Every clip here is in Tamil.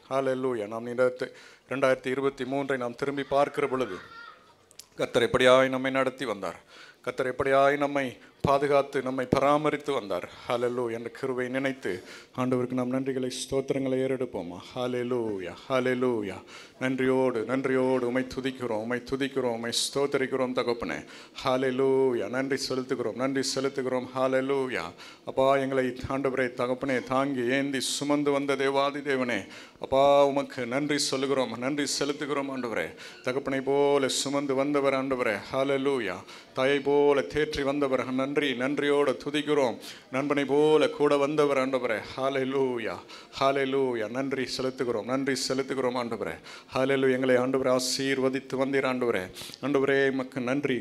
ஹalleluya நாம் இந்த ரெண்டாயிரத்தி இருபத்தி மூன்றை நாம் திரும்பி பார்க்கிற பொழுது கத்தர் எப்படியாய் நம்மை நடத்தி வந்தார் கத்தர் எப்படியாய் நம்மை பாதுகாத்து நம்மை பராமரித்து வந்தார் ஹalleluya என்ற கிருபை நினைத்து ஆண்டவருக்கு நாம் நன்றிகளை ஸ்தோத்திரங்களை ஏறெடுப்போமா ஹalleluya ஹalleluya நன்றியோடு நன்றியோடு உமை துதிக்கிறோம் உமை துதிக்கிறோம் உமை ஸ்தோத்தரிக்கிறோம் தகப்பனே ஹalleluya நன்றி செலுத்துகிறோம் நன்றி செலுத்துகிறோம் ஹalleluya அப்பா எங்களை ஆண்டவரே தகப்பனே தாங்கி ஏந்தி சுமந்து வந்த தேவாதி தேவனே அப்பா உமக்கு நன்றி சொல்லுகிறோம் நன்றி செலுத்துகிறோம் ஆண்டவரே தகப்பனை போல சுமந்து வந்தவர் ஆண்டவரே ஹalleluya தாயை போல தேற்றி வந்தவர் நன்றி நன்றியோடு துதிக்கிறோம் நண்பனை போல கூட வந்தவர் ஆண்டவரே ஹalleluya ஹalleluya நன்றி செலுத்துகிறோம் நன்றி செலுத்துகிறோம் ஆண்டவரே ஹalleluya எங்களை ஆண்டவரே ஆசீர்வதித்து வந்தீர் ஆண்டவரே ஆண்டவரே உமக்கு நன்றி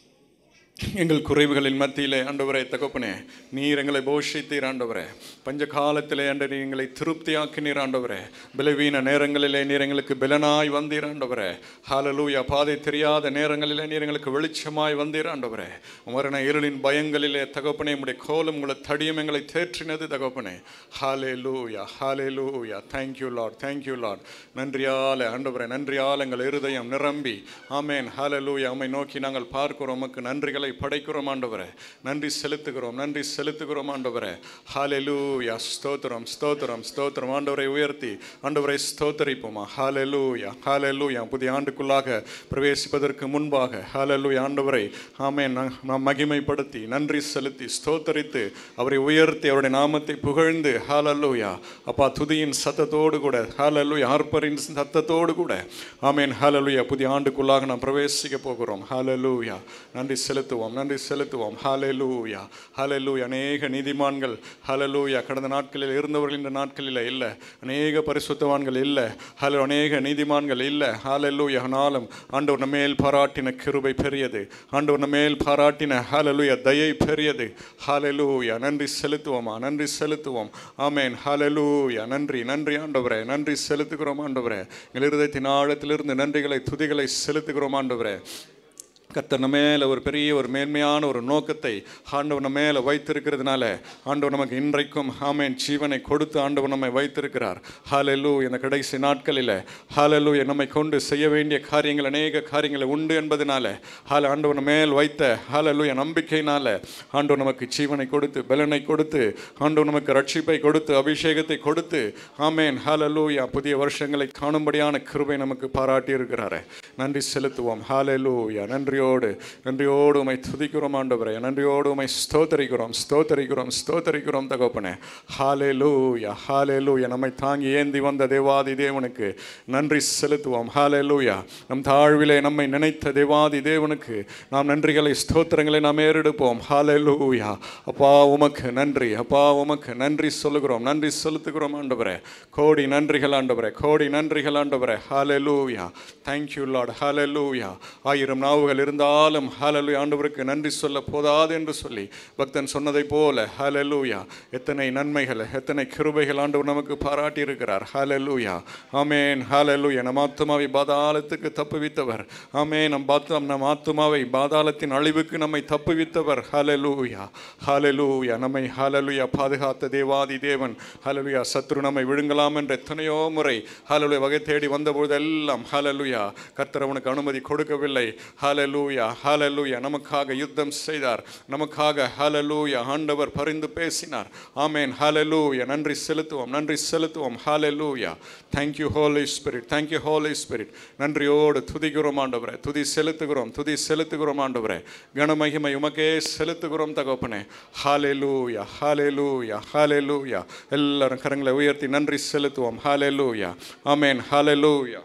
எங்கள் குறைவுகளின் மத்தியிலே ஆண்டவரே தகப்பனே நீர் எங்களை போஷித்தீர் ஆண்டவரே பஞ்ச காலத்திலே ஆண்டு நீர் எங்களை திருப்தியாக்கினீர் ஆண்டவரே பலவீன நேரங்களிலே நீர் எங்களுக்கு பலனாய் வந்தீர் ஆண்டவரே ஹalleluya பாதை தெரியாத நேரங்களிலே நீர் எங்களுக்கு வெளிச்சமாய் வந்தீர் ஆண்டவரே மரண இருளின் பயங்களிலே தகப்பனே உடைய கோலம் உங்களை தடியும் எங்களை தேற்றினது தகப்பனே ஹalleluya ஹalleluya thank you lord thank you lord நன்றியால ஆண்டவரே நன்றியால் எங்கள் இருதயம் நிரம்பி ஆமென் ஹalleluya உம்மை நோக்கி நாங்கள் பார்க்கிறோம் உமக்கு நன்றிகளை படைக்கிறோம் ஆண்டவரே நன்றி செலுத்துகிறோம் நன்றி செலுத்துகிறோம் ஆண்டவரே ஹalleluya ஸ்தோத்திரம் ஸ்தோத்திரம் ஸ்தோத்திரம் ஆண்டவரை உயர்த்தி ஆண்டவரை ஸ்தோத்தரிப்போமா ஹalleluya ஹalleluya புதிய ஆண்டுக்குள்ளாக பிரவேசிப்பதற்கு முன்பாக ஹalleluya ஆண்டவரை ஆமென் நா- நாம் மகிமைப்படுத்தி நன்றி செலுத்தி ஸ்தோத்தரித்து அவரை உயர்த்தி அவருடைய நாமத்தை புகழ்ந்து ஹalleluya அப்பா துதியின் சத்தத்தோடு கூட ஹalleluya ஆர்ப்பரின் சத்தத்தோடு கூட ஆமென் ஹalleluya புதிய ஆண்டுக்குள்ளாக நாம் பிரவேசிக்க போகிறோம் ஹalleluya நன்றி செலுத்துவோம் நன்றி செலுத்துவோம் ஹalleluya ஹalleluya அநேக நீதிமான்கள் ஹalleluya கடந்த நாட்களில் இருந்தவர்கள் இந்த நாட்களில் இல்லை அநேக பரிசுத்தவான்கள் இல்லை ஹலோ அநேக நீதிமான்கள் இல்லை ஹalleluya ஆனாலும் ஆண்டவர் நம்ம மேல் பாராட்டின கிருபை பெரியது ஆண்டவர் நம்ம மேல் பாராட்டின ஹalleluya தயை பெரியது ஹalleluya நன்றி செலுத்துவோமா நன்றி செலுத்துவோம் ஆமென் ஹalleluya நன்றி நன்றி ஆண்டவரே நன்றி செலுத்துகிறோம் ஆண்டவரே எங்கள் இருதயத்தின் ஆழத்திலிருந்து நன்றிகளை துதிகளை செலுத்துகிறோம் ஆண்டவரே கர்த்தர் நம்ம மேல ஒரு பெரிய ஒரு மேன்மையான ஒரு நோக்கத்தை ஆண்டவர் நம்ம மேல வைத்திருக்கிறதுனால ஆண்டவர் நமக்கு இன்றைக்கும் ஆமேன் ஜீவனை கொடுத்து ஆண்டவர் நம்மை வைத்திருக்கிறார் ஹalleluya இந்த கடைசி நாட்களில் ஹalleluya நம்மை கொண்டு செய்ய வேண்டிய காரியங்கள் அநேக காரியங்கள் உண்டு என்பதனால ஹால ஆண்டவர் நம்ம மேல் வைத்த ஹalleluya நம்பிக்கையினால ஆண்டவர் நமக்கு ஜீவனை கொடுத்து பலனை கொடுத்து ஆண்டவர் நமக்கு ரட்சிப்பை கொடுத்து அபிஷேகத்தை கொடுத்து ஆமேன் ஹalleluya புதிய வருஷங்களை காணும்படியான கிருபை நமக்கு பாராட்டி இருக்கிறாரே நன்றி செலுத்துவோம் ஹalleluya நன்றியோடு நன்றியோடு உமை துதிக்கிறோம் ஆண்டவரே நன்றியோடு உமை ஸ்தோத்தரிக்கிறோம் ஸ்தோத்தரிக்கிறோம் ஸ்தோத்தரிக்கிறோம் தகப்பனே ஹalleluya ஹalleluya நம்மை தாங்கி ஏந்தி வந்த தேவாதி தேவனுக்கு நன்றி செலுத்துவோம் ஹalleluya நம் தாழ்விலே நம்மை நினைத்த தேவாதி தேவனுக்கு நாம் நன்றிகளை ஸ்தோத்திரங்களை நாம் ஏறெடுப்போம் ஹalleluya அப்பா உமக்கு நன்றி அப்பா உமக்கு நன்றி சொல்லுகிறோம் நன்றி செலுத்துகிறோம் ஆண்டவரே கோடி நன்றிகள் ஆண்டவரே கோடி நன்றிகள் ஆண்டவரே ஹalleluya thank you lord hallelujah ஆயிரம் நாவுகள் இருந்தாலும் ஹalleluya ஆண்டவருக்கு நன்றி சொல்ல போதாது என்று சொல்லி பக்தன் சொன்னதை போல ஹalleluya எத்தனை நன்மைகள் எத்தனை கிருபைகள் ஆண்டவர் நமக்கு பாராட்டி இருக்கிறார் ஹalleluya ஆமென் ஹalleluya நம் ஆத்துமாவை பாதாளத்துக்கு தப்புவித்தவர் ஆமென் நம் பாத்தம் நம் ஆத்துமாவை பாதாளத்தின் அழிவுக்கு நம்மை தப்புவித்தவர் ஹalleluya ஹalleluya நம்மை ஹalleluya பாதுகாத்த தேவாதி தேவன் ஹalleluya சத்ரு நம்மை விழுங்கலாம் என்ற எத்தனையோ முறை ஹalleluya வகை தேடி வந்தபோதெல்லாம் ஹalleluya கர்த்தர் அவனுக்கு அனுமதி கொடுக்கவில்லை ஹalleluya ஹalleluya நமக்காக யுத்தம் செய்தார் நமக்காக ஹalleluya ஆண்டவர் பரிந்து பேசினார் ஆமென் ஹalleluya நன்றி செலுத்துவோம் நன்றி செலுத்துவோம் ஹalleluya thank you holy spirit thank you holy spirit நன்றியோடு துதிக்கிறோம் ஆண்டவரே துதி செலுத்துகிறோம் துதி செலுத்துகிறோம் ஆண்டவரே கனமகிமை உமக்கே செலுத்துகிறோம் தகப்பனே ஹalleluya ஹalleluya ஹalleluya எல்லாரும் கரங்களை உயர்த்தி நன்றி செலுத்துவோம் ஹalleluya ஆமென் ஹalleluya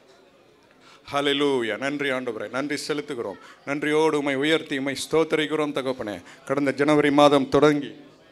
ஹalleluya நன்றி ஆண்டவரே நன்றி செலுத்துகிறோம் நன்றியோடு உமை உயர்த்தி உமை ஸ்தோத்தரிக்கிறோம் தகப்பனே கடந்த ஜனவரி மாதம் தொடங்கி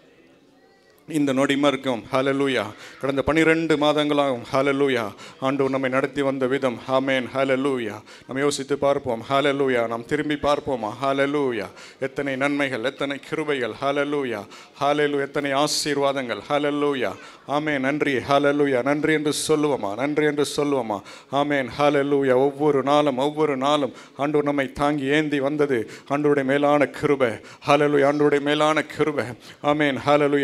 இந்த நொடிமா இருக்கும் ஹalleluya கடந்த பனிரெண்டு மாதங்களாகும் ஹalleluya ஆண்டவர் நம்மை நடத்தி வந்த விதம் ஆமென் ஹalleluya நம்ம யோசித்து பார்ப்போம் ஹalleluya நாம் திரும்பி பார்ப்போமா ஹalleluya எத்தனை நன்மைகள் எத்தனை கிருபைகள் ஹalleluya ஹalleluya எத்தனை ஆசீர்வாதங்கள் ஹalleluya ஆமென் நன்றி ஹalleluya நன்றி என்று சொல்லுவோமா நன்றி என்று சொல்லுவோமா ஆமென் ஹalleluya ஒவ்வொரு நாளும் ஒவ்வொரு நாளும் ஆண்டவர் நம்மை தாங்கி ஏந்தி வந்தது ஆண்டவருடைய மேலான கிருபை ஹalleluya ஆண்டவருடைய மேலான கிருபை ஆமென் ஹalleluya நம்முடைய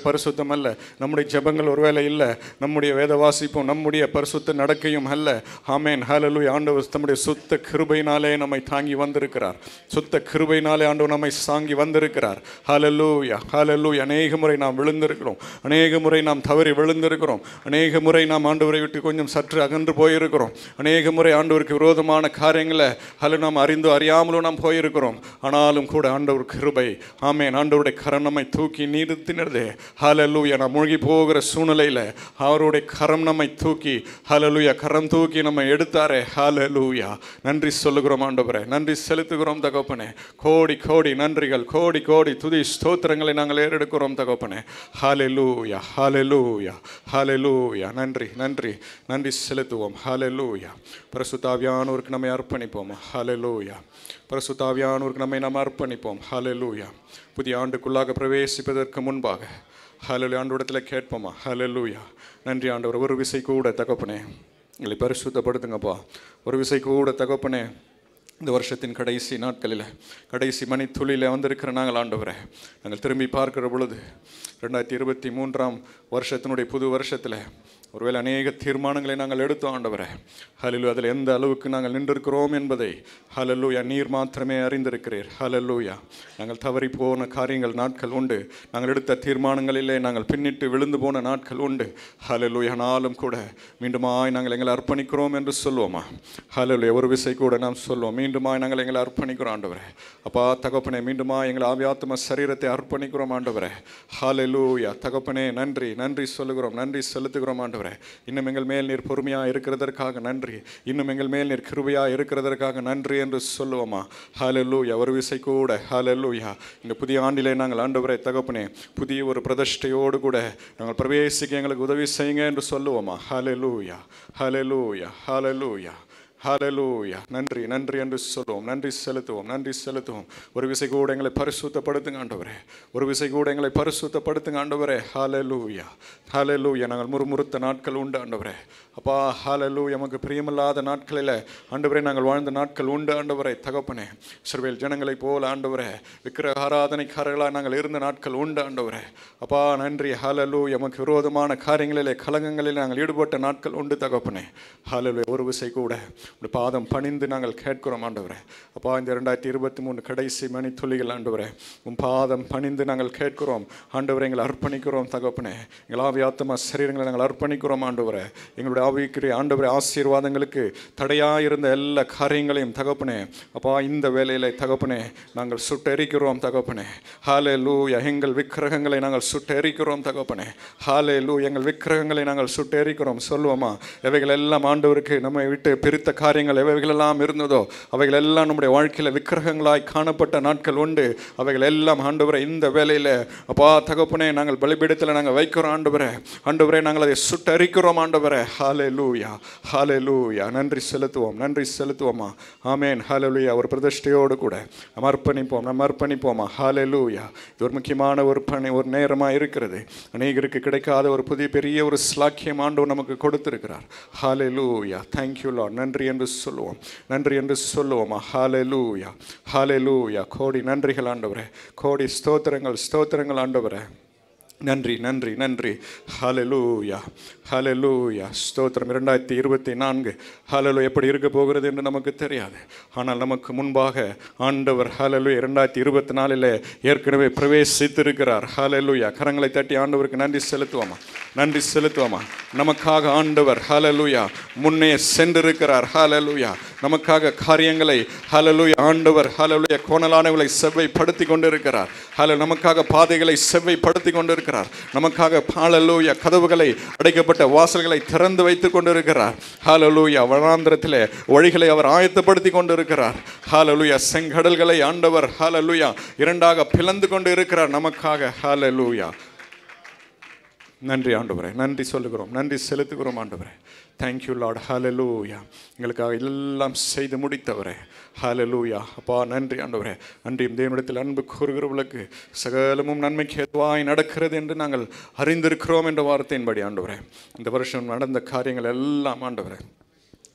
பரிசுத்தம் அல்ல நம்முடைய ஜெபங்கள் ஒருவேளை இல்லை நம்முடைய வேத வாசிப்பும் நம்முடைய பரிசுத்த நடக்கையும் அல்ல ஆமேன் ஹalleluya ஆண்டவர் தம்முடைய சுத்த கிருபையினாலே நம்மை தாங்கி வந்திருக்கிறார் சுத்த கிருபையினாலே ஆண்டவர் நம்மை தாங்கி வந்திருக்கிறார் ஹalleluya ஹalleluya அநேக முறை நாம் விழுந்திருக்கிறோம் அநேக முறை நாம் தவறி விழுந்திருக்கிறோம் அநேக முறை நாம் ஆண்டவரை விட்டு கொஞ்சம் சற்று அகன்று போயிருக்கிறோம் அநேக முறை ஆண்டவருக்கு விரோதமான காரியங்களை அல்ல நாம் அறிந்தோ அறியாமலோ நாம் போயிருக்கிறோம் ஆனாலும் கூட ஆண்டவர் கிருபை ஆமேன் ஆண்டவருடைய கரம் நம்மை தூக்கி நிறுத்தினதே ஹalleluya நாம் மூழ்கி போகிற சூழ்நிலையில் அவருடைய கரம் நம்மை தூக்கி ஹalleluya கரம் தூக்கி நம்மை எடுத்தாரே ஹalleluya நன்றி சொல்லுகிறோம் ஆண்டவரே நன்றி செலுத்துகிறோம் தகப்பனே கோடி கோடி நன்றிகள் கோடி கோடி துதி ஸ்தோத்திரங்களை நாங்கள் ஏறெடுக்கிறோம் தகப்பனே ஹalleluya ஹalleluya ஹalleluya நன்றி நன்றி நன்றி செலுத்துவோம் ஹalleluya பரிசுத்தாவியானோருக்கு நம்மை அர்ப்பணிப்போம் ஹalleluya பரிசுத்தாவியானோருக்கு நம்மை நாம் அர்ப்பணிப்போம் ஹalleluya புதிய ஆண்டுக்குள்ளாக பிரவேசிப்பதற்கு முன்பாக ஹalleluya ஆண்டவரிடத்தில் கேட்போமா ஹalleluya நன்றி ஆண்டவர் ஒரு விசை கூட தகப்பனே எங்களை பரிசுத்தப்படுத்துங்கப்பா ஒரு விசை கூட தகப்பனே இந்த வருஷத்தின் கடைசி நாட்களில் கடைசி மணி துளியில் வந்திருக்கிற நாங்கள் ஆண்டவரே நாங்கள் திரும்பி பார்க்கிற பொழுது ரெண்டாயிரத்தி இருபத்தி மூன்றாம் வருஷத்தினுடைய புது வருஷத்தில் ஒருவேளை அநேக தீர்மானங்களை நாங்கள் எடுத்தோம் ஆண்டவரே ஹலலு அதில் எந்த அளவுக்கு நாங்கள் நின்றிருக்கிறோம் என்பதை ஹலலூயா நீர் மாத்திரமே அறிந்திருக்கிறீர் ஹலலூயா நாங்கள் தவறி போன காரியங்கள் நாட்கள் உண்டு நாங்கள் எடுத்த தீர்மானங்களிலே நாங்கள் பின்னிட்டு விழுந்து போன நாட்கள் உண்டு ஹலலூயா நாளும் கூட மீண்டுமாய் நாங்கள் எங்களை அர்ப்பணிக்கிறோம் என்று சொல்லுவோமா ஹலலூயா ஒரு விசை கூட நாம் சொல்லுவோம் மீண்டுமாய் நாங்கள் எங்களை அர்ப்பணிக்கிறோம் ஆண்டவரே அப்பா தகப்பனே மீண்டுமா எங்கள் ஆவியாத்ம சரீரத்தை அர்ப்பணிக்கிறோம் ஆண்டவரே ஹalleluya தகப்பனே நன்றி நன்றி சொல்லுகிறோம் நன்றி செலுத்துகிறோம் ஆண்டவரே இன்னும் எங்கள் மேல் நீர் பொறுமையாக இருக்கிறதற்காக நன்றி இன்னும் எங்கள் மேல் நீர் கிருபையாக இருக்கிறதற்காக நன்றி என்று சொல்லுவோமா ஹalleluya ஒரு விசை கூட ஹalleluya இந்த புதிய ஆண்டிலே நாங்கள் ஆண்டவரை தகப்பனே புதிய ஒரு பிரதிஷ்டையோடு கூட நாங்கள் பிரவேசிக்க எங்களுக்கு உதவி செய்யுங்க என்று சொல்லுவோமா ஹalleluya ஹalleluya ஹalleluya ஹalleluya நன்றி நன்றி என்று சொல்லுவோம் நன்றி செலுத்துவோம் நன்றி செலுத்துவோம் ஒரு விசை கூட எங்களை பரிசுத்தப்படுத்துங்க ஆண்டவரே ஒரு விசை கூட எங்களை பரிசுத்தப்படுத்துங்க ஆண்டவரே ஹalleluya ஹalleluya நாங்கள் முறுமுறுத்த நாட்கள் உண்டு ஆண்டவரே அப்பா ஹalleluya எமக்கு பிரியமில்லாத நாட்களில் ஆண்டவரே நாங்கள் வாழ்ந்த நாட்கள் உண்டு ஆண்டவரே தகப்பனே சிறுவேல் ஜனங்களைப் போல ஆண்டவரே விக்கிரக ஆராதனைக்காரர்களாக நாங்கள் இருந்த நாட்கள் உண்டு ஆண்டவரே அப்பா நன்றி ஹalleluya எமக்கு விரோதமான காரியங்களிலே கலங்கங்களில் நாங்கள் ஈடுபட்ட நாட்கள் உண்டு தகப்பனே ஹalleluya ஒரு விசை கூட உடைய பாதம் பணிந்து நாங்கள் கேட்கிறோம் ஆண்டவரே அப்பா இந்த ரெண்டாயிரத்தி இருபத்தி மூணு கடைசி மணி துளிகள் ஆண்டவரே உன் பாதம் பணிந்து நாங்கள் கேட்கிறோம் ஆண்டவரை எங்களை அர்ப்பணிக்கிறோம் தகப்பனே எங்கள் ஆவியாத்தமா சரீரங்களை நாங்கள் அர்ப்பணிக்கிறோம் ஆண்டவரே எங்களுடைய ஆவிக்குரிய ஆண்டவரை ஆசீர்வாதங்களுக்கு தடையாக இருந்த எல்லா காரியங்களையும் தகப்பனே அப்பா இந்த வேலையில தகப்பனே நாங்கள் சுட்டெரிக்கிறோம் தகப்பனே ஹாலே லூ எங்கள் விக்கிரகங்களை நாங்கள் சுட்டெரிக்கிறோம் தகப்பனே ஹாலே லூ எங்கள் விக்கிரகங்களை நாங்கள் சுட்டெரிக்கிறோம் சொல்லுவோமா எவைகள் எல்லாம் ஆண்டவருக்கு நம்மை விட்டு பிரித்த காரியங்கள் எவைகளெல்லாம் இருந்ததோ அவைகள் எல்லாம் நம்முடைய வாழ்க்கையில் விக்கிரகங்களாய் காணப்பட்ட நாட்கள் உண்டு அவைகள் எல்லாம் ஆண்டவரை இந்த வேலையில் அப்பா தகப்பனே நாங்கள் பலிபீடத்தில் நாங்கள் வைக்கிறோம் ஆண்டவரே ஆண்டவரே நாங்கள் அதை சுட்டரிக்கிறோம் ஆண்டவரே ஹாலே லூயா ஹாலே லூயா நன்றி செலுத்துவோம் நன்றி செலுத்துவோமா ஆமேன் ஹாலே லூயா ஒரு பிரதிஷ்டையோடு கூட நம்ம அர்ப்பணிப்போம் நம்ம அர்ப்பணிப்போமா ஹாலே லூயா இது ஒரு முக்கியமான ஒரு பணி ஒரு நேரமாக இருக்கிறது அநேகருக்கு கிடைக்காத ஒரு புதிய பெரிய ஒரு ஸ்லாக்கியம் ஆண்டவர் நமக்கு கொடுத்திருக்கிறார் ஹாலே லூயா தேங்க்யூ லார்ட் நன்றி என்று சொல்லுவோம் நன்றி என்று சொல்லுவோமா ஹாலே லூயா ஹாலே லூயா கோடி நன்றிகள் ஆண்டவரே கோடி ஸ்தோத்திரங்கள் ஸ்தோத்திரங்கள் ஆண்டவரே நன்றி நன்றி நன்றி ஹalleluya ஹalleluya ஸ்தோத்திரம் இரண்டாயிரத்தி இருபத்தி நான்கு ஹalleluya எப்படி இருக்க போகிறது என்று நமக்கு தெரியாது ஆனால் நமக்கு முன்பாக ஆண்டவர் ஹalleluya இரண்டாயிரத்தி இருபத்தி நாலில் ஏற்கனவே பிரவேசித்திருக்கிறார் ஹalleluya கரங்களை தட்டி ஆண்டவருக்கு நன்றி செலுத்துவோமா நன்றி செலுத்துவோமா நமக்காக ஆண்டவர் ஹalleluya முன்னே சென்றிருக்கிறார் ஹalleluya நமக்காக காரியங்களை ஹalleluya ஆண்டவர் ஹalleluya கோணலானவர்களை செவ்வைப்படுத்தி கொண்டிருக்கிறார் ஹalleluya நமக்காக பாதைகளை செவ்வைப்படுத்தி கொண்டிருக்கிறார் நமக்காக ஹalleluya கதவுகளை அடைக்கப்பட்ட வாசல்களை திறந்து வைத்துக் கொண்டிருக்கிறார் ஹalleluya வனாந்திரத்திலே வழிகளை அவர் ஆயத்தப்படுத்தி கொண்டிருக்கிறார் ஹalleluya செங்கடல்களை ஆண்டவர் ஹalleluya இரண்டாக பிளந்து கொண்டு இருக்கிறார் நமக்காக ஹalleluya நன்றி ஆண்டவரே நன்றி சொல்லுகிறோம் நன்றி செலுத்துகிறோம் ஆண்டவரே தேங்க்யூ லார்ட் ஹalleluya எங்களுக்காக எல்லாம் செய்து முடித்தவரே ஹalleluya அப்பா நன்றி ஆண்டவரே நன்றியும் தேவனிடத்தில் அன்பு கூறுகிறவர்களுக்கு சகலமும் நன்மைக்கு எதுவாய் நடக்கிறது என்று நாங்கள் அறிந்திருக்கிறோம் என்ற வார்த்தையின்படி ஆண்டவரே இந்த வருஷம் நடந்த காரியங்கள் எல்லாம் ஆண்டவரே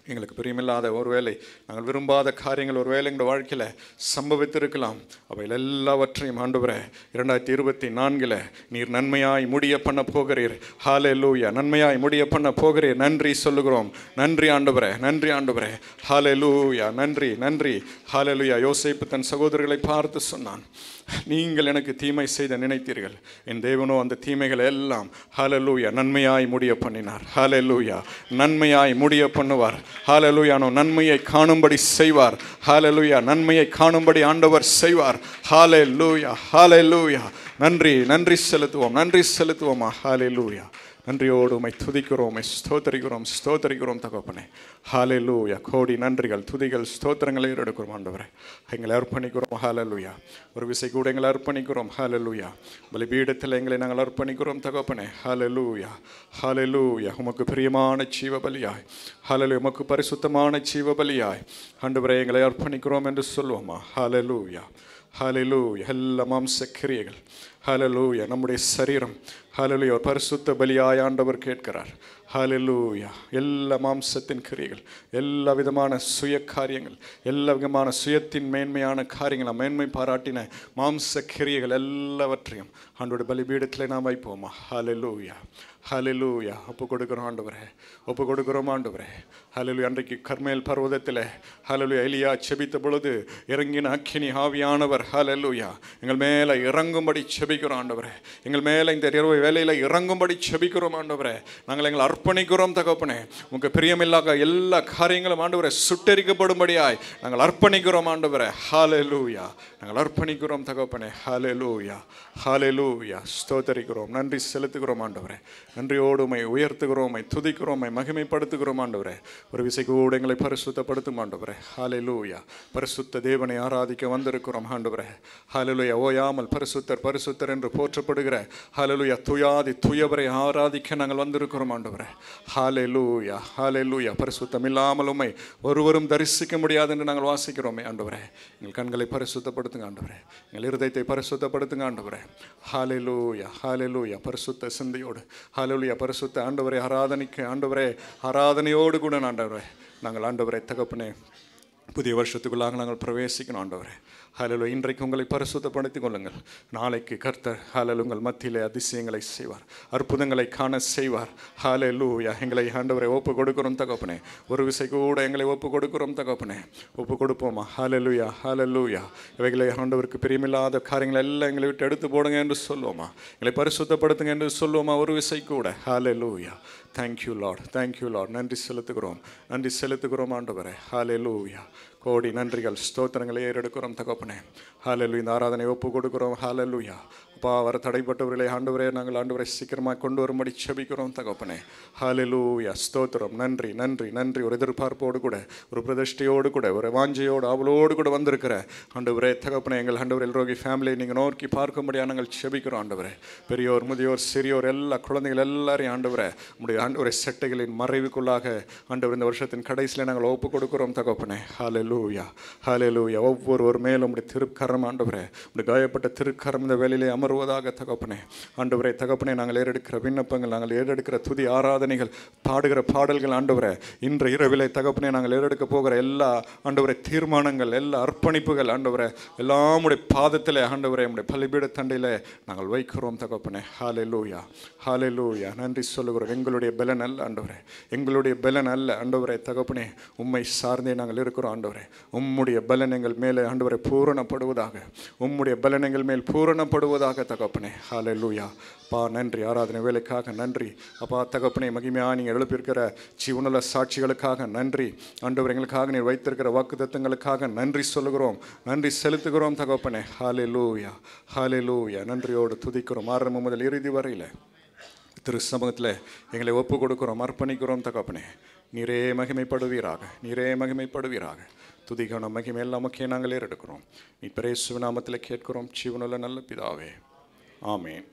எங்களுக்கு பிரியமில்லாத ஒருவேளை நாங்கள் விரும்பாத காரியங்கள் ஒருவேளை எங்கள் வாழ்க்கையில் சம்பவித்திருக்கலாம் அவைகள் எல்லாவற்றையும் ஆண்டவரே இரண்டாயிரத்தி இருபத்தி நான்கில் நீர் நன்மையாய் முடிய பண்ண போகிறீர் ஹாலே லூயா நன்மையாய் முடிய பண்ண போகிறீர் நன்றி சொல்லுகிறோம் நன்றி ஆண்டவரே நன்றி ஆண்டவரே ஹாலே லூயா நன்றி நன்றி ஹாலே லூயா யோசிப்பு தன் சகோதரர்களை பார்த்து சொன்னான் நீங்கள் எனக்கு தீமை செய்த நினைத்தீர்கள் என் தேவனோ அந்த தீமைகள் எல்லாம் ஹalleluya நன்மையாய் முடிய பண்ணினார் ஹalleluya நன்மையாய் முடிய பண்ணுவார் ஹalleluya நோ நன்மையை காணும்படி செய்வார் ஹalleluya நன்மையை காணும்படி ஆண்டவர் செய்வார் ஹalleluya ஹalleluya நன்றி நன்றி செலுத்துவோம் நன்றி செலுத்துவோமா ஹalleluya நன்றியோடு உமை துதிக்கிறோம் உமை ஸ்தோத்தரிக்கிறோம் ஸ்தோத்தரிக்கிறோம் தகப்பனே ஹalleluya கோடி நன்றிகள் துதிகள் ஸ்தோத்திரங்களை எடுக்கிறோம் ஆண்டவரே எங்களை அர்ப்பணிக்கிறோம் ஹalleluya ஒரு விசை கூட எங்களை அர்ப்பணிக்கிறோம் ஹalleluya பலிபீடத்தில் எங்களை நாங்கள் அர்ப்பணிக்கிறோம் தகப்பனே ஹalleluya ஹalleluya உமக்கு பிரியமான ஜீவ பலியாய் ஹalleluya உமக்கு பரிசுத்தமான ஜீவ பலியாய் ஆண்டவரே எங்களை அர்ப்பணிக்கிறோம் என்று சொல்லுவோமா ஹalleluya ஹalleluya எல்லா மாம்ச கிரியைகள் ஹalleluya நம்முடைய சரீரம் ஹalleluya ஒரு பரிசுத்த பலியாய் ஆண்டவர் கேட்கிறார் ஹalleluya எல்லா மாம்சத்தின் கிரியைகள் எல்லா விதமான சுய காரியங்கள் எல்லா விதமான சுயத்தின் மேன்மையான காரியங்கள் மேன்மை பாராட்டின மாம்ச கிரியைகள் எல்லாவற்றையும் ஆண்டோட பலிபீடத்தில் நாம் வைப்போமா ஹalleluya ஹalleluya ஒப்பு கொடுக்கிறோம் ஆண்டவரே ஒப்பு கொடுக்கிறோம் ஆண்டவரே ஹalleluya அன்றைக்கு கர்மேல் பர்வதத்தில் ஹalleluya எலியா செபித்த பொழுது இறங்கின அக்கினி ஆவியானவர் ஹalleluya எங்கள் மேலே இறங்கும்படி செபிக்கிறோம் ஆண்டவரே எங்கள் மேலே இந்த இரவு வேலையில் இறங்கும்படி செபிக்கிறோம் ஆண்டவரே நாங்கள் எங்களை அர்ப்பணிக்கிறோம் தகப்பனே உங்க பிரியமில்லாத எல்லா காரியங்களும் ஆண்டவரே சுட்டரிக்கப்படும்படியாய் நாங்கள் அர்ப்பணிக்கிறோம் ஆண்டவரே ஹalleluya நாங்கள் அர்ப்பணிக்கிறோம் தகப்பனே ஹalleluya ஹalleluya ஸ்தோத்தரிக்கிறோம் நன்றி செலுத்துகிறோம் ஆண்டவரே நன்றியோடு உமை உயர்த்துகிறோம் உமை துதிக்கிறோம் உமை மகிமைப்படுத்துகிறோம் ஆண்டவரே ஒரு விசை கூட எங்களை பரிசுத்தப்படுத்தும் ஆண்டவரே ஹalleluya பரிசுத்த தேவனை ஆராதிக்க வந்திருக்கிறோம் ஆண்டவரே ஹalleluya ஓயாமல் பரிசுத்தர் பரிசுத்தர் என்று போற்றப்படுகிற ஹalleluya துயாதி துயவரை ஆராதிக்க நாங்கள் வந்திருக்கிறோம் ஆண்டவரே ஹalleluya ஹalleluya பரிசுத்தம் இல்லாமல் உம்மை ஒருவரும் தரிசிக்க முடியாது என்று நாங்கள் வாசிக்கிறோமே ஆண்டவரே எங்கள் கண்களை பரிசுத்தப்படுத்துங்க ஆண்டவரே எங்கள் இருதயத்தை பரிசுத்தப்படுத்துங்க ஆண்டவரே ஹalleluya ஹalleluya பரிசுத்த சிந்தையோடு ஹalleluya பரிசுத்த ஆண்டவரே ஆராதனைக்கு ஆண்டவரே ஆராதனையோடு கூட ஆண்டவரே நாங்கள் ஆண்டவரை தகப்பனே புதிய வருஷத்துக்குள்ளாக நாங்கள் பிரவேசிக்கணும் ஆண்டவரே ஹalleluya இன்றைக்கு உங்களை பரிசுத்தப்படுத்திக் கொள்ளுங்கள் நாளைக்கு கர்த்தர் ஹalleluya உங்கள் மத்தியிலே அதிசயங்களை செய்வார் அற்புதங்களை காண செய்வார் ஹalleluya எங்களை ஆண்டவரை ஒப்பு கொடுக்கிறோம் தகப்பனே ஒரு விசை கூட எங்களை ஒப்பு கொடுக்கிறோம் தகப்பனே ஒப்பு கொடுப்போமா ஹalleluya ஹalleluya இவைகளை ஆண்டவருக்கு பிரியமில்லாத காரியங்களை எல்லாம் எங்களை விட்டு எடுத்து போடுங்க என்று சொல்லுவோமா எங்களை பரிசுத்தப்படுத்துங்க என்று சொல்லுவோமா ஒரு விசை கூட ஹalleluya தேங்க்யூ லார்ட் தேங்க்யூ லார்ட் நன்றி செலுத்துகிறோம் நன்றி செலுத்துகிறோம் ஆண்டவரே ஹalleluya கோடி நன்றிகள் ஸ்தோத்திரங்களை ஏறெடுக்கிறோம் தகப்பனே ஹalleluya இந்த ஆராதனை ஒப்பு கொடுக்கிறோம் ஹalleluya அப்பா வர தடைப்பட்டவர்களை ஆண்டவரே நாங்கள் ஆண்டவரை சீக்கிரமாக கொண்டு வரும்படி செபிக்கிறோம் தகப்பனே ஹalleluya ஸ்தோத்திரம் நன்றி நன்றி நன்றி ஒரு எதிர்பார்ப்போடு கூட ஒரு பிரதிஷ்டையோடு கூட ஒரு வாஞ்சையோடு அவளோடு கூட வந்திருக்கிற ஆண்டவரே தகப்பனே எங்கள் ஆண்டவர் ரோகி ஃபேமிலியை நீங்கள் நோக்கி பார்க்கும்படியாக நாங்கள் செபிக்கிறோம் ஆண்டவரே பெரியோர் முதியோர் சிறியோர் எல்லா குழந்தைகள் எல்லாரையும் ஆண்டவரே உடைய ஆண்டவரை செட்டைகளின் மறைவுக்குள்ளாக ஆண்டவர் இந்த வருஷத்தின் கடைசியில் நாங்கள் ஒப்பு கொடுக்கிறோம் தகப்பனே ஹalleluya ஹalleluya ஒவ்வொருவர் மேலும் உடைய திருக்கரம் ஆண்டவரே உடைய காயப்பட்ட திருக்கரம் இந்த வேலையிலே அமர்வதாக தகப்பனே ஆண்டவரே தகப்பனே நாங்கள் ஏறெடுக்கிற விண்ணப்பங்கள் நாங்கள் ஏறெடுக்கிற துதி ஆராதனைகள் பாடுகிற பாடல்கள் ஆண்டவரே இன்று இரவிலே தகப்பனே நாங்கள் ஏறெடுக்க போகிற எல்லா ஆண்டவரே தீர்மானங்கள் எல்லா அர்ப்பணிப்புகள் ஆண்டவரே எல்லாம் உடைய பாதத்திலே ஆண்டவரே உடைய பலிபீட தண்டையிலே நாங்கள் வைக்கிறோம் தகப்பனே ஹalleluya ஹalleluya நன்றி சொல்லுகிறோம் எங்களுடைய பலன் அல்ல ஆண்டவரே எங்களுடைய பலன் அல்ல ஆண்டவரே தகப்பனே உம்மை சார்ந்தே நாங்கள் இருக்கிறோம் ஆண்டவரே உம்முடைய பலன் எங்கள் மேலே ஆண்டவரை பூரணப்படுவதாக உம்முடைய பலன் எங்கள் மேல் பூரணப்படுவதாக தகப்பனே ஹalleluya அப்பா நன்றி ஆராதனை வேலைக்காக நன்றி அப்பா தகப்பனே மகிமையாக நீங்கள் எழுப்பியிருக்கிற ஜீவனுள்ள சாட்சிகளுக்காக நன்றி ஆண்டவர் எங்களுக்காக நீர் வைத்திருக்கிற வாக்குத்தத்தங்களுக்காக நன்றி சொல்லுகிறோம் நன்றி செலுத்துகிறோம் தகப்பனே ஹalleluya ஹalleluya நன்றியோடு துதிக்கிறோம் ஆரம்பம் முதல் இறுதி வரையில் திரு சமூகத்தில் எங்களை ஒப்பு கொடுக்கிறோம் அர்ப்பணிக்கிறோம் தகப்பனே நீரே மகிமைப்படுவீராக நீரே மகிமைப்படுவீராக துதிக்கான மகிமை எல்லாம் முக்கிய நாங்கள் ஏறெடுக்கிறோம் நீ பிரேசு நாமத்தில் கேட்கிறோம் ஜீவனுள்ள நல்ல பிதாவே ஆமேன்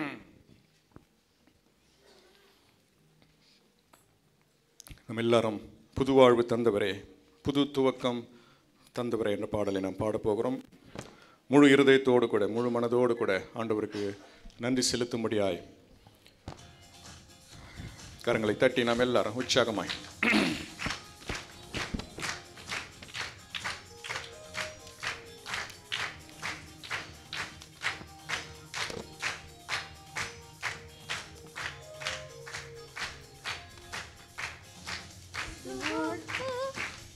நம்ம எல்லாரும் புது வாழ்வு தந்தவரே புது துவக்கம் தந்தவரே என்ற பாடலை நாம் பாடப்போகிறோம் முழு இருதயத்தோடு கூட முழு மனதோடு கூட ஆண்டவருக்கு நன்றி செலுத்தும்படியாய் கரங்களை தட்டி நாம் எல்லாரும் உற்சாகமாய்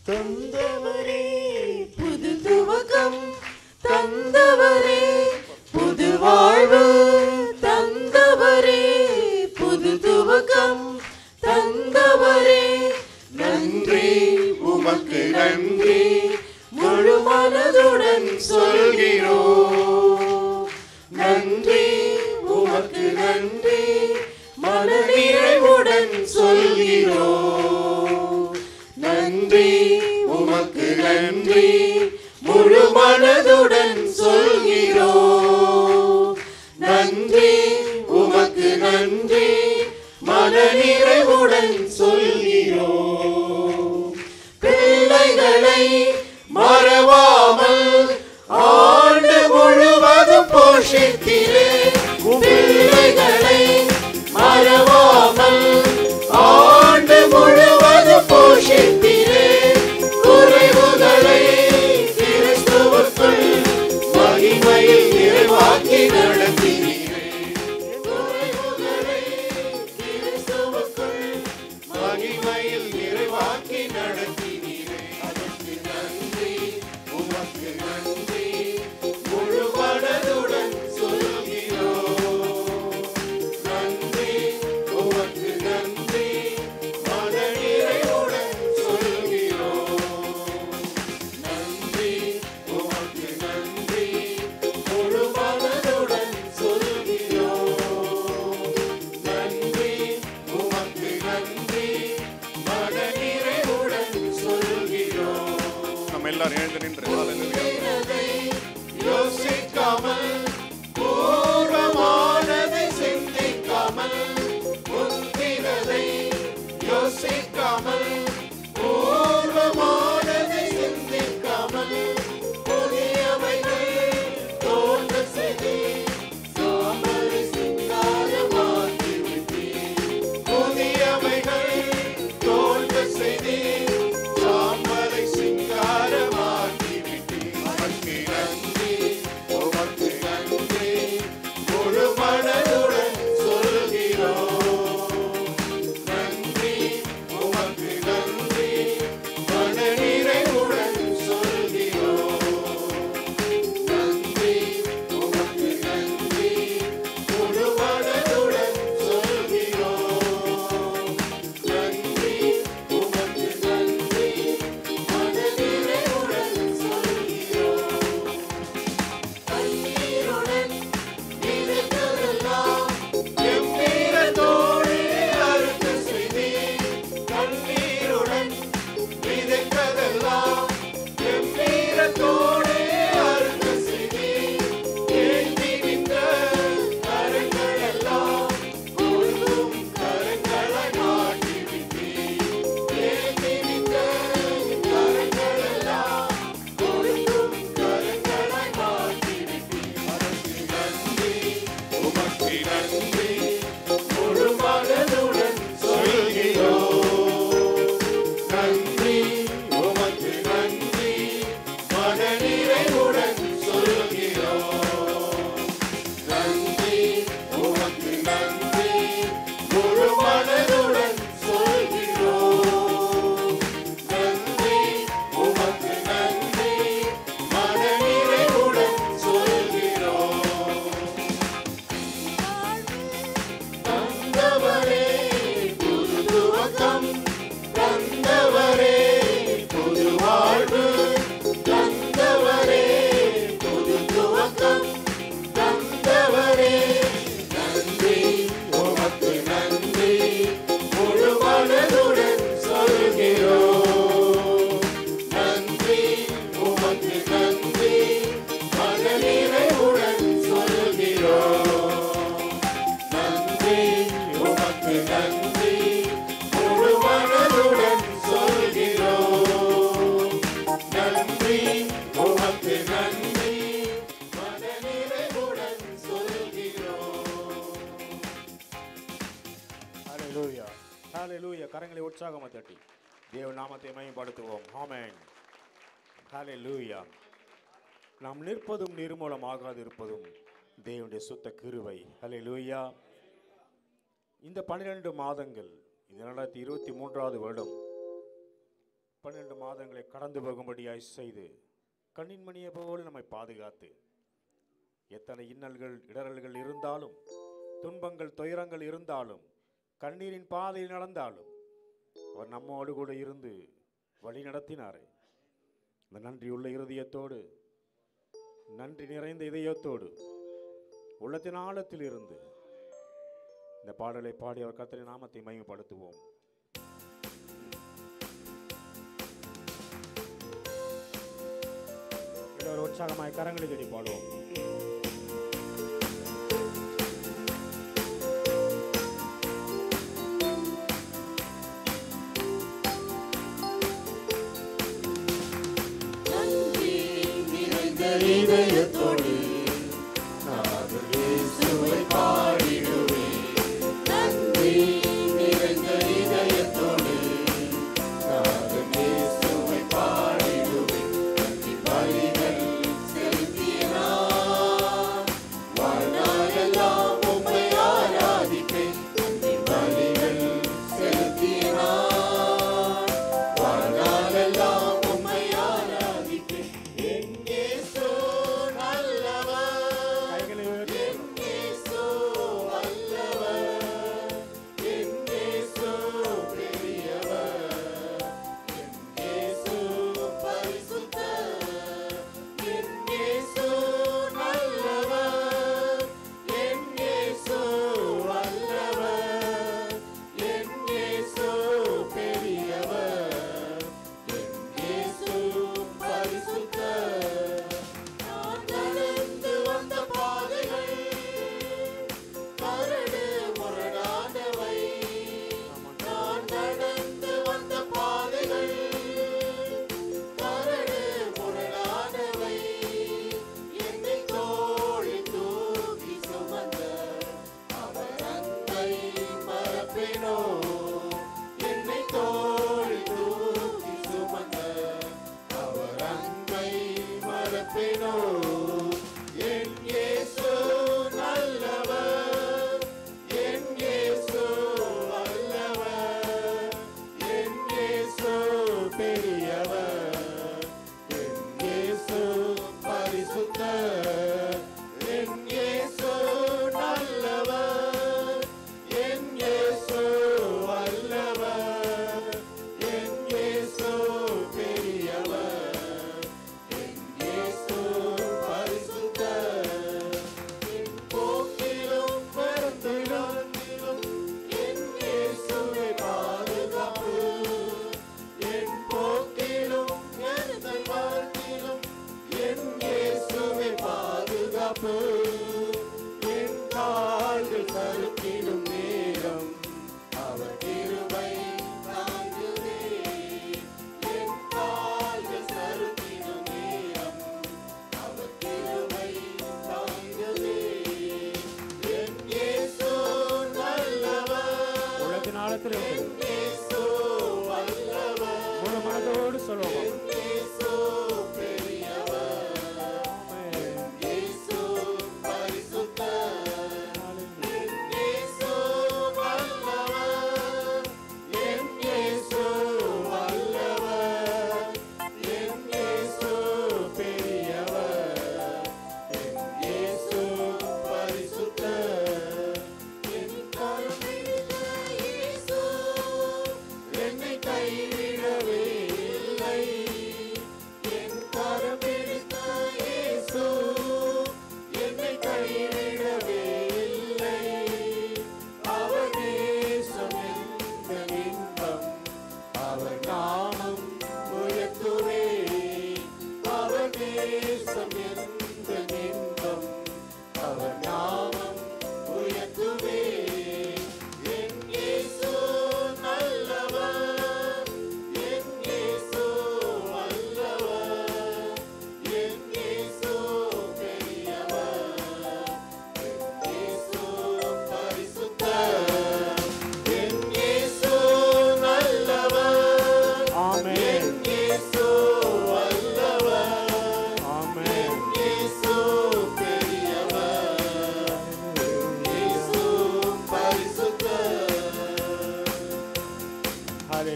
தந்தவரே புது துவக்கம் தந்தவரே புது வாழ்வு தந்தவரே புது துவக்கம் தந்தவரே நன்றி உமக்கு நன்றி முழு மனதுடன் சொல்கிறோம் நன்றி உமக்கு நன்றி மனநிறைவுடன் சொல்கிறோம் நன்றி உமக்கு நன்றி முழு மனதுடன் சொல்கிறோம் நன்றி உமக்கு நன்றி மனநிறைவுடன் சொல்கிறோம் பிள்ளைகளை மறவாமல் ஆண்டு முழுவதும் போஷித்திரே பிள்ளைகளை மறவாமல் ஆண்டு முழுவதும் போஷித்திரே குறைவுகளை கிறிஸ்துவுக்குள் மகிமையில் நிறைவாக்கி நடத்தினீரே குறைவுகளை கிறிஸ்துவுக்குள் மகிமையில் நிறைவாக்கி நடத்தினீரே அதற்கு நன்றி உமக்கு நன்றி முழு மனதுடன் சொல்கிறோம் நன்றி உமக்கு நன்றி மனநிறைவுடன் சொல்கிறோம் நன்றி உமக்கு நன்றி முழு மனதுடன் சொல்கிறோம் நன்றி உமக்கு நன்றி மனநிறைவுடன் சொல்கிறோம் நம்ம எல்லாரும் எழுந்து நின்று ஹalleluya. யோசிக்காமல் பூர்வமானதை சிந்திக்காமல் முந்தினதை யோசிக்காமல் பூர்வமானதை சிந்திக்காமல் புதியவைகள் தோன்ற செய்தி சாம்பலை சிங்காரமாக்கி விட்டீர் புதியவைகள் தோன்ற செய்தி சாம்பலை சிங்காரமாக்கி விட்டீர் உமக்கு நன்றி உமக்கு நன்றி முழு மனதுடன் சொல்கிறோம் நன்றி உமக்கு நன்றி மனநிறைவுடன் சொல்கிறோம் நன்றி உமக்கு நன்றி முழு மனதுடன் சொல்கிறோம் நன்றி உமக்கு நன்றி மனநிறைவுடன் சொல்கிறோம் கண்ணீருடன் நினைத்ததெல்லாம் எம்மீறத்தோடு அறுக்க செய்தீர். கண்ணீருடன் விதைத்ததெல்லாம் எம்மீறத்தோடு அறுக்க செய்தீர். ஏந்தி நின்ற கரங்களெல்லாம் கொள்ளும் கரங்களாய் மாற்றிவிட்டீர். ஏந்தி நின்ற கரங்களெல்லாம் கொள்ளும் கரங்களாய் மாற்றிவிட்டீர். அதற்கு நன்றி, உமக்கு நன்றி, முழு மனதுடன் சொல்கிறோம். நன்றி, உமக்கு நன்றி, மனநிறைவுடன் சொல்கிறோம். நன்றி, உமக்கு நன்றி, முழு மனதுடன் சொல்கிறோம். நன்றி, உமக்கு நன்றி, மனநிறைவுடன் சொல்கிறோம். தந்தவரே புது துவக்கம் தந்தவரே புது வாழ்வு தந்தவரே புது துவக்கம் தந்தவரே நன்றி உமக்கு நன்றி முழு மனதுடன் சொல்கிறோம் நன்றி உமக்கு நன்றி மனநிறைவுடன் சொல்கிறோம் நன்றி உமக்கு நன்றி முழு மனதுடன் சொல்கிறோம் நன்றி உமக்கு நன்றி மனநிறைவுடன் சொல்கிறோம் ஹalleluya ஹalleluya கரங்களை உற்சாகமாக தட்டி தேவ நாமத்தை மகிமைப்படுத்துவோம் ஆமென் ஹalleluya நாம் நிற்பதும் நிர்மூலமாகாது இருப்பதும் தேவனுடைய சுத்த கிருபை ஹalleluya இந்த பன்னிரண்டு மாதங்கள் இது ரெண்டாயிரத்தி இருபத்தி மூன்றாவது வருடம் பன்னெண்டு மாதங்களை கடந்து போகும்படியாய் செய்து கண்ணின் மணியை போல நம்மை பாதுகாத்து எத்தனை இன்னல்கள் இடரல்கள் இருந்தாலும் துன்பங்கள் துயரங்கள் இருந்தாலும் கண்ணீரின் பாதையில் நடந்தாலும் அவர் நம்மோடு கூட இருந்து வழி நடத்தினாரே இந்த நன்றியுள்ள இருதயத்தோடு நன்றி நிறைந்த இதயத்தோடு உள்ளத்தின் ஆழத்தில் இருந்து இந்த பாடலை பாடி அவர் கர்த்தரின் நாமத்தை மகிமைப்படுத்துவோம் எல்லோரும் உற்சாகமாய் கரங்களை கட்டி பாடுவோம் நன்றி நிறைந்த இதயத்தோடு நாங்கள் இயேசுவை பாடிடுவேன் நன்றி நிறைந்த இதயத்தோடு நாங்கள் இயேசுவை பாடிடுவேன் நன்றி பலிகள் செலுத்திய நான் வாழ்நாளெல்லாம் உம்மை ஆராதிப்பேன் நன்றி பலிகள் செலுத்திய நான் வாழ்நாளெல்லாம் உம்மை ஆராதிப்பேன் என் இயேசு நல்லவர் கைகளை உயர்த்தி என் இயேசு வல்லவர் என் இயேசு பெரியவர் என் இயேசு பரிசுத்தர் என் இயேசு நல்லவர் என் இயேசு வல்லவர் என் இயேசு பெரியவர் என் இயேசு பரிசுத்தர் நான் நடந்து வந்த பாதைகள் கரடு முரடானவை நான் நடந்து வந்த பாதைகள் கரடு முரடானவை என்னை தோழி தூக்கி சுமந்த அவர் அன்பை மறப்பேனோ என்னை தோழி தூக்கி சுமந்த அவர் அன்பை மறப்பேனோ என் இயேசு நல்லவர் என் இயேசு வல்லவர் என் இயேசு பெரியவர் என் இயேசு பரிசுத்தர் என் இயேசு நல்லவர் என் இயேசு வல்லவர் என் இயேசு பெரியவர் என் இயேசு பரிசுத்தர் என் போக்கிலும் மரத்திலும் என் இயேசுவை பாதுகாப்பு என் போக்கிலும் எனது வாழ்க்கையிலும் என் இயேசுவை பாதுகாப்பு என் கால்கள் சறுக்கிடும் நேரம் அவர் கிருபை தாங்குதே என் கால்கள் சறுக்கிடும் நேரம் அவர் கிருபை தாங்குதே என் இயேசு நல்லவர் உள்ளத்தின் ஆழத்தில் இருந்து என் இயேசு வல்லவர் முழு மனதோடு சொல்லுவோம் என் இயேசு பெரியவர் ஆமென். இயேசு பரிசுத்தர் ஹalleluya. என் இயேசு வல்லவர் என் இயேசு வல்லவர் என் இயேசு பெரியவர் என் இயேசு பரிசுத்தர் என் கருணையுள்ள இயேசு என்னை கைவிடவே இல்லை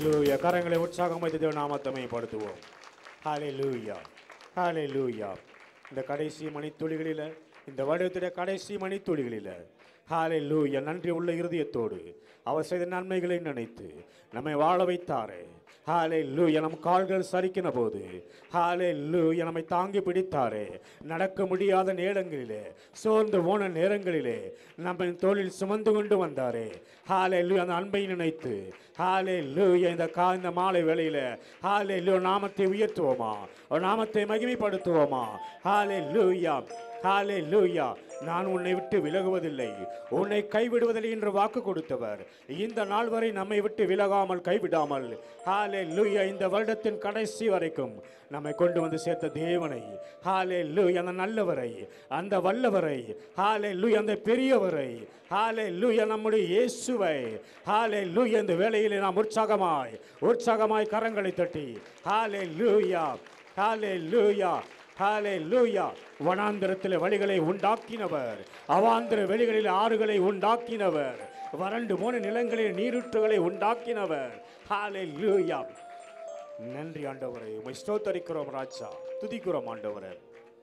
ஹalleluya கரங்களை உற்சாகம் வைத்து தேவ நாமத்தை மேம்படுத்துவோம் ஹalleluya ஹalleluya இந்த கடைசி மணித்துளிகளில் இந்த வருடத்துடைய கடைசி மணித்துளிகளில் ஹalleluya நன்றி உள்ள இருதயத்தோடு அவர் செய்த நன்மைகளை நினைத்து நம்மை வாழ வைத்தாரே ஹalleluya நம் கால்கள் சரிக்கின போது ஹalleluya நம்மை தாங்கி பிடித்தாரே நடக்க முடியாத நேரங்களிலே சோர்ந்து போன நேரங்களிலே நம்மை தோளில் சுமந்து கொண்டு வந்தாரே ஹalleluya அந்த அன்பை நினைத்து ஹalleluya இந்த கா இந்த மாலை வேளையில ஹalleluya நாமத்தை உயர்த்துவோமா அவர் நாமத்தை மகிமைப்படுத்துவோமா ஹalleluya ஹalleluya நான் உன்னை விட்டு விலகுவதில்லை உன்னை கைவிடுவதில்லை என்று வாக்கு கொடுத்தவர் இந்த நாள் வரை நம்மை விட்டு விலகாமல் கைவிடாமல் ஹalleluya இந்த வருடத்தின் கடைசி வரைக்கும் நம்மை கொண்டு வந்து சேர்த்த தேவனை ஹalleluya அந்த நல்லவரை அந்த வல்லவரை ஹalleluya அந்த பெரியவரை ஹalleluya நம்முடைய இயேசுவை ஹalleluya இந்த வேளையிலே நாம் உற்சாகமாய் உற்சாகமாய் கரங்களை தட்டி ஹalleluya ஹalleluya ஹalleluya வனாந்திரத்தில் வழிகளை உண்டாக்கினவர் அவாந்திர வெளிகளில் ஆறுகளை உண்டாக்கினவர் வறண்டு போன நிலங்களில் நீரூற்றுகளை உண்டாக்கினவர் ஹalleluya நன்றி ஆண்டவரே உம்மை ஸ்தோத்தரிக்கிறோம் ராஜா துதிக்கிறோம் ஆண்டவரே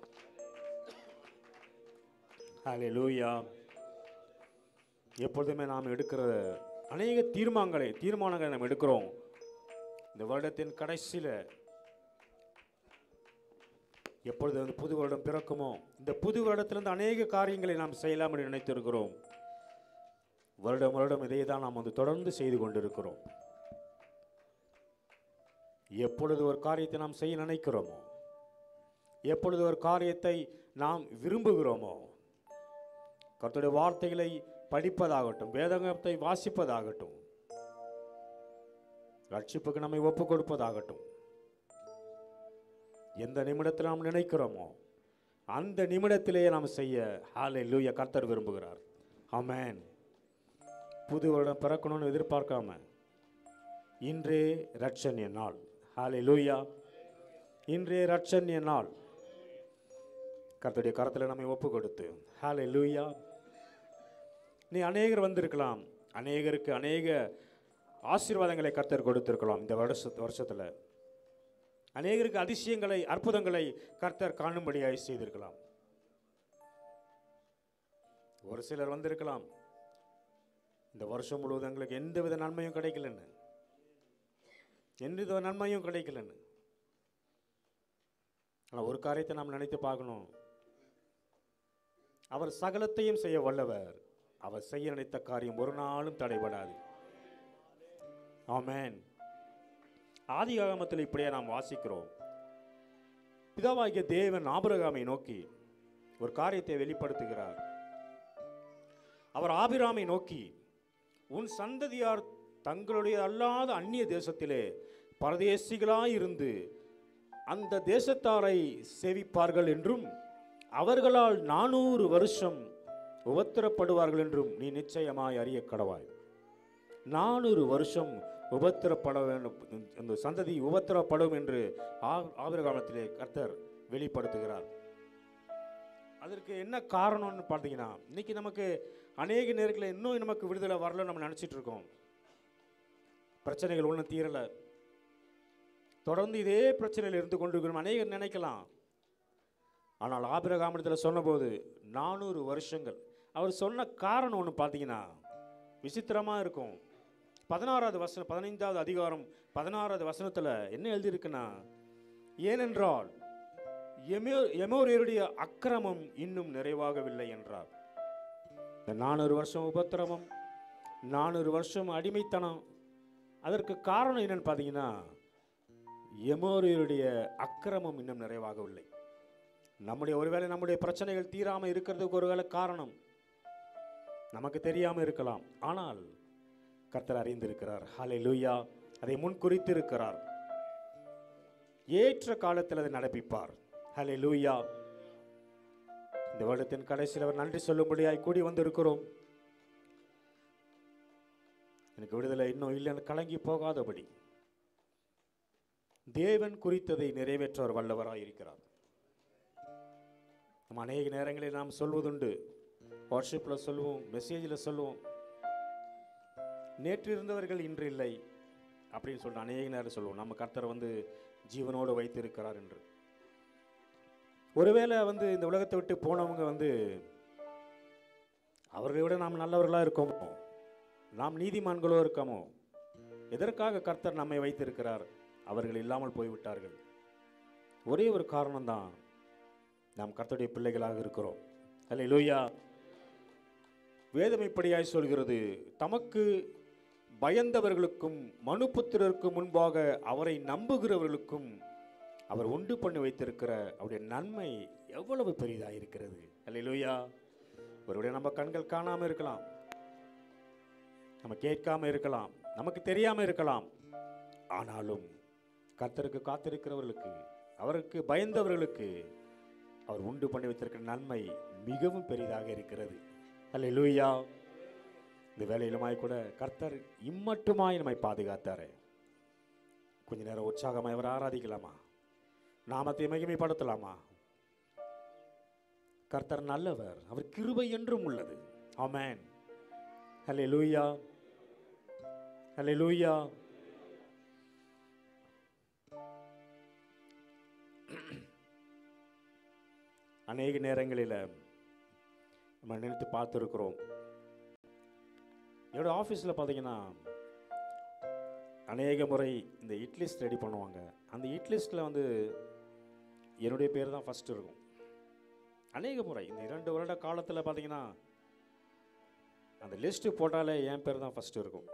ஹalleluya எப்பொழுதுமே நாம் எடுக்கிற அநேக தீர்மானங்களை தீர்மானங்களை நாம் எடுக்கிறோம் இந்த வருடத்தின் கடைசியில் எப்பொழுது வந்து புது வருடம் பிறக்குமோ இந்த புது வருடத்திலிருந்து அநேக காரியங்களை நாம் செய்யலாம் என்று நினைத்திருக்கிறோம் வருடம் வருடம் இதை தான் நாம் வந்து தொடர்ந்து செய்து கொண்டிருக்கிறோம் எப்பொழுது ஒரு காரியத்தை நாம் செய்ய நினைக்கிறோமோ எப்பொழுது ஒரு காரியத்தை நாம் விரும்புகிறோமோ கர்த்தருடைய வார்த்தைகளை படிப்பதாகட்டும் வேதகத்தை வாசிப்பதாகட்டும் ரட்சிப்புக்கு நம்மை ஒப்புக் கொடுப்பதாகட்டும் எந்த நிமிடத்தில் நாம் நினைக்கிறோமோ அந்த நிமிடத்திலேயே நாம் செய்ய ஹாலே லூயா கர்த்தர் விரும்புகிறார் ஆமென் புது வருடம் பிறக்கணும்னு எதிர்பார்க்காம இன்றே ரட்சண்ய நாள் ஹாலே லூயா இன்றே ரட்சண்ய நாள் கர்த்தருடைய கரத்தில் நம்மை ஒப்பு கொடுத்து ஹாலே லூயா நீ அநேகர் வந்திருக்கலாம் அநேகருக்கு அநேக ஆசீர்வாதங்களை கர்த்தர் கொடுத்திருக்கலாம் இந்த வருஷ வருஷத்தில் அநேகருக்கு அதிசயங்களை அற்புதங்களை கர்த்தர் காணும்படியாய் செய்திருக்கலாம் ஒரு சிலர் வந்திருக்கலாம் இந்த வருஷம் முழுவதும் எங்களுக்கு எந்தவித நன்மையும் கிடைக்கலன்னு எந்தவித நன்மையும் கிடைக்கலன்னு ஆனால் ஒரு காரியத்தை நாம் நினைத்து பார்க்கணும் அவர் சகலத்தையும் செய்ய வல்லவர் அவர் செய்ய நினைத்த காரியம் ஒரு நாளும் தடைபடாது ஆமென் ஆதி ஆகமத்தில் இப்படியே நாம் வாசிக்கிறோம் பிதாவாகிய தேவன் ஆபிரகாமை நோக்கி ஒரு காரியத்தை வெளிப்படுத்துகிறார் அவர் ஆபிராமை நோக்கி உன் சந்ததியார் தங்களுடைய அல்லாத அந்நிய தேசத்திலே பரதேசிகளாயிருந்து அந்த தேசத்தாரை சேவிப்பார்கள் என்றும் அவர்களால் நானூறு வருஷம் உபத்திரப்படுவார்கள் என்றும் நீ நிச்சயமாய் அறிய கடவாய் நானூறு வருஷம் உபத்திரப்பட வேண்டும் இந்த சந்ததி உபத்திரப்படும் என்று ஆ- ஆபிரகாமத்திலே கர்த்தர் வெளிப்படுத்துகிறார் அதற்கு என்ன காரணம்னு பார்த்தீங்கன்னா இன்னைக்கு நமக்கு அநேக நேரங்களில் இன்னும் நமக்கு விடுதலை வரல நம்ம நினச்சிட்டு இருக்கோம் பிரச்சனைகள் ஒன்றும் தீரலை தொடர்ந்து இதே பிரச்சனையில் இருந்து கொண்டிருக்கிறோம் அநேகர் நினைக்கலாம் ஆனால் ஆபிரகாமிடத்தில் சொன்னபோது நானூறு வருஷங்கள் அவர் சொன்ன காரணம் ஒன்று பார்த்தீங்கன்னா விசித்திரமாக இருக்கும் பதினாறாவது வசனம் பதினைந்தாவது அதிகாரம் பதினாறாவது வசனத்தில் என்ன எழுதியிருக்குன்னா ஏனென்றால் எமோ எமோரியருடைய அக்கிரமம் இன்னும் நிறைவாகவில்லை என்றார் இந்த நானூறு வருஷம் உபத்திரமம் நானூறு வருஷம் அடிமைத்தனம் அதற்கு காரணம் என்னன்னு பார்த்தீங்கன்னா எமோரியருடைய அக்கிரமம் இன்னும் நிறைவாகவில்லை நம்முடைய ஒருவேளை நம்முடைய பிரச்சனைகள் தீராமல் இருக்கிறதுக்கு ஒருவேளை காரணம் நமக்கு தெரியாமல் இருக்கலாம் ஆனால் கர்த்தர் அறிந்திருக்கிறார் ஹலே லூயா அதை முன்குறித்து இருக்கிறார் ஏற்ற காலத்தில் அதை நடப்பிப்பார் ஹலே லூயா இந்த வருடத்தின் கடைசியில் அவர் நன்றி சொல்லும்படியாய் கூடி வந்திருக்கிறோம் எனக்கு விடுதலை இன்னும் இல்லைன்னு கலங்கி போகாதபடி தேவன் குறித்ததை நிறைவேற்றவர் வல்லவராய் இருக்கிறார் நம்ம அநேக நேரங்களில் நாம் சொல்வதுண்டு வாட்ஸ்அப்பில் சொல்லுவோம் மெசேஜில் சொல்லுவோம் நேற்று இருந்தவர்கள் இன்று இல்லை அப்படின்னு சொல்லிட்டு அநேக நேரம் சொல்லுவோம் நம்ம கர்த்தரை வந்து ஜீவனோடு வைத்திருக்கிறார் என்று ஒருவேளை வந்து இந்த உலகத்தை விட்டு போனவங்க வந்து அவர்களை விட நாம் நல்லவர்களாக இருக்கோமோ நாம் நீதிமான்களோ இருக்கோமோ எதற்காக கர்த்தர் நம்மை வைத்திருக்கிறார் அவர்கள் இல்லாமல் போய்விட்டார்கள் ஒரே ஒரு காரணம்தான் நாம் கர்த்தருடைய பிள்ளைகளாக இருக்கிறோம் அல்ல லூயா வேதம் இப்படியாய் சொல்கிறது தமக்கு பயந்தவர்களுக்கும் மனுபுத்திரருக்கு முன்பாக அவரை நம்புகிறவர்களுக்கும் அவர் உண்டு பண்ணி வைத்திருக்கிற அவருடைய நன்மை எவ்வளவு பெரிதாக இருக்கிறது அல்லையா ஒருவேளை நம்ம கண்கள் காணாமல் இருக்கலாம் நம்ம கேட்காம இருக்கலாம் நமக்கு தெரியாம இருக்கலாம் ஆனாலும் கர்த்தருக்கு காத்திருக்கிறவர்களுக்கு அவருக்கு பயந்தவர்களுக்கு அவர் உண்டு பண்ணி வைத்திருக்கிற நன்மை மிகவும் பெரிதாக இருக்கிறது அல்ல இந்த வேலையிலுமாய் கூட கர்த்தர் இம்மட்டுமாய் நம்மை பாதுகாத்தாரு கொஞ்ச நேரம் உற்சாகமாய் அவர் ஆராதிக்கலாமா நாமத்தை மகிமைப்படுத்தலாமா கர்த்தர் நல்லவர் அவர் கிருபை என்றும் உள்ளது ஆமென் ஹalleluya ஹalleluya அநேக நேரங்களில் நம்ம நினைத்து பார்த்துருக்குறோம் என்னோட ஆஃபீஸில் பார்த்தீங்கன்னா அநேக முறை இந்த இட் லிஸ்ட் ரெடி பண்ணுவாங்க அந்த இட் லிஸ்ட்டில் வந்து என்னுடைய பேர் தான் ஃபஸ்ட்டு இருக்கும் அநேக முறை இந்த இரண்டு வருட காலத்தில் பார்த்தீங்கன்னா அந்த லிஸ்ட்டு போட்டாலே என் பேர் தான் ஃபஸ்ட்டு இருக்கும்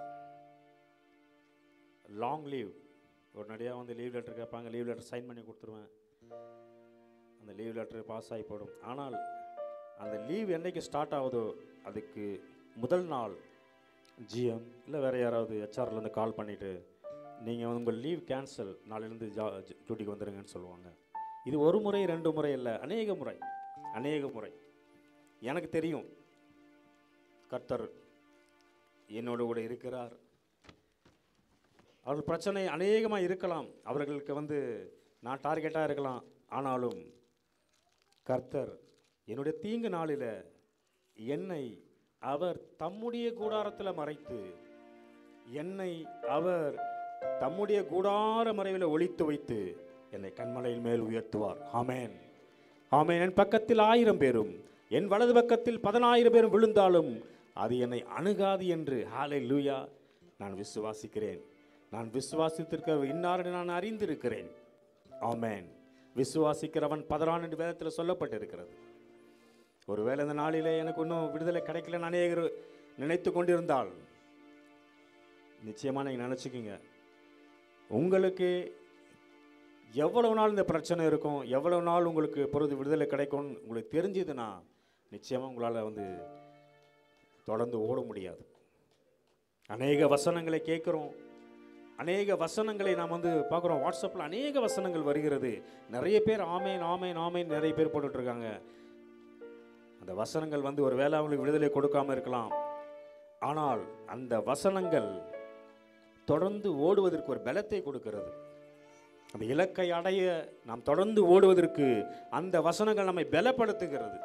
லாங் லீவ் உடனடியாக வந்து லீவ் லெட்டர் கேட்பாங்க லீவ் லெட்டர் சைன் பண்ணி கொடுத்துருவேன் அந்த லீவ் லெட்டர் பாஸ் ஆகி போடும் ஆனால் அந்த லீவ் என்னைக்கு ஸ்டார்ட் ஆகுதோ அதுக்கு முதல் நாள் ஜிஎம் இல்லை வேறு யாராவது ஹெச்ஆர்லேருந்து கால் பண்ணிவிட்டு நீங்கள் வந்து உங்கள் லீவ் கேன்சல் நாளையிலேருந்து ஜா டியூட்டிக்கு வந்துடுங்கன்னு சொல்லுவாங்க இது ஒரு முறை ரெண்டு முறை இல்லை அநேக முறை அநேக முறை எனக்கு தெரியும் கர்த்தர் என்னோடு கூட இருக்கிறார் அவர்கள் பிரச்சனை அநேகமாக இருக்கலாம் அவர்களுக்கு வந்து நான் டார்கெட்டாக இருக்கலாம் ஆனாலும் கர்த்தர் என்னுடைய தீங்கு நாளில் என்னை அவர் தம்முடைய கூடாரத்தில் மறைத்து என்னை அவர் தம்முடைய கூடார மறைவில் ஒளித்து வைத்து என்னை கண்மலையின் மேல் உயர்த்துவார் ஆமென் ஆமென் என் பக்கத்தில் ஆயிரம் பேரும் என் வலது பக்கத்தில் பதினாயிரம் பேரும் விழுந்தாலும் அது என்னை அணுகாது என்று ஹாலே லூயா நான் விசுவாசிக்கிறேன் நான் விசுவாசித்திருக்க இன்னாரை நான் அறிந்திருக்கிறேன் ஆமென் விசுவாசிக்கிறவன் பதறான் என்று வேதத்தில் சொல்லப்பட்டிருக்கிறது ஒருவேளை இந்த நாளிலே எனக்கு இன்னும் விடுதலை கிடைக்கலன்னு அநேகர் நினைத்து கொண்டிருந்தால் நிச்சயமாக நீங்கள் நினச்சிக்கிங்க உங்களுக்கு எவ்வளவு நாள் இந்த பிரச்சனை இருக்கும் எவ்வளவு நாள் உங்களுக்கு பொழுது விடுதலை கிடைக்கும்னு உங்களுக்கு தெரிஞ்சதுன்னா நிச்சயமாக உங்களால் வந்து தொடர்ந்து ஓட முடியாது அநேக வசனங்களை கேட்குறோம் அநேக வசனங்களை நாம் வந்து பார்க்குறோம் வாட்ஸ்அப்பில் அநேக வசனங்கள் வருகிறது நிறைய பேர் ஆமேன் ஆமேன் ஆமேன் நிறைய பேர் போட்டுட்டு இருக்காங்க அந்த வசனங்கள் வந்து ஒரு வேளை அவங்களுக்கு விடுதலை கொடுக்காம இருக்கலாம் ஆனால் அந்த வசனங்கள் தொடர்ந்து ஓடுவதற்கு ஒரு பலத்தை கொடுக்கிறது அந்த இலக்கை அடைய நாம் தொடர்ந்து ஓடுவதற்கு அந்த வசனங்கள் நம்மை பலப்படுத்துகிறது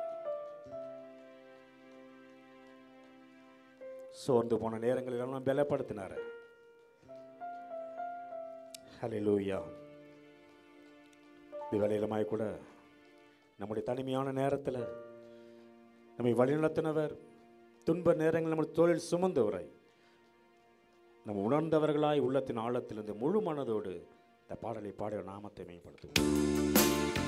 சோர்ந்து போன நேரங்களில் எல்லாம் பலப்படுத்தினார் ஹalleluya இது வேலையிலுமாய் கூட நம்முடைய தனிமையான நேரத்தில் நம்மை வழிநடத்தினவர் துன்ப நேரங்கள் நம்முடைய தொழில் சுமந்தவரை நம்ம உணர்ந்தவர்களாய் உள்ளத்தின் ஆழத்திலிருந்து முழு மனதோடு இந்த பாடலை பாட நாமத்தை மேம்படுத்துவோம்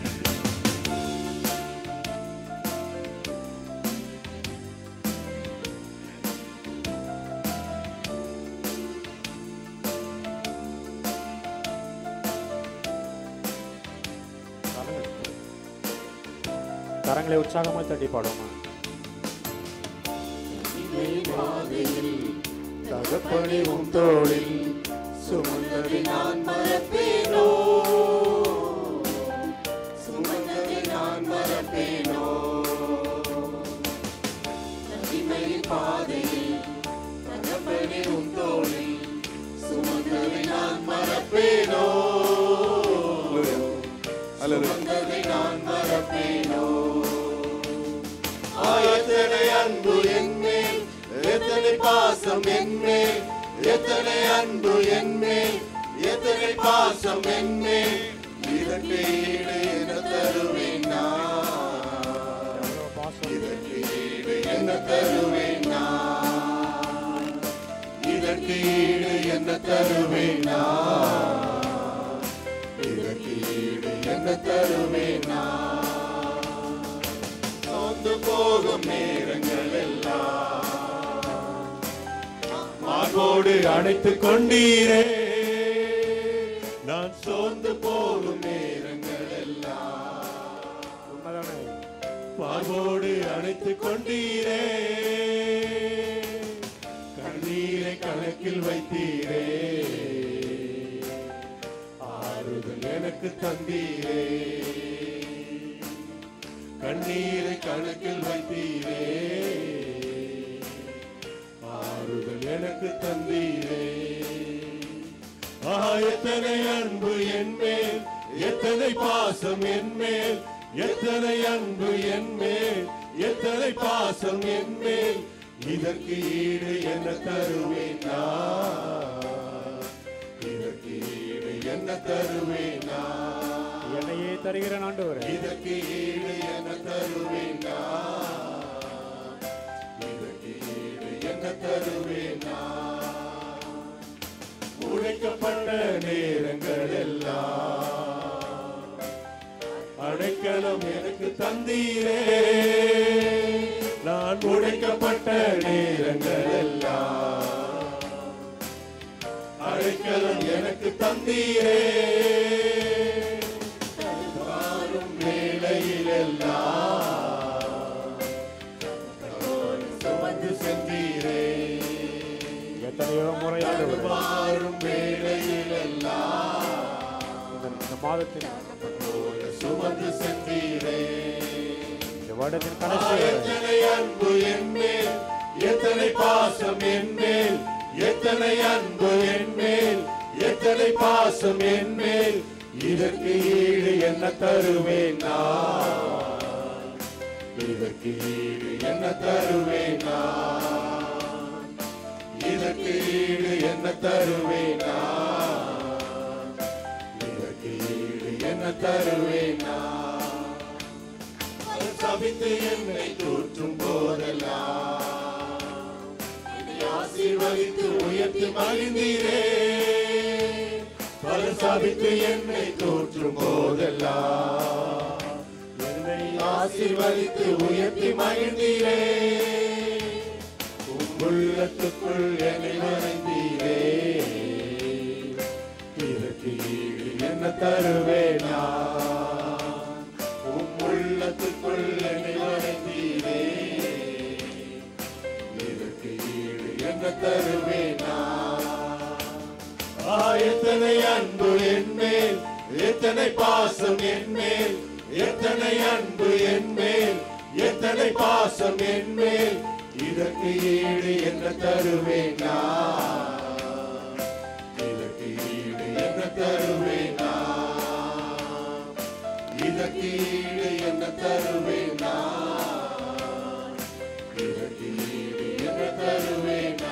கரங்களை- கரங்களை உற்சாகமாக தட்டி பாடுவோமா தகப்பனே உம் தோளில் சுமந்ததை நான் மறப்பேனோ சுமந்ததை நான் மறப்பேனோ நன்மையின் பாதையில் தகப்பனே உம் தோளில் சுமந்ததை நான் மறப்பேனோ சுமந்ததை நான் மறப்பேனோ ஆயத்தனை அன்பு என்மேல் எத்தனை பாசம் என்மேல் எத்தனை அன்பு என்மேல் எத்தனை பாசம் என்மேல் இதற்கு ஈடு என்ன தருவேன் நான் இதற்கு ஈடு என்ன தருவேன் நான் இதற்கு ஈடு என்ன தருவேன் நான் இதற்கு ஈடு என்ன தருவேன் நான் சோர்ந்து போகும் நேரங்கள் எல்லாம் மார்போடு அணைத்துக் கொண்டீரே நான் சோர்ந்து போகும் நேரங்கள் எல்லாம் உண்மைதானே மார்போடு அணைத்துக் கொண்டீரே கண்ணீரை கணக்கில் வைத்தீரே ஆறுதல் எனக்கு தந்தீரே கண்ணீரை கணக்கில் வைத்தீரே ஆறுதல் எனக்கு தந்தீரே ஆஹா எத்தனை அன்பு என் மேல் எத்தனை பாசம் என் மேல் எத்தனை அன்பு என் மேல் எத்தனை பாசம் என் மேல் இதற்கு ஈடு என்ன தருவேன் நான் இதற்கு ஈடு என்ன தருவேன் நான் என்னையே தருகிறேன் ஆண்டவரே இதற்கு ஈடு என்ன தருவேன் நான் இதற்கு ஈடு என்ன தருவேன் நான் உழைக்கப்பட்ட நேரங்கள் எல்லாம் அடைக்கலம் எனக்கு தந்தீரே நான் உழைக்கப்பட்ட நேரங்கள் எல்லாம் அடைக்கலம் எனக்கு தந்தீரே வாரும் வேளையில் எல்லாம் சுமந்து சென்றீரே எத்தனையோ முறை ஆண்டவரே வாரும் வேளையில் எல்லாம் இந்த இந்த மாதத்தின் சுமந்து சென்றீரே இந்த வருடத்தின் கடைசி வரை எத்தனை அன்பு என் மேல் எத்தனை பாசம் என் மேல் எத்தனை அன்பு என் மேல் எத்தனை பாசம் என் மேல் இதற்கு ஈடு என்ன தருவேன் நான் இதற்கு ஈடு என்ன தருவேன் நான் இதற்கு ஈடு என்ன தருவேன் நான் இதற்கு ஈடு என்ன தருவேன் நான் சபித்து என்னை தூற்றும் போதெல்லாம் என்னை ஆசீர்வதித்து உயர்த்தி மகிழ்ந்தீரே பல சபித்து என்னை தூற்றும் போதெல்லாம் என்னை ஆசீர்வதித்து உயர்த்தி மகிழ்ந்தீரே உம் உள்ளத்துக்குள் என்னை வரைந்தீரே இதற்கு ஈடு என்ன தருவேனா உம் உள்ளத்துக்குள் என்னை வரைந்தீரே இதற்கு ஈடு என்ன தருவேனா ஆ, எத்தனை அன்பு என் மேல் எத்தனை பாசம் என் மேல் எத்தனை அன்பு என் மேல் எத்தனை பாசம் என் மேல் இதற்கு ஈடு என்ன தருவேனா இதற்கு ஈடு என்ன தருவேனா இதற்கு ஈடு என்ன தருவேனா இதற்கு ஈடு என்ன தருவேனா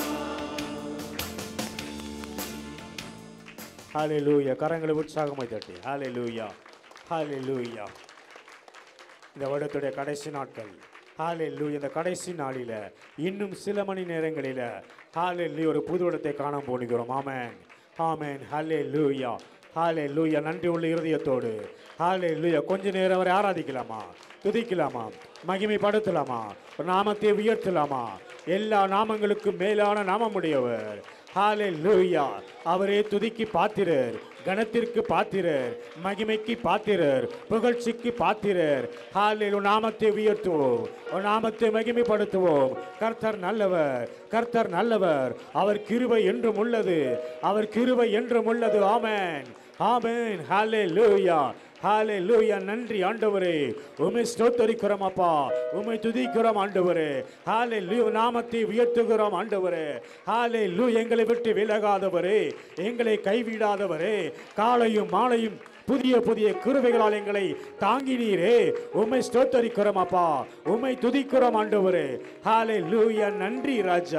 ஹalleluya கரங்களை உற்சாகமாய் தட்டி ஹalleluya ஹalleluya இந்த வருடத்துடைய கடைசி நாட்கள் ஹalleluya இந்த கடைசி நாளில இன்னும் சில மணி நேரங்களில ஹalleluya ஒரு புது இடத்தை காண போகிறோம் ஆமென் ஆமென் ஹalleluya ஹalleluya நன்றி உள்ள இருதயத்தோடு ஹalleluya கொஞ்ச நேரம் அவரை ஆராதிக்கலாமா துதிக்கலாமா மகிமைப்படுத்தலாமா ஒரு நாமத்தை உயர்த்தலாமா எல்லா நாமங்களுக்கும் மேலான நாமமுடையவர் ஹalleluya அவரே துதிக்கு பாத்திரர் கணத்திற்கு பாத்திரர் மகிமைக்கு பாத்திரர் புகழ்ச்சிக்கு பாத்திரர் ஹalleluya நாமத்தை உயர்த்துவோம் உன் நாமத்தை மகிமைப்படுத்துவோம் கர்த்தர் நல்லவர் கர்த்தர் நல்லவர் அவர் கிருபை என்றும் உள்ளது அவர் கிருபை என்றும் உள்ளது ஆமென் ஆமென் ஹalleluya ஹalleluya நன்றி ஆண்டவரே உம்மை ஸ்தோத்தரிக்கிறோம் அப்பா உம்மை துதிக்கிறோம் ஆண்டவரே ஹalleluya நாமத்தை உயர்த்துகிறோம் ஆண்டவரே ஹalleluya எங்களை விட்டு விலகாதவரே எங்களை கைவிடாதவரே காலையும் மாலையும் புதிய புதிய கிருபைகளால் எங்களை தாங்கினீரே உம்மை ஸ்தோத்தரிக்கிறோம் அப்பா உம்மை துதிக்கிறோம் ஆண்டவரே ஹalleluya நன்றி ராஜா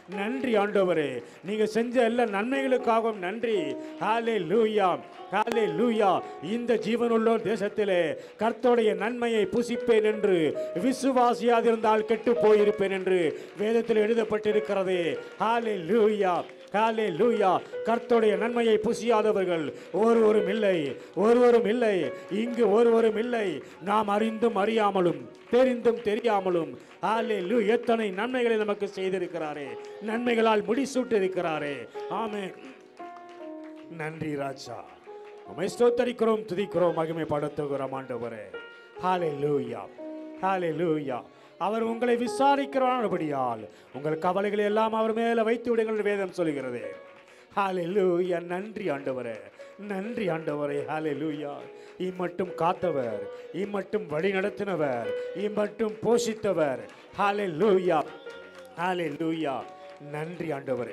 நன்றி ஆண்டவரே நீங்க செஞ்ச எல்லா நன்மைகளுக்காகவும் நன்றி ஹாலே லூயா ஹாலே லூயா இந்த ஜீவனுள்ள தேசத்திலே கர்த்தருடைய நன்மையை புசிப்பேன் என்று விசுவாசியாதிருந்தால் கெட்டு போயிருப்பேன் என்று வேதத்தில் எழுதப்பட்டிருக்கிறது ஹாலே லூயா ஹாலே லூயா கர்த்தருடைய நன்மையை புசியாதவர்கள் ஒருவரும் இல்லை ஒருவரும் இல்லை இங்கு ஒருவரும் இல்லை நாம் அறிந்தும் அறியாமலும் தெரிந்தும் தெரியாமலும் ஹாலே லூ எத்தனை நன்மைகளை நமக்கு செய்திருக்கிறாரே நன்மைகளால் முடிசூட்டி இருக்கிறாரே ஆமே நன்றி ராஜா உமை ஸ்தோத்தரிக்கிறோம் துதிக்கிறோம் மகிமை படுத்துகிறோம் ஆண்டவரே ஹாலே லூயா ஹாலே லூயா அவர் உங்களை விசாரிக்கிறானபடியால் உங்கள் கவலைகளை எல்லாம் அவர் மேல வைத்து விடுங்கள் என்று வேதம் சொல்கிறது ஹாலே லூயா நன்றி ஆண்டவரே நன்றி ஆண்டவரே ஹாலே லூயா இம்மட்டும் காத்தவர் இம்மட்டும் வழி நடத்தினவர் இம்மட்டும் போஷித்தவர் ஹாலே லூயா ஹாலே லூயா நன்றி ஆண்டவரே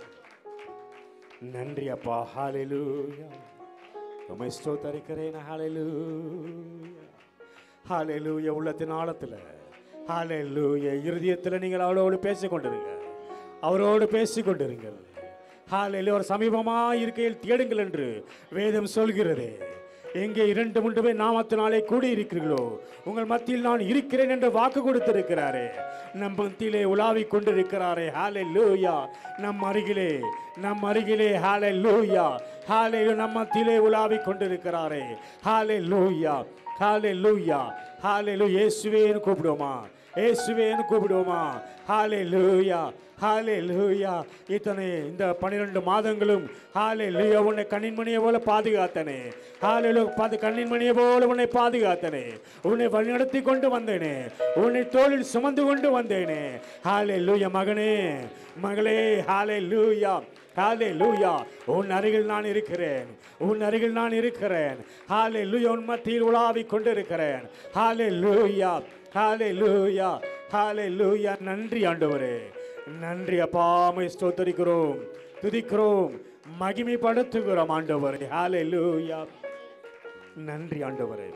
நன்றி அப்பா ஹalleluya உம்மை ஸ்தோத்தரிக்கிறேன் ஹalleluya ஹalleluya உள்ளத்தின் ஆழத்தில் ஹalleluya இருதயத்தில் நீங்கள் அவளோடு பேசிக் கொண்டிருங்க அவரோடு பேசிக் கொண்டிருங்கள் ஹalleluya ஒரு சமீபமாக இருக்கையில் தேடுங்கள் என்று வேதம் சொல்கிறது எங்கே இரண்டு மூன்று பேர் நாமத்தினாலே கூடி இருக்கிறீர்களோ உங்கள் மத்தியில் நான் இருக்கிறேன் என்று வாக்கு கொடுத்திருக்கிறாரே நம் மத்தியிலே உலாவிக் கொண்டிருக்கிறாரே ஹாலே லூயா நம் அருகிலே நம் அருகிலே ஹாலே லூயா ஹாலே நம் மத்தியிலே உலாவிக் கொண்டிருக்கிறாரே ஹாலே லூயா ஹாலே லூயா ஹாலே லூ இயேசுவேன்னு கூப்பிடுவோமா இயேசுவேன்னு கூப்பிடுவோமா ஹாலே லூயா ஹாலே லூயா இத்தனை இந்த பன்னிரெண்டு மாதங்களும் ஹாலே லூயா உன்னை கண்ணின்மணியை போல பாதுகாத்தனே ஹாலே லூ பாது கண்ணின்மணியை போல உன்னை பாதுகாத்தனே உன்னை வழிநடத்தி கொண்டு வந்தேனே உன்னை தோளில் சுமந்து கொண்டு வந்தேனே ஹாலே லூயா மகனே மகளே ஹாலே லூயா ஹாலே லூயா உன் அருகில் நான் இருக்கிறேன் உன் அருகில் நான் இருக்கிறேன் ஹாலே லூயா உன் மத்தியில் உலாவிக் கொண்டிருக்கிறேன் ஹாலே லூயா ஹாலே லூயா ஹாலே லூயா நன்றி ஆண்டவரே நன்றி அப்பாமை ஸ்தோத்தரிக்கிறோம் துதிக்கிறோம் மகிமைப்படுத்துகிறோம் ஆண்டவரே ஹாலே லூயா நன்றி ஆண்டவரே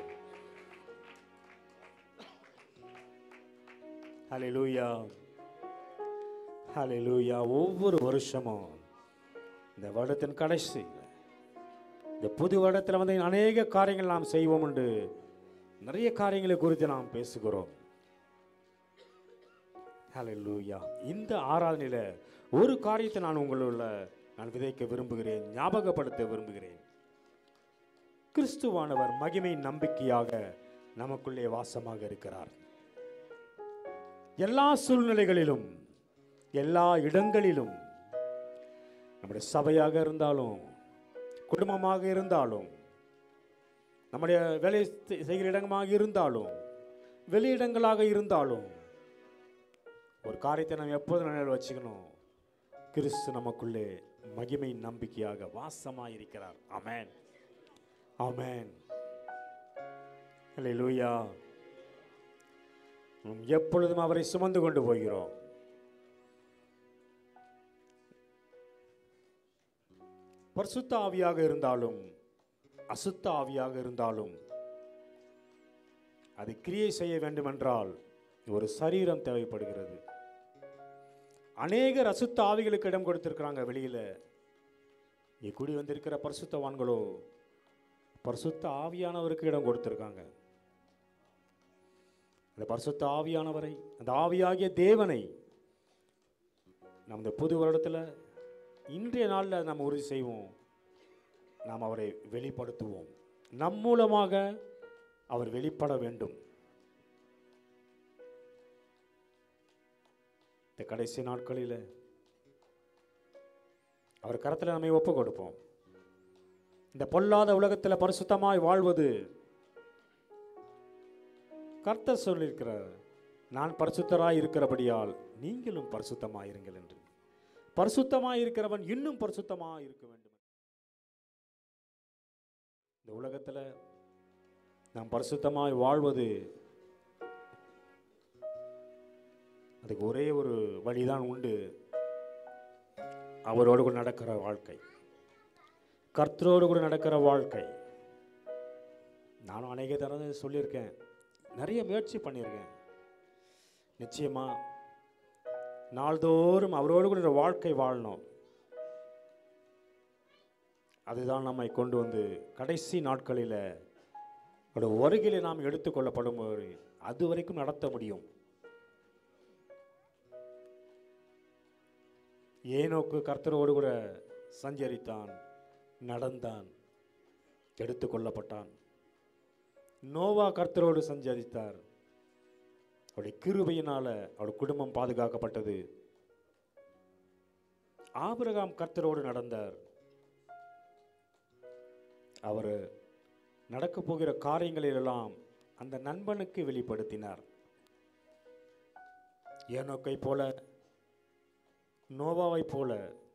ஹாலே லூயா ஹாலே லூயா ஒவ்வொரு வருஷமும் இந்த வருடத்தின் கடைசி இந்த புது வருடத்தில் வந்து அநேக காரியங்கள் நாம் செய்வோம் என்று நிறைய காரியங்களை குறித்து நாம் பேசுகிறோம் ஹalleluya இந்த ஆராதனையில் ஒரு காரியத்தை நான் உங்களுள்ள நான் விதைக்க விரும்புகிறேன் ஞாபகப்படுத்த விரும்புகிறேன் கிறிஸ்துவானவர் மகிமை நம்பிக்கையாக நமக்குள்ளே வாசமாக இருக்கிறார் எல்லா சூழ்நிலைகளிலும் எல்லா இடங்களிலும் நம்முடைய சபையாக இருந்தாலும் குடும்பமாக இருந்தாலும் நம்முடைய வேலை செய்- செய்கிற இடமாக இருந்தாலும் வெளியிடங்களாக இருந்தாலும் ஒரு காரியத்தை நம்ம எப்போதும் நினைவில் வச்சுக்கணும் கிறிஸ்து நமக்குள்ளே மகிமை நம்பிக்கையாக வாசமாக இருக்கிறார் அமேன் ஆமென் அல்லேலூயா நாம் எப்பொழுதும் அவரை சுமந்து கொண்டு போகிறோம் பரிசுத்த ஆவியாக இருந்தாலும் அசுத்த ஆவியாக இருந்தாலும் அது கிரியை செய்ய வேண்டுமென்றால் ஒரு சரீரம் தேவைப்படுகிறது அநேகர் அசுத்த ஆவிகளுக்கு இடம் கொடுத்திருக்கிறாங்க வெளியில இங்கே கூடி வந்திருக்கிற பரிசுத்தவான்களோ பரிசுத்த ஆவியானவருக்கு இடம் கொடுத்திருக்காங்க அந்த பரிசுத்த ஆவியானவரை அந்த ஆவியாகிய தேவனை நம்ம இந்த புது வருடத்தில் இன்றைய நாளில் நம்ம உறுதி செய்வோம் நாம் அவரை வெளிப்படுத்துவோம் நம் மூலமாக அவர் வெளிப்பட வேண்டும் இந்த கடைசி நாட்களில் அவர் கரத்தில் நம்மை ஒப்பு கொடுப்போம் இந்த பொல்லாத உலகத்தில் பரிசுத்தமாய் வாழ்வது கர்த்தர் சொல்லியிருக்கிறார் நான் பரிசுத்தராய் இருக்கிறபடியால் நீங்களும் பரிசுத்தமாய் இருங்கள் என்று பரிசுத்தமாய் இருக்கிறவன் இன்னும் பரிசுத்தமாய் இருக்க வேண்டும் இந்த உலகத்தில் நாம் பரிசுத்தமாய் வாழ்வது அதுக்கு ஒரே ஒரு வழிதான் உண்டு அவரோடு கூட நடக்கிற வாழ்க்கை கர்த்தரோடு கூட நடக்கிற வாழ்க்கை நானும் அநேக தடவை சொல்லியிருக்கேன் நிறைய முயற்சி பண்ணியிருக்கேன் நிச்சயமா நாள்தோறும் அவரோடு கூட ஒரு வாழ்க்கை வாழணும் அதுதான் நம்மை கொண்டு வந்து கடைசி நாட்களில் அவருடைய வருகையிலே நாம் எடுத்துக்கொள்ளப்படும் போது அது வரைக்கும் நடத்த முடியும் ஏனோக்கு கர்த்தரோடு கூட சஞ்சரித்தான் நடந்தான் எடுத்துக்கொள்ளப்பட்டான் நோவா கர்த்தரோடு சஞ்சரித்தார் அவருடைய கிருபையினால அவருடைய குடும்பம் பாதுகாக்கப்பட்டது ஆபிரகாம் கர்த்தரோடு நடந்தார் அவர் நடக்கப் போகிற காரியங்களிலெல்லாம் அந்த நண்பனுக்கு வெளிப்படுத்தினார் ஏனோக்கை போல நோவாவைப் போல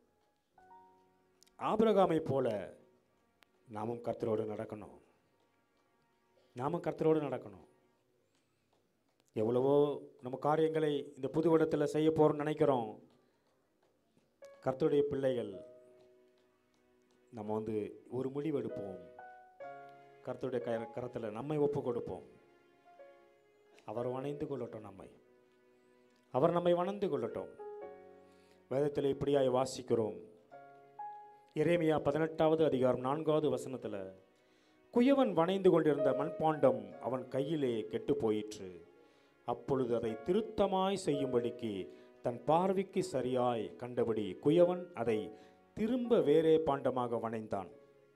ஆபிரகாமை போல நாமும் கர்த்தரோடு நடக்கணும் நாமும் கர்த்தரோடு நடக்கணும் எவ்வளவோ நம்ம காரியங்களை இந்த புது இடத்துல செய்ய போகிறோம்னு நினைக்கிறோம் கர்த்தருடைய பிள்ளைகள் நம்ம வந்து ஒரு முடிவெடுப்போம் கர்த்தருடைய க கரத்தில் நம்மை ஒப்பு கொடுப்போம் அவர் வணைந்து கொள்ளட்டும் நம்மை அவர் நம்மை வணந்து கொள்ளட்டும் வேதத்தில் இப்படியாய் வாசிக்கிறோம் எரேமியா பதினெட்டாவது அதிகாரம் நான்காவது வசனத்தில் குயவன் வணைந்து கொண்டிருந்த மண்பாண்டம் அவன் கையிலே கெட்டு போயிற்று அப்பொழுது அதை திருத்தமாய் செய்யும்படிக்கு தன் பார்வைக்கு சரியாய் கண்டபடி குயவன் அதை திரும்ப வேறே பாண்டமாக வணைந்தான்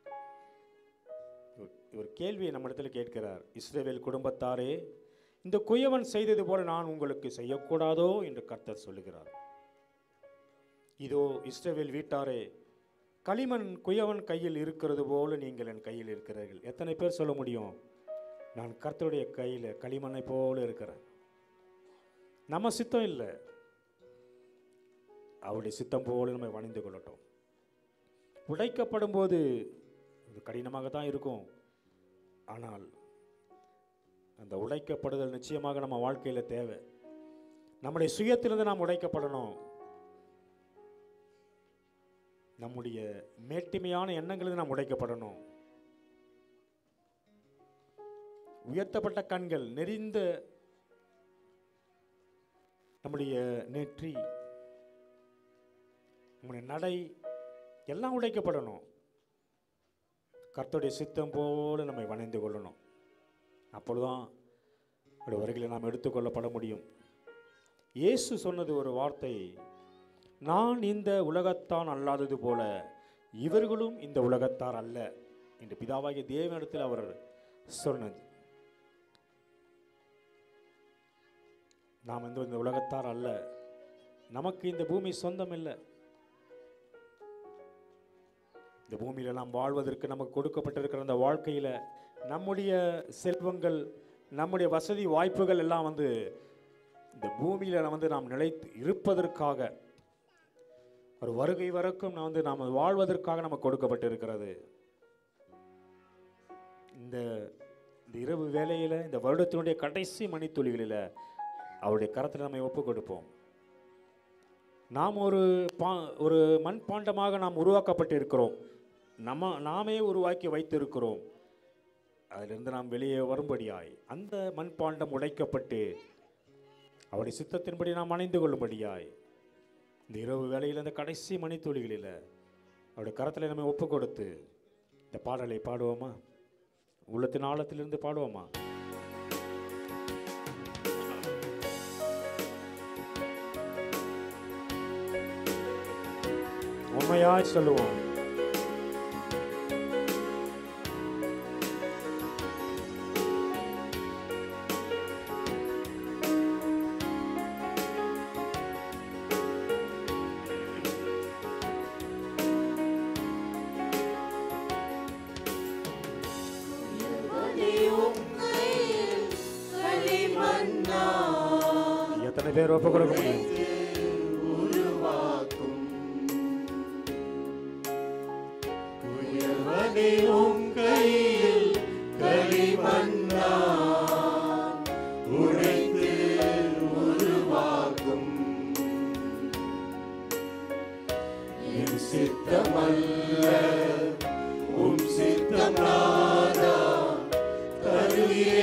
இவர்- இவர் கேள்வியை நம்மிடத்தில் கேட்கிறார் இஸ்ரவேல் குடும்பத்தாரே இந்த குயவன் செய்தது போல நான் உங்களுக்கு செய்யக்கூடாதோ என்று கர்த்தர் சொல்லுகிறார் இதோ இஸ்ரவேல் வீட்டாரே களிமண் குயவன் கையில் இருக்கிறது போல நீங்கள் என் கையில் இருக்கிறீர்கள் எத்தனை பேர் சொல்ல முடியும் நான் கர்த்தருடைய கையில் களிமண்ணை போல இருக்கிறேன் நம்ம சித்தம் இல்லை அவருடைய சித்தம் போல நம்ம வணிந்து கொள்ளட்டும் உடைக்கப்படும் போது இது கடினமாக தான் இருக்கும் ஆனால் அந்த உடைக்கப்படுதல் நிச்சயமாக நம்ம வாழ்க்கையில் தேவை நம்முடைய சுயத்திலிருந்து நாம் உடைக்கப்படணும் நம்முடைய மேட்டிமையான எண்ணங்களிலிருந்து நாம் உடைக்கப்படணும் உயர்த்தப்பட்ட கண்கள் நெறிந்த நம்முடைய நெற்றி நம்முடைய நடை எல்லாம் உடைக்கப்படணும் கர்த்தருடைய சித்தம் போல நம்மை வணைந்து கொள்ளணும் அப்பொழுதுதான் அவருடைய வருகையில் நாம் எடுத்துக்கொள்ளப்பட முடியும் இயேசு சொன்னது ஒரு வார்த்தை நான் இந்த உலகத்தான் அல்லாதது போல இவர்களும் இந்த உலகத்தார் அல்ல என்று பிதாவாகிய தேவனிடத்தில் அவர் சொன்னது நாம் வந்து இந்த உலகத்தார் அல்ல நமக்கு இந்த பூமி சொந்தம் இல்லை இந்த பூமியில் நாம் வாழ்வதற்கு நமக்கு கொடுக்கப்பட்டிருக்கிற அந்த வாழ்க்கையில் நம்முடைய செல்வங்கள் நம்முடைய வசதி வாய்ப்புகள் எல்லாம் வந்து இந்த பூமியில் வந்து நாம் நிலைத்து இருப்பதற்காக ஒரு வருகை வரைக்கும் நான் வந்து நாம் வாழ்வதற்காக நமக்கு கொடுக்கப்பட்டிருக்கிறது இந்த இந்த இரவு வேளையில் இந்த வருடத்தினுடைய கடைசி மணித்துளிகளில் அவருடைய கரத்தில் நம்மை ஒப்பு கொடுப்போம் நாம் ஒரு பா ஒரு மண்பாண்டமாக நாம் உருவாக்கப்பட்டிருக்கிறோம் நம்ம நாமே உருவாக்கி வைத்திருக்கிறோம் அதிலிருந்து நாம் வெளியே வரும்படியாய் அந்த மண்பாண்டம் உடைக்கப்பட்டு அவருடைய சித்தத்தின்படி நாம் அணைந்து கொள்ளும்படியாய் இந்த இரவு வேளையில் இந்த கடைசி மணித்துளிகளில் அவருடைய கரத்தில் நம்ம ஒப்பு கொடுத்து இந்த பாடலை பாடுவோமா உள்ளத்தின் ஆழத்திலிருந்து பாடுவோமா உண்மையாய் சொல்லுவோம் எத்தனை பேர் ஒப்பு கொடுக்க முடியும் குயவனே உம் கையில் களிமண்ணா உடைத்து உருவாக்கும் என் சித்தமல்ல உம் சித்தம் நாதா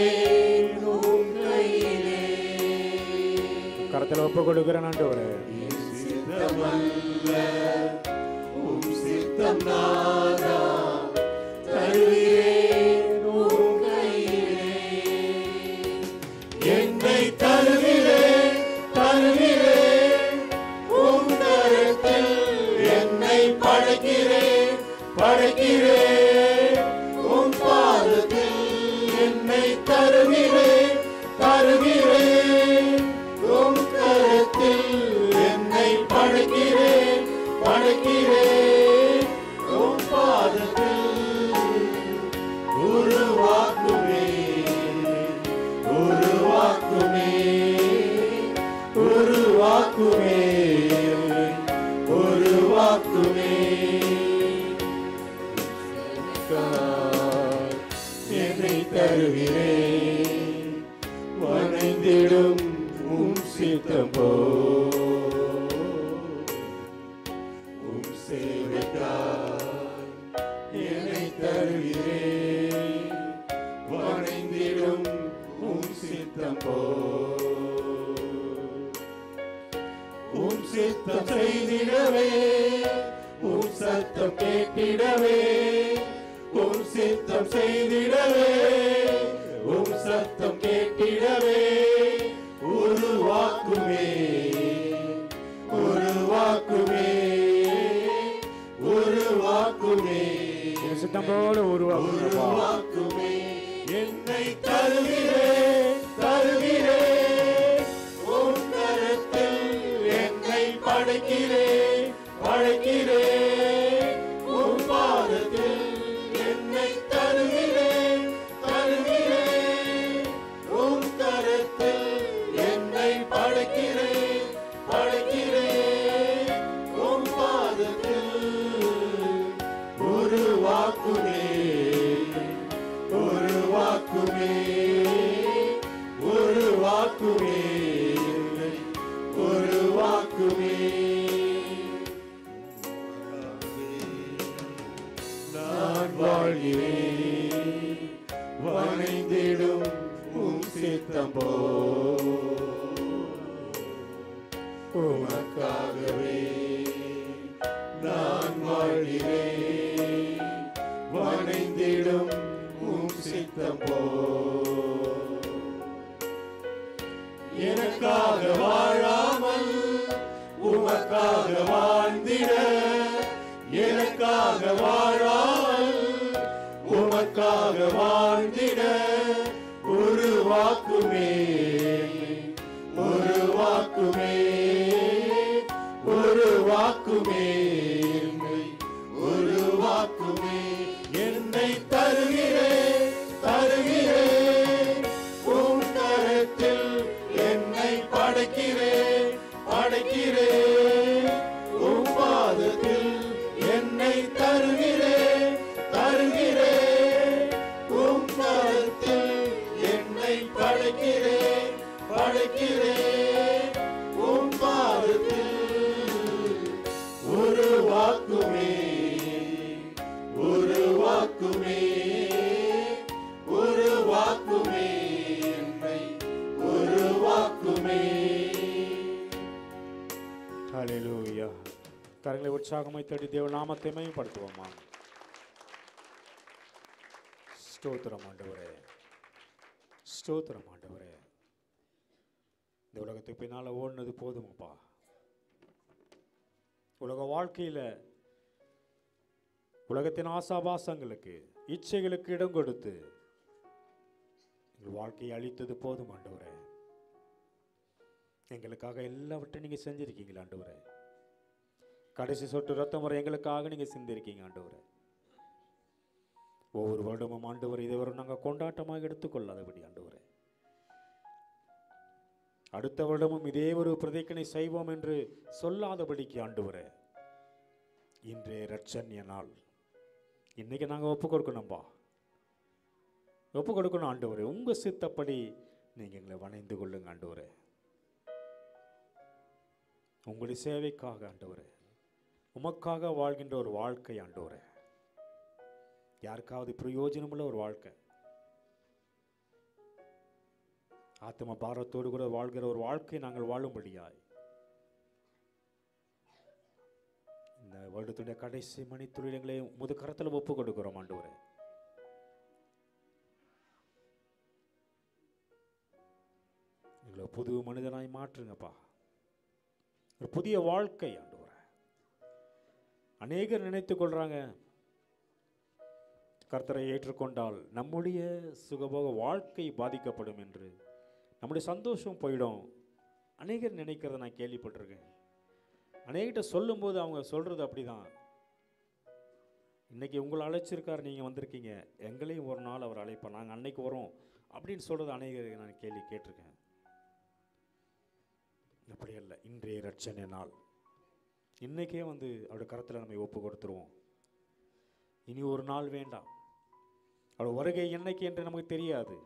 தருகிறேன் உம் கையிலே கரத்தில் ஒப்பு கொடுக்கிறேன் ஆண்டவரே என் சித்தமல்ல உம் சித்தம் நாதா தருகிறேன் உம் கையிலே என்னை தருகிறேன் தருகிறேன் உம் கரத்தில் என்னை படைக்கிறேன் படைக்கிறேன் உம் பாதத்தில் என்னை தருகிறேன் தருகிறேன் உம் கரத்தில் என்னை படைக்கிறேன் படைக்கிறேன் உம் பாதத்தில் உருவாக்குமே உருவாக்குமே உருவாக்குமே உருவாக்குமே என்னை தருகிறேன் வணைந்திடும் உம் சித்தம் போ உம் சேவைக்காய் என்னை தருகிறேன் வணைந்திடும் உம் சித்தம் போ உம் சித்தம் செய்திடவே உம் சத்தம் கேட்டிடவே உம் சித்தம் செய்திடவே உம் சத்தம் கேட்டிடவே உருவாக்குமே உருவாக்குமே உருவாக்குமே என் சித்தம் போல உருவாக்குங்கப்பா உருவாக்குமே என்னை தருகிறேன் தருகிறேன் உன் கரத்தில் என்னை படைக்கிறேன் படைக்கிறேன் உன் பாதத்தில் என்னை தருகிறேன் தருகிறேன் உன் கரத்தில் என்னை படைக்கிறேன் படைக்கிறேன் உன் பாதத்தில் உருவாக்குமே உருவாக்குமே உருவாக்குமே உருவாக்குமே நான் வாழ்கிறேன் வணைந்திடும் உம் சித்தம் போ உமக்காகவே நான் வாழ்கிறேன் வணைந்திடும் உம் சித்தம் போ எனக்காக வாழாமல் உமக்காக வாழ்ந்திட எனக்காக வாழாமல் உமக்காக வாழ்ந்திட உருவாக்குமே உருவாக்குமே உருவாக்குமே உருவாக்குமே என்னை தருகிறேன் தருகிறேன் உன் கரத்தில் என்னை படைக்கிறேன் படைக்கிறேன் உன் பாதத்தில் என்னை தருகிறேன் தருகிறேன் உன் கரத்தில் என்னை படைக்கிறேன் படைக்கிறேன் உன் பாதத்தில் உருவாக்குமே உருவாக்குமே உருவாக்குமே என்னை உருவாக்குமே ஹalleluya கரங்களை உற்சாகமாய் தட்டி தேவ நாமத்தை மேம்படுத்துவோமா ஸ்தோத்திரம் ஆண்டவரே ஸ்தோத்திரம் ஆண்டவரே இந்த உலகத்துக்கு பின்னால ஓடுனது போதுமாப்பா உலக வாழ்க்கையில உலகத்தின் ஆசாபாசங்களுக்கு இச்சைகளுக்கு இடம் கொடுத்து எங்கள் வாழ்க்கையை அழித்தது போதும் ஆண்டவரே எங்களுக்காக எல்லாவற்றையும் நீங்க செஞ்சிருக்கீங்களா ஆண்டவரே கடைசி சொட்டு ரத்தம் வரை எங்களுக்காக நீங்க சிந்திருக்கீங்க ஆண்டவரே ஒவ்வொரு வருடமும் ஆண்டவர் இதுவரை நாங்கள் கொண்டாட்டமாக எடுத்துக்கொள்ளாதபடி ஆண்டவரே அடுத்த வருடமும் இதே ஒரு பிரதிக்கனை செய்வோம் என்று சொல்லாதபடிக்கு ஆண்டவரே இன்றைய ரட்சண்ய நாள் இன்னைக்கு நாங்கள் ஒப்பு கொடுக்கணும்பா ஒப்பு கொடுக்கணும் ஆண்டவரே உங்க சித்தப்படி நீங்க எங்களை வணைந்து கொள்ளுங்க ஆண்டவரே உங்களுடைய சேவைக்காக ஆண்டவரே உமக்காக வாழ்கின்ற ஒரு வாழ்க்கை ஆண்டவரே யாருக்காவது பிரயோஜனமுள்ள ஒரு வாழ்க்கை ஆத்ம பாரத்தோடு கூட வாழ்கிற ஒரு வாழ்க்கை நாங்கள் வாழும்படியாய் இந்த வருடத்துடைய கடைசி மணி துளிடங்களை முது கரத்தில் ஒப்பு கொடுக்கிறோம் ஆண்டவரே எங்களை புது மனிதனாய் மாற்றுங்கப்பா ஒரு புதிய வாழ்க்கை ஆண்டவரே அநேகர் நினைத்துக் கொள்றாங்க கர்த்தரை ஏற்றுக்கொண்டால் நம்முடைய சுகபோக வாழ்க்கை பாதிக்கப்படும் என்று நம்முடைய சந்தோஷம் போயிடும் அநேகர் நினைக்கிறத நான் கேள்விப்பட்டிருக்கேன் அநேகிட்ட சொல்லும்போது அவங்க சொல்கிறது அப்படிதான் இன்னைக்கு உங்களை அழைச்சிருக்கார் நீங்கள் வந்திருக்கீங்க எங்களையும் ஒரு நாள் அவர் அழைப்பார் நாங்கள் அன்னைக்கு வரோம் அப்படின்னு சொல்கிறது அநேகர் நான் கேள்வி கேட்டிருக்கேன் அப்படி அல்ல இன்றைய ரட்சணை நாள் இன்னைக்கே வந்து அவருடைய கரத்தில் நம்ம ஒப்பு கொடுத்துருவோம் இனி ஒரு நாள் வேண்டாம் அவள் வருகை என்னைக்கு என்று நமக்கு தெரியாது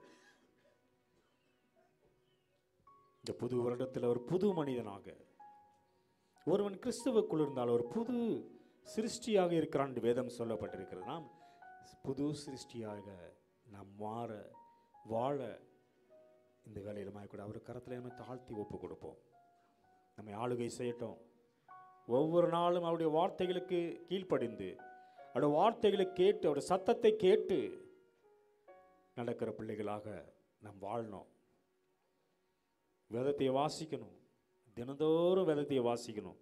இந்த புது வருடத்தில் ஒரு புது மனிதனாக ஒருவன் கிறிஸ்துவுக்குள் இருந்தால் ஒரு புது சிருஷ்டியாக இருக்கிறான் என்று வேதம் சொல்லப்பட்டிருக்கிறது நாம் புது சிருஷ்டியாக நாம் மாற வாழ இந்த வேலையில் கூட அவர் கரத்தில் நம்ம தாழ்த்தி ஒப்பு கொடுப்போம் நம்மை ஆளுகை செய்யட்டும் ஒவ்வொரு நாளும் அவருடைய வார்த்தைகளுக்கு கீழ்ப்படிந்து அவருடைய வார்த்தைகளை கேட்டு அவருடைய சத்தத்தை கேட்டு நடக்கிற பிள்ளைகளாக நாம் வாழணும் வேதத்தை வாசிக்கணும் தினந்தோறும் வேதத்தை வாசிக்கணும்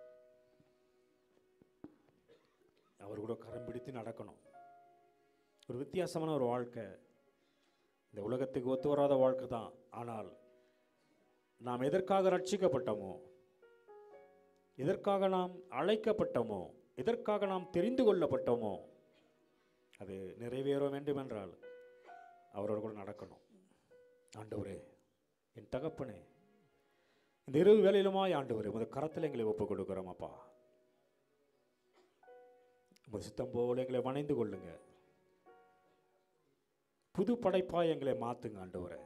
அவர் கூட கரம் பிடித்து நடக்கணும் ஒரு வித்தியாசமான ஒரு வாழ்க்கை இந்த உலகத்துக்கு ஒத்து வராத வாழ்க்கை தான் ஆனால் நாம் எதற்காக ரட்சிக்கப்பட்டோமோ எதற்காக நாம் அழைக்கப்பட்டோமோ எதற்காக நாம் தெரிந்து கொள்ளப்பட்டோமோ அது நிறைவேற வேண்டும் என்றால் அவரோடு கூட நடக்கணும் ஆண்டவரே என் தகப்பனே இந்த இரவு வேலையிலுமாய் ஆண்டவரே உமது கரத்தில் எங்களை ஒப்புக் கொடுக்குறோம் அப்பா உமது சித்தம் போல எங்களை வணைந்து கொள்ளுங்க புது படைப்பாய் எங்களை மாத்துங்க ஆண்டவரே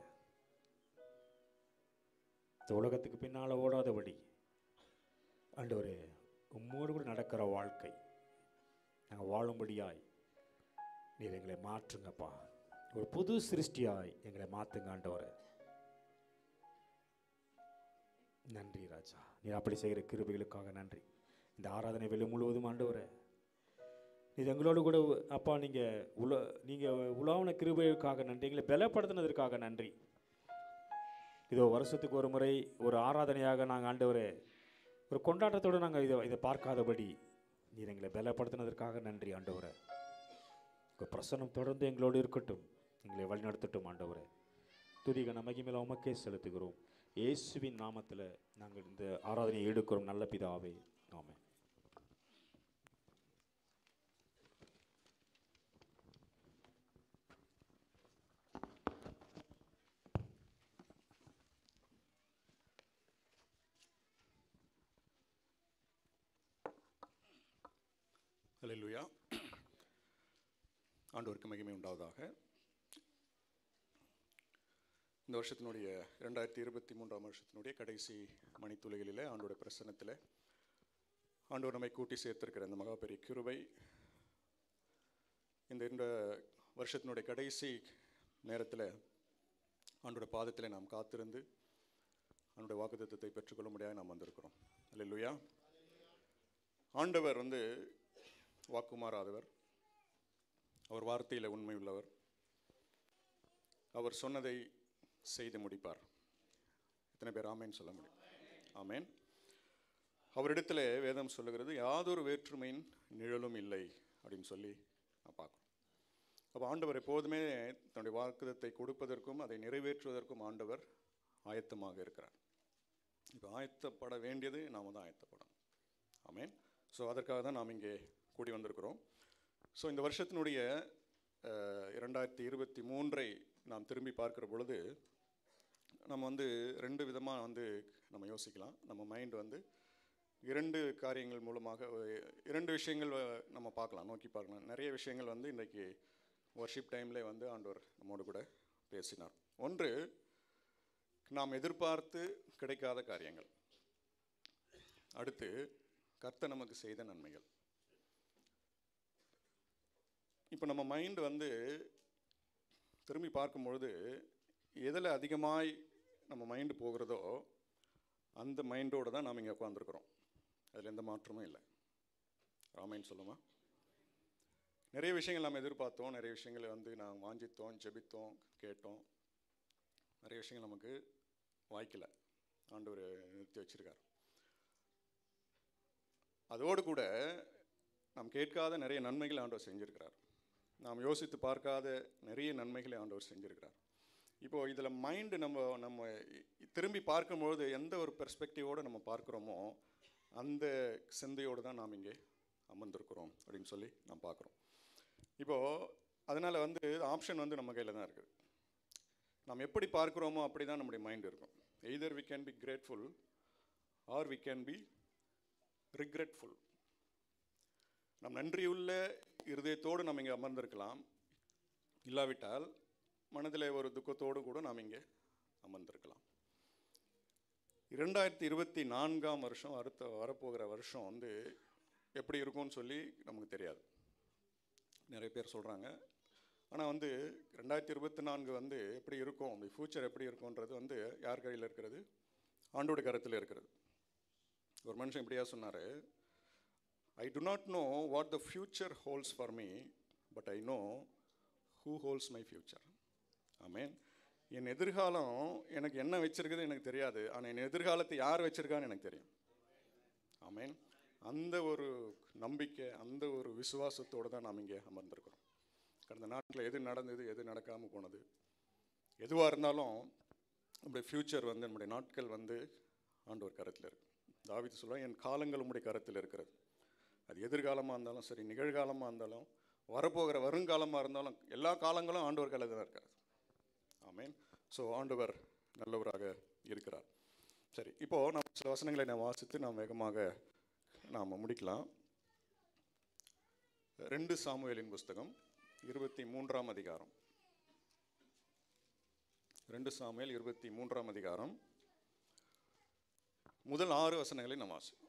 இந்த உலகத்துக்கு பின்னால் ஓடாதபடி ஆண்டவரே உம்மோடு கூட நடக்கிற வாழ்க்கை நாங்கள் வாழும்படியாய் நீர் எங்களை மாற்றுங்கப்பா ஒரு புது சிருஷ்டியாய் எங்களை மாற்றுங்க ஆண்டவரே நன்றி ராஜா நீர் அப்படி செய்கிற கிருபைகளுக்காக நன்றி இந்த ஆராதனை வெளி முழுவதும் ஆண்டவரே இது எங்களோடு கூட அப்பா நீங்கள் உல நீங்கள் உலாவன கிருபைகளுக்காக நன்றி எங்களை பலப்படுத்தினதற்காக நன்றி இதோ வருஷத்துக்கு ஒரு முறை ஒரு ஆராதனையாக நாங்கள் ஆண்டவரே ஒரு கொண்டாட்டத்தோடு நாங்கள் இதை இதை பார்க்காதபடி நீர் எங்களை பலப்படுத்தினதற்காக நன்றி ஆண்டவரே உங்கள் பிரசனம் தொடர்ந்து எங்களோடு இருக்கட்டும் எங்களை வழிநடத்தட்டும் ஆண்டவரே துதிகன மகிமையில் உமக்கே செலுத்துகிறோம் இயேசுவின் நாமத்தில் நாங்கள் இந்த ஆராதனையை எடுக்கிறோம் நல்ல பிதாவே ஆமென் அல்லேலூயா ஆண்டவருக்கு மகிமை உண்டாவதாக இந்த வருஷத்தினுடைய ரெண்டாயிரத்தி இருபத்தி மூன்றாம் வருஷத்தினுடைய கடைசி மணித்துளிகளிலே ஆண்டோட பிரசன்னத்தில் ஆண்டவர் நம்மை கூட்டி சேர்த்திருக்கிற இந்த மகா பெரிய கிருபை இந்த இந்த வருஷத்தினுடைய கடைசி நேரத்தில் ஆண்டோட பாதத்தில் நாம் காத்திருந்து ஆண்டோட வாக்குத்தத்தத்தை பெற்றுக்கொள்ள முடியாது நாம் வந்திருக்கிறோம் அல்லேலூயா ஆண்டவர் வந்து வாக்குமாறாதவர் அவர் வார்த்தையில் உண்மை உள்ளவர் அவர் சொன்னதை செய்து முடிப்பார் எத்தனை பேர் ஆமேன் சொல்ல முடியும் ஆமேன் அவரிடத்தில் வேதம் சொல்லுகிறது யாதொரு வேற்றுமையின் நிழலும் இல்லை அப்படின்னு சொல்லி நான் பார்க்குறோம் அப்போ ஆண்டவர் எப்போதுமே தன்னுடைய வாக்குதத்தை கொடுப்பதற்கும் அதை நிறைவேற்றுவதற்கும் ஆண்டவர் ஆயத்தமாக இருக்கிறார் இப்போ ஆயத்தப்பட வேண்டியது நாம் தான் ஆயத்தப்படணும் ஆமேன் ஸோ அதற்காக தான் நாம் இங்கே கூடி வந்திருக்கிறோம் ஸோ இந்த வருஷத்தினுடைய அஹ், இரண்டாயிரத்தி இருபத்தி மூன்றை நாம் திரும்பி பார்க்கிற பொழுது நம்ம வந்து ரெண்டு விதமாக வந்து நம்ம யோசிக்கலாம் நம்ம மைண்ட் வந்து இரண்டு காரியங்கள் மூலமாக அஹ், இரண்டு விஷயங்கள் அஹ், நம்ம பார்க்கலாம் நோக்கி பார்க்கலாம் நிறைய விஷயங்கள் வந்து இன்றைக்கி ஒர்ஷிப் டைமில் வந்து ஆண்டவர் நம்மோடு கூட பேசினார் ஒன்று நாம் எதிர்பார்த்து கிடைக்காத காரியங்கள் அடுத்து கர்த்தர் நமக்கு செய்த நன்மைகள் இப்போ நம்ம மைண்ட் வந்து திரும்பி பார்க்கும் பொழுது எதில் அதிகமாய் நம்ம மைண்டு போகிறதோ அந்த மைண்டோடு தான் நாம் இங்கே உட்காந்துருக்குறோம் அதில் எந்த மாற்றமும் இல்லை ராமாயண் சொல்லுமா நிறைய விஷயங்கள் நம்ம எதிர்பார்த்தோம் நிறைய விஷயங்களை வந்து நான் வாஞ்சித்தோம் ஜெபித்தோம் கேட்டோம் நிறைய விஷயங்கள் நமக்கு வாய்க்கல ஆண்டவர் நிறுத்தி வச்சிருக்கார் அதோடு கூட நாம் கேட்காத நிறைய நன்மைகளை ஆண்டவர் செஞ்சிருக்கிறார் நாம் யோசித்து பார்க்காத நிறைய நன்மைகளை ஆண்டவர் செஞ்சிருக்கிறார் இப்போ இதில் மைண்டு நம்ம நம்ம திரும்பி பார்க்கும்பொழுது எந்த ஒரு பெர்ஸ்பெக்டிவோடு நம்ம பார்க்குறோமோ அந்த சிந்தையோடு தான் நாம் இங்கே அமர்ந்திருக்கிறோம் அப்படின்னு சொல்லி நாம் பார்க்குறோம் இப்போது அதனால் வந்து ஆப்ஷன் வந்து நம்ம கையில் தான் இருக்குது நாம் எப்படி பார்க்குறோமோ அப்படி தான் நம்முடைய மைண்ட் இருக்கும் either we can be grateful or we can be regretful நம் நன்றியுள்ள இருதயத்தோடு நம்ம இங்கே அமர்ந்திருக்கலாம் இல்லாவிட்டால் மனதில் ஒரு துக்கத்தோடு கூட நாம் இங்கே அமர்ந்திருக்கலாம் இரண்டாயிரத்தி இருபத்தி நான்காம் வருஷம் அடுத்த வரப்போகிற வருஷம் வந்து எப்படி இருக்கும்னு சொல்லி நமக்கு தெரியாது நிறைய பேர் சொல்கிறாங்க ஆனால் வந்து ரெண்டாயிரத்தி இருபத்தி நான்கு வந்து எப்படி இருக்கும் இந்த ஃப்யூச்சர் எப்படி இருக்கும்ன்றது வந்து யார் கையில் இருக்கிறது ஆண்டோட கருத்தில் இருக்கிறது ஒரு மனுஷன் இப்படியா சொன்னார் I do not know what the future holds for me but I know who holds my future amen என் எதிர்காலம் எனக்கு என்ன வச்சிருக்குது எனக்கு தெரியாது ஆனால் என் எதிர்காலத்தை யார் வச்சிருக்கான்னு எனக்கு தெரியும் ஆமேன் அந்த ஒரு நம்பிக்கை அந்த ஒரு விசுவாசத்தோடு தான் நாம் இங்கே அமர்ந்திருக்கிறோம் கடந்த நாட்டில் எது நடந்தது எது நடக்காமல் போனது எதுவாக இருந்தாலும் நம்முடைய ஃப்யூச்சர் வந்து நம்முடைய நாட்கள் வந்து ஆண்டவர் கருத்தில் இருக்கு தாவிது சொல்ல என் காலங்கள் உம்முடைய கருத்தில் இருக்கிறது அது எதிர்காலமாக இருந்தாலும் சரி நிகழ்காலமாக இருந்தாலும் வரப்போகிற வருங்காலமாக இருந்தாலும் எல்லா காலங்களும் ஆண்டவர் கையில் தான் இருக்காது ஆமேன் ஸோ ஆண்டவர் நல்லவராக இருக்கிறார் சரி இப்போது நம்ம சில வசனங்களை நான் வாசித்து நாம் வேகமாக நாம் முடிக்கலாம் ரெண்டு சாமுவேலின் புஸ்தகம் இருபத்தி மூன்றாம் அதிகாரம் ரெண்டு சாமுவேல் இருபத்தி மூன்றாம் அதிகாரம் முதல் ஆறு வசனங்களை நாம் வாசிப்போம்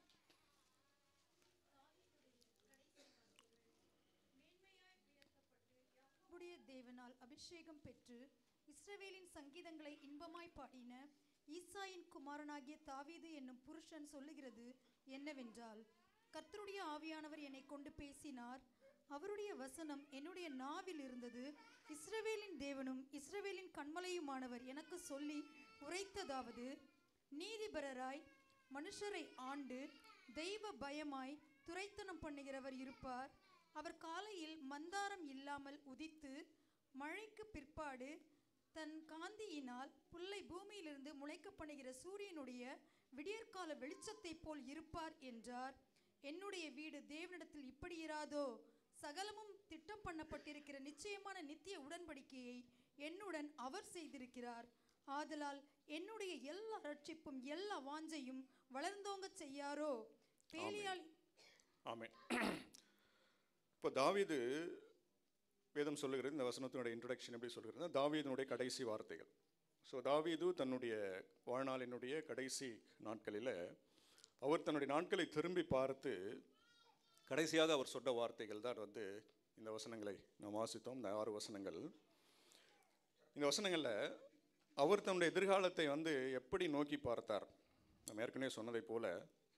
யாக்கோபுடைய தேவனால் அபிஷேகம் பெற்று இஸ்ரவேலின் சங்கீதங்களை இன்பமாய் பாடின ஈசாயின் குமாரனாகிய தாவீது என்னும் புருஷன் சொல்லுகிறது என்னவென்றால் கர்த்தருடைய ஆவியானவர் என்னை கொண்டு பேசினார் அவருடைய வசனம் என்னுடைய நாவில் இருந்தது இஸ்ரவேலின் தேவனும் இஸ்ரவேலின் கண்மலையுமானவர் எனக்கு சொல்லி உரைத்ததாவது நீதிபரராய் மனுஷரை ஆண்டு தெய்வ பயமாய் துரைத்தனம் பண்ணுகிறவர் இருப்பார் அவர் காலையில் மந்தாரம் இல்லாமல் உதித்து மழைக்கு பிற்பாடு தன் காந்தியினால் புல்லை பூமியிலிருந்து முளைக்க பண்ணுகிற சூரியனுடைய விடியற்கால வெளிச்சத்தைப் போல் இருப்பார் என்றார் என்னுடைய வீடு தேவனிடத்தில் இப்படி இராதோ சகலமும் திட்டம் பண்ணப்பட்டிருக்கிற நிச்சயமான நித்திய உடன்படிக்கையை என்னுடன் அவர் செய்திருக்கிறார் ஆதலால் என்னுடைய எல்லா ரட்சிப்பும் எல்லா வாஞ்சையும் வளர்ந்தோங்க செய்யாரோ பேலியால் ஆமென் இப்போ தாவீது வேதம் சொல்லுகிறது இந்த வசனத்தினுடைய இன்ட்ரடக்ஷன் எப்படி சொல்கிறது தாவீதனுடைய கடைசி வார்த்தைகள் ஸோ தாவீது தன்னுடைய வாழ்நாளினுடைய கடைசி நாட்களில் அவர் தன்னுடைய நாட்களை திரும்பி பார்த்து கடைசியாக அவர் சொன்ன வார்த்தைகள் தான் வந்து இந்த வசனங்களை நாம் வாசித்தோம் இந்த ஆறு வசனங்கள் இந்த வசனங்களில் அவர் தன்னுடைய எதிர்காலத்தை வந்து எப்படி நோக்கி பார்த்தார் நம்ம ஏற்கனவே சொன்னதைப் போல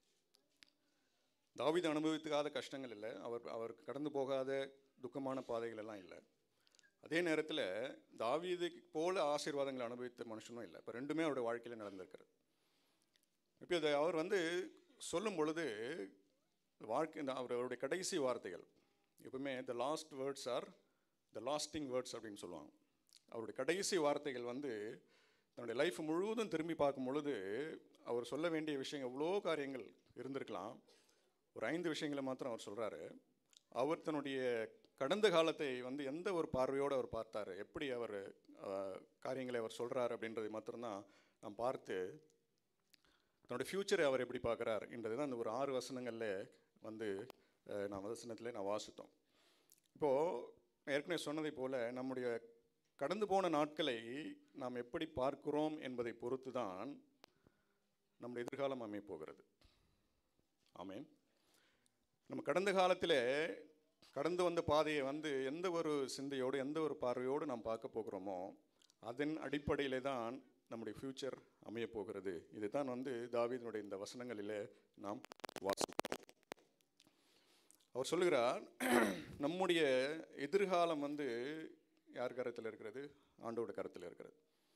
தாவீது அனுபவிக்காத கஷ்டங்கள் இல்லை அவர் அவர் கடந்து போகாத துக்கமான பாதைகள் எல்லாம் இல்லை அதே நேரத்தில் தாவீது போல ஆசீர்வாதங்களை அனுபவித்த மனுஷனும் இல்லை இப்போ ரெண்டுமே அவருடைய வாழ்க்கையில் நடந்திருக்கிறது இப்போ இதை அவர் வந்து சொல்லும் பொழுது வாழ்க்கை இந்த அவர் அவருடைய கடைசி வார்த்தைகள் எப்பவுமே the last words are the lasting words அப்படின்னு சொல்லுவாங்க அவருடைய கடைசி வார்த்தைகள் வந்து தன்னுடைய லைஃப் முழுவதும் திரும்பி பார்க்கும் பொழுது அவர் சொல்ல வேண்டிய விஷயம் எவ்வளோ காரியங்கள் இருந்திருக்கலாம் ஒரு ஐந்து விஷயங்களை மாத்திரம் அவர் சொல்கிறாரு அவர் தன்னுடைய கடந்த காலத்தை வந்து எந்த ஒரு பார்வையோடு அவர் பார்த்தார் எப்படி அவர் அஹ், காரியங்களை அவர் சொல்கிறார் அப்படின்றதை மாத்திரம்தான் நாம் பார்த்து தன்னுடைய ஃப்யூச்சரை அவர் எப்படி பார்க்குறார் என்றது தான் அந்த ஒரு ஆறு வசனங்களில் வந்து அஹ், நான் வசனத்தில் நான் வாசித்தோம் இப்போது ஏற்கனவே சொன்னதை போல் நம்முடைய கடந்து போன நாட்களை நாம் எப்படி பார்க்கிறோம் என்பதை பொறுத்து தான் நம்முடைய எதிர்காலம் அமையப் போகிறது ஆமென் நம்ம கடந்த காலத்தில் கடந்து வந்த பாதையை வந்து எந்த ஒரு சிந்தையோடு எந்த ஒரு பார்வையோடு நாம் பார்க்க போகிறோமோ அதன் அடிப்படையிலே தான் நம்முடைய ஃப்யூச்சர் அமையப் போகிறது இதுதான் வந்து தாவீதினுடைய இந்த வசனங்களிலே நாம் வாசிப்போம் அவர் சொல்லுகிறார் நம்முடைய எதிர்காலம் வந்து யார் கரத்தில் இருக்கிறது ஆண்டோட கரத்தில் இருக்கிறது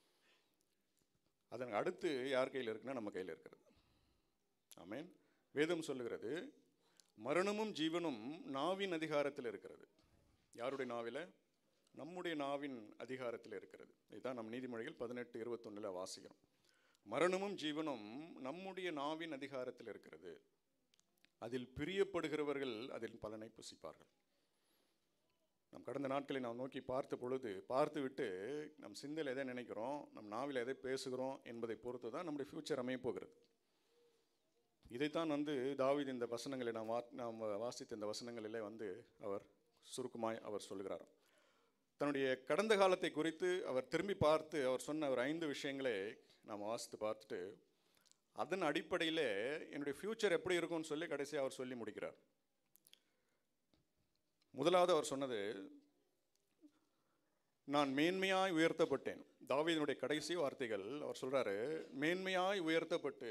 அதன் அடுத்து யார் கையில் இருக்குன்னா நம்ம கையில் இருக்கிறது ஆமென் வேதம் சொல்லுகிறது மரணமும் ஜீவனும் நாவின் அதிகாரத்தில் இருக்கிறது யாருடைய நாவில நம்முடைய நாவின் அதிகாரத்தில் இருக்கிறது இதுதான் நம் நீதிமொழிகள் பதினெட்டு இருபத்தொன்னில் வாசிக்கிறோம் மரணமும் ஜீவனும் நம்முடைய நாவின் அதிகாரத்தில் இருக்கிறது அதில் பிரியப்படுகிறவர்கள் அதில் பலனை புசிப்பார்கள் நம் கடந்த நாட்களை நாம் நோக்கி பார்த்த பொழுது பார்த்து விட்டு நம் சிந்தையில் எதை நினைக்கிறோம் நம் நாவில் எதை பேசுகிறோம் என்பதை பொறுத்து தான் நம்முடைய ஃப்யூச்சர் அமைய போகிறது இதைத்தான் வந்து தாவீது இந்த வசனங்களை நாம் வா நாம் வாசித்த இந்த வசனங்களிலே வந்து அவர் சுருக்கமாய் அவர் சொல்கிறார் தன்னுடைய கடந்த காலத்தை குறித்து அவர் திரும்பி பார்த்து அவர் சொன்ன ஒரு ஐந்து விஷயங்களை நாம் வாசித்து பார்த்துட்டு அதன் அடிப்படையில் என்னுடைய ஃப்யூச்சர் எப்படி இருக்கும்னு சொல்லி கடைசியாக அவர் சொல்லி முடிக்கிறார் முதலாவது அவர் சொன்னது நான் மேன்மையாய் உயர்த்தப்பட்டேன் தாவீதினுடைய கடைசி வார்த்தைகள் அவர் சொல்றாரு மேன்மையாய் உயர்த்தப்பட்டு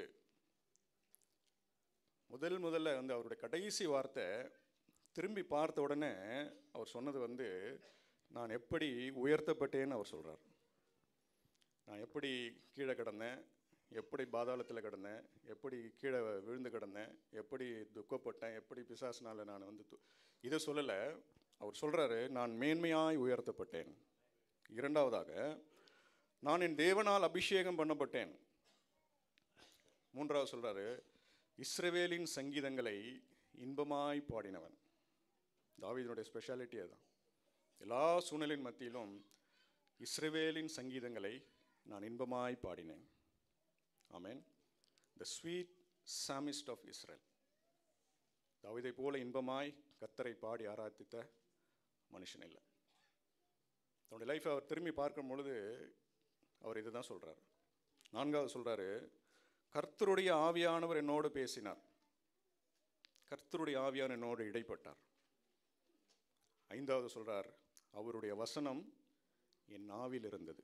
முதல் முதல்ல வந்து அவருடைய கடைசி வார்த்தை திரும்பி பார்த்த உடனே அவர் சொன்னது வந்து நான் எப்படி உயர்த்தப்பட்டேன்னு அவர் சொல்றார் நான் எப்படி கீழே கிடந்தேன் எப்படி பாதாளத்தில் கிடந்தேன் எப்படி கீழே விழுந்து கிடந்தேன் எப்படி துக்கப்பட்டேன் எப்படி பிசாசினால நான் வந்து து- இதை சொல்லலை அவர் சொல்றாரு நான் மேன்மையாய் உயர்த்தப்பட்டேன் இரண்டாவதாக நான் என் தேவனால் அபிஷேகம் பண்ணப்பட்டேன் மூன்றாவது சொல்றாரு இஸ்ரவேலின் சங்கீதங்களை இன்பமாய் பாடினவன் தாவீதினுடைய ஸ்பெஷாலிட்டி அதுதான் எல்லா சூழ்நிலையின் மத்தியிலும் இஸ்ரவேலின் சங்கீதங்களை நான் இன்பமாய் பாடினேன் amen the sweet psalmist of Israel தாவீதை போல இன்பமாய் கத்தரை பாடி ஆராதித்த மனுஷன் இல்லை தன்னுடைய லைஃப்பை அவர் திரும்பி பார்க்கும் பொழுது அவர் இதை தான் சொல்கிறார் நான்காவது சொல்கிறாரு கர்த்தருடைய ஆவியானவர் என்னோடு பேசினார் கர்த்தருடைய ஆவியான என்னோடு இடைப்பட்டார் ஐந்தாவது சொல்றார் அவருடைய வசனம் என் நாவில் இருந்தது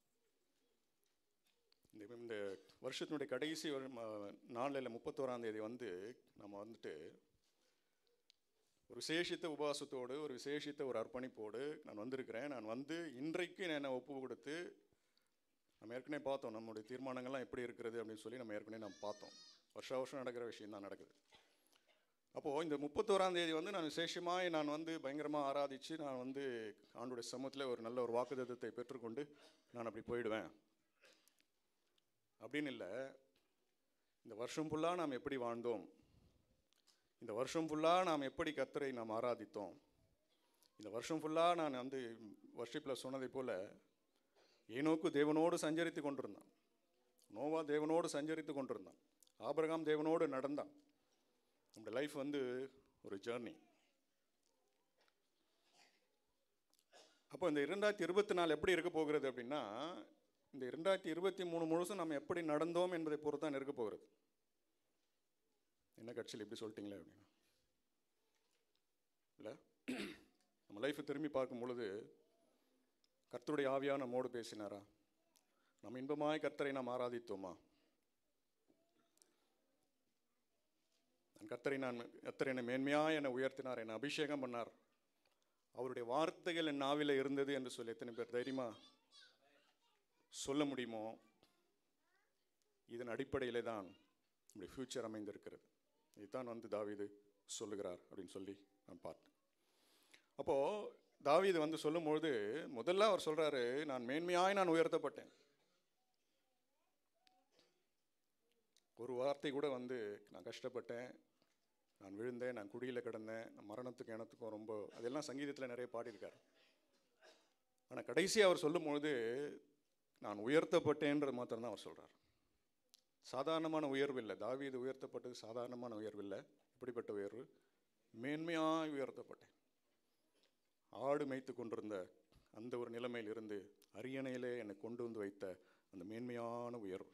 இந்த இந்த வருஷத்தினுடைய கடைசி ஒரு ம- நாளில் முப்பத்தோராம் தேதி வந்து நம்ம வந்துட்டு ஒரு விசேஷித்த உபவாசத்தோடு ஒரு விசேஷித்த ஒரு அர்ப்பணிப்போடு நான் வந்திருக்கிறேன் நான் வந்து இன்றைக்கு நான் என்னை ஒப்பு கொடுத்து நம்ம ஏற்கனவே பார்த்தோம் நம்முடைய தீர்மானங்கள்லாம் எப்படி இருக்கிறது அப்படின்னு சொல்லி நம்ம ஏற்கனவே நம்ம பார்த்தோம் வருஷ வருஷம் நடக்கிற விஷயம் தான் நடக்குது அப்போது இந்த முப்பத்தோராம் தேதி வந்து நான் விசேஷமாய் நான் வந்து பயங்கரமாக ஆராதித்து நான் வந்து ஆண்டுடைய சமூகத்தில் ஒரு நல்ல ஒரு வாக்குத்தத்தத்தை பெற்றுக்கொண்டு நான் அப்படி போயிடுவேன் அப்படின்னு இல்லை இந்த வருஷம் ஃபுல்லாக நாம் எப்படி வாழ்ந்தோம் இந்த வருஷம் ஃபுல்லாக நாம் எப்படி கத்தரை நாம் ஆராதித்தோம் இந்த வருஷம் ஃபுல்லாக நான் வந்து வர்ஷிப்பில் சொன்னதை போல் ஏனோக்கு தேவனோடு சஞ்சரித்து கொண்டிருந்தான் நோவா தேவனோடு சஞ்சரித்து கொண்டிருந்தான் ஆபிரகாம் தேவனோடு நடந்தான் நம்முடைய லைஃப் வந்து ஒரு ஜேர்னி அப்போ இந்த இரண்டாயிரத்தி இருபத்தி நாலு எப்படி இருக்க போகிறது அப்படின்னா இந்த இரண்டாயிரத்தி இருபத்தி மூணு முழுசும் நம்ம எப்படி நடந்தோம் என்பதை பொறுத்து தான் இருக்க போகிறது என்ன கட்சியில் இப்படி சொல்லிட்டீங்களே அப்படின்னா இல்லை நம்ம லைஃப்பை திரும்பி பார்க்கும் பொழுது கர்த்தருடைய ஆவியான நம்மோடு பேசினாரா நம்ம இன்பமாய் கர்த்தரை நாம் ஆராதித்தோமா நான் கர்த்தரை நான் கர்த்தர் என்னை மேன்மையாக என்னை உயர்த்தினார் என்னை அபிஷேகம் பண்ணார் அவருடைய வார்த்தைகள் என் நாவில இருந்தது என்று சொல்லி எத்தனை பேர் தைரியமா சொல்ல முடியுமோ இதன் அடிப்படையிலே தான் நம்முடைய ஃப்யூச்சர் அமைந்திருக்கிறது இதுதான் வந்து தாவீது சொல்லுகிறார் அப்படின்னு சொல்லி நான் பார்த்தேன் அப்போது தாவீது வந்து சொல்லும்பொழுது முதல்ல அவர் சொல்றாரு நான் மேன்மையாய் நான் உயர்த்தப்பட்டேன் ஒரு வார்த்தை கூட வந்து நான் கஷ்டப்பட்டேன் நான் விழுந்தேன் நான் குடியில் கிடந்தேன் நான் மரணத்துக்கு எனத்துக்கும் ரொம்ப அதெல்லாம் சங்கீதத்தில் நிறைய பாடியிருக்கார் ஆனால் கடைசி அவர் சொல்லும்பொழுது நான் உயர்த்தப்பட்டேன்றது மாத்திரம்தான் அவர் சொல்றார் சாதாரணமான உயர்வு இல்லை தாவீது உயர்த்தப்பட்டது சாதாரணமான உயர்வு இல்லை இப்படிப்பட்ட உயர்வு மேன்மையாய் உயர்த்தப்பட்டேன் ஆடு மேய்த்து கொண்டிருந்த அந்த ஒரு நிலைமையில் இருந்து அரியணையிலே என்னை கொண்டு வந்து வைத்த அந்த மேன்மையான உயர்வு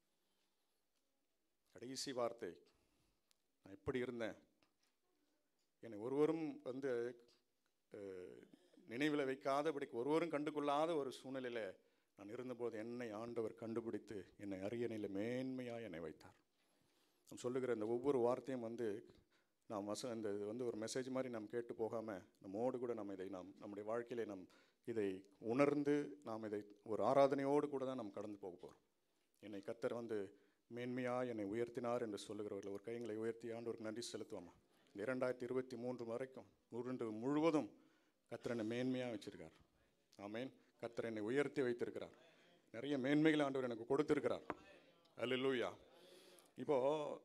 கடைசி வார்த்தை நான் எப்படி இருந்தேன் என்னை ஒருவரும் வந்து அஹ், நினைவில் வைக்காதபடிக்கு ஒருவரும் கண்டுகொள்ளாத ஒரு சூழ்நிலையில் நான் இருந்தபோது என்னை ஆண்டவர் கண்டுபிடித்து என்னை அரியணையில் மேன்மையாக என்னை வைத்தார் நான் சொல்லுகிற இந்த ஒவ்வொரு வார்த்தையும் வந்து நாம் வச இந்த இது வந்து ஒரு மெசேஜ் மாதிரி நாம் கேட்டு போகாமல் நம்மோடு கூட நம்ம இதை நாம் நம்முடைய வாழ்க்கையிலே நாம் இதை உணர்ந்து நாம் இதை ஒரு ஆராதனையோடு கூட தான் நாம் கடந்து போக போகிறோம் என்னை கத்தர் வந்து மேன்மையாக என்னை உயர்த்தினார் என்று சொல்லுகிறவர்கள் ஒரு கைங்களை உயர்த்தி ஆண்டவருக்கு நன்றி செலுத்துவோமா இந்த இரண்டாயிரத்தி இருபத்தி மூன்று வரைக்கும் உருண்டு முழுவதும் கத்தர் என்னை மேன்மையாக வச்சிருக்கார் ஆமேன் கத்தர் என்னை உயர்த்தி வைத்திருக்கிறார் நிறைய மேன்மைகளை ஆண்டவர் எனக்கு கொடுத்திருக்கிறார் அல்லேலூயா இப்போ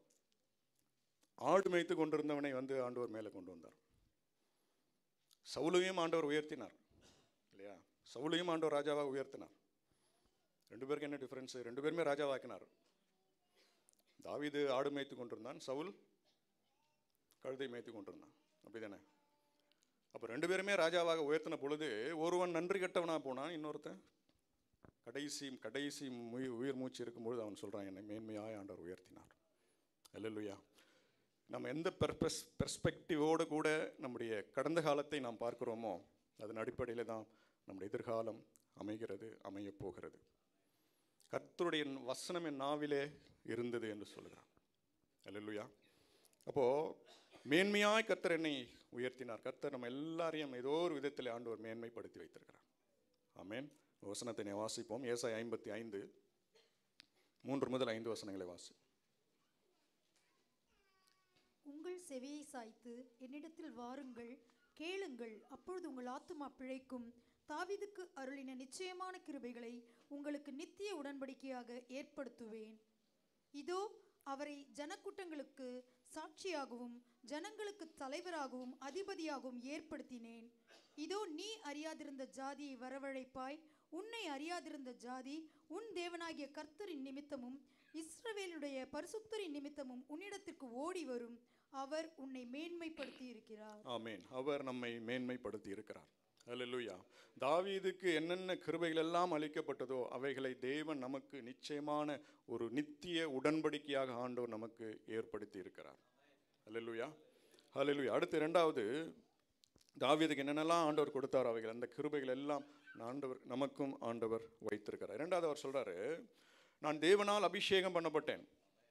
ஆடு மேய்த்து கொண்டிருந்தவனை வந்து ஆண்டவர் மேலே கொண்டு வந்தார் சவுலையும் ஆண்டவர் உயர்த்தினார் இல்லையா சவுலையும் ஆண்டவர் ராஜாவாக உயர்த்தினார் ரெண்டு பேருக்கு என்ன டிஃபரன்ஸ் ரெண்டு பேருமே ராஜாவாக்கினார் தாவீது ஆடு மேய்த்து கொண்டிருந்தான் சவுல் கழுதை மேய்த்து கொண்டிருந்தான் அப்படிதானே அப்போ ரெண்டு பேருமே ராஜாவாக உயர்த்தின பொழுது ஒருவன் நன்றி கெட்டவனா போனான் இன்னொருத்தன் கடைசி கடைசி உயிர் உயிர் மூச்சு இருக்கும்பொழுது அவன் சொல்கிறான் என்னை மேன்மையாய் ஆண்டவர் உயர்த்தினார் அல்லேலூயா நம்ம எந்த பெர்பஸ் பெர்ஸ்பெக்டிவோடு கூட நம்முடைய கடந்த காலத்தை நாம் பார்க்கிறோமோ அதன் அடிப்படையில் தான் நம்முடைய எதிர்காலம் அமைகிறது அமையப் போகிறது கர்த்தருடைய வசனம் என் நாவிலே இருந்தது என்று சொல்கிறான் அல்லேலூயா அப்போது மேன்மையாய் கர்த்தர் என்னை உயர்த்தினார் கர்த்தர் நம்ம எல்லாரையும் ஏதோ ஒரு விதத்தில் ஆண்டவர் மேன்மைப்படுத்தி வைத்திருக்கிறார் ஆமென் வசனத்தை நீ வாசிப்போம் ஏசாய் ஐம்பத்தி ஐந்து மூன்று முதல் ஐந்து வசனங்களை வாசி உங்கள் செவியை சாய்த்து என்னிடத்தில் வாருங்கள் கேளுங்கள் அப்பொழுது உங்கள் ஆத்துமா பிழைக்கும் தாவீதுக்கு அருளின நிச்சயமான கிருபைகளை உங்களுக்கு நித்திய உடன்படிக்கையாக ஏற்படுத்துவேன் இதோ அவரை ஜனக்கூட்டங்களுக்கு சாட்சியாகவும் ஜனங்களுக்கு தலைவராகவும் அதிபதியாகவும் ஏற்படுத்தினேன் இதோ நீ அறியாதிருந்த ஜாதியை வரவழைப்பாய் உன்னை அறியாதிருந்த ஜாதி உன் தேவனாகிய கர்த்தரின் நிமித்தமும் இஸ்ரவேலுடைய பரிசுத்தரின் நிமித்தமும் உன்னிடத்திற்கு ஓடி வரும் அவர் உன்னை மேன்மைப்படுத்தி இருக்கிறார் ஆமென் அவர் நம்மை மேன்மைப்படுத்தி இருக்கிறார் அல்லேலூயா தாவீதுக்கு என்னென்ன கிருபைகள் எல்லாம் அளிக்கப்பட்டதோ அவைகளை தேவன் நமக்கு நிச்சயமான ஒரு நித்திய உடன்படிக்கையாக ஆண்டவர் நமக்கு ஏற்படுத்தி இருக்கிறார் அல்லேலூயா அல்லேலூயா அடுத்து இரண்டாவது தாவீதுக்கு என்னென்னலாம் ஆண்டவர் கொடுத்தார் அவைகள் அந்த கிருபைகள் எல்லாம் ஆண்டவர் நமக்கும் ஆண்டவர் வைத்திருக்கிறார் இரண்டாவது அவர் சொல்றாரு நான் தேவனால் அபிஷேகம் பண்ணப்பட்டேன்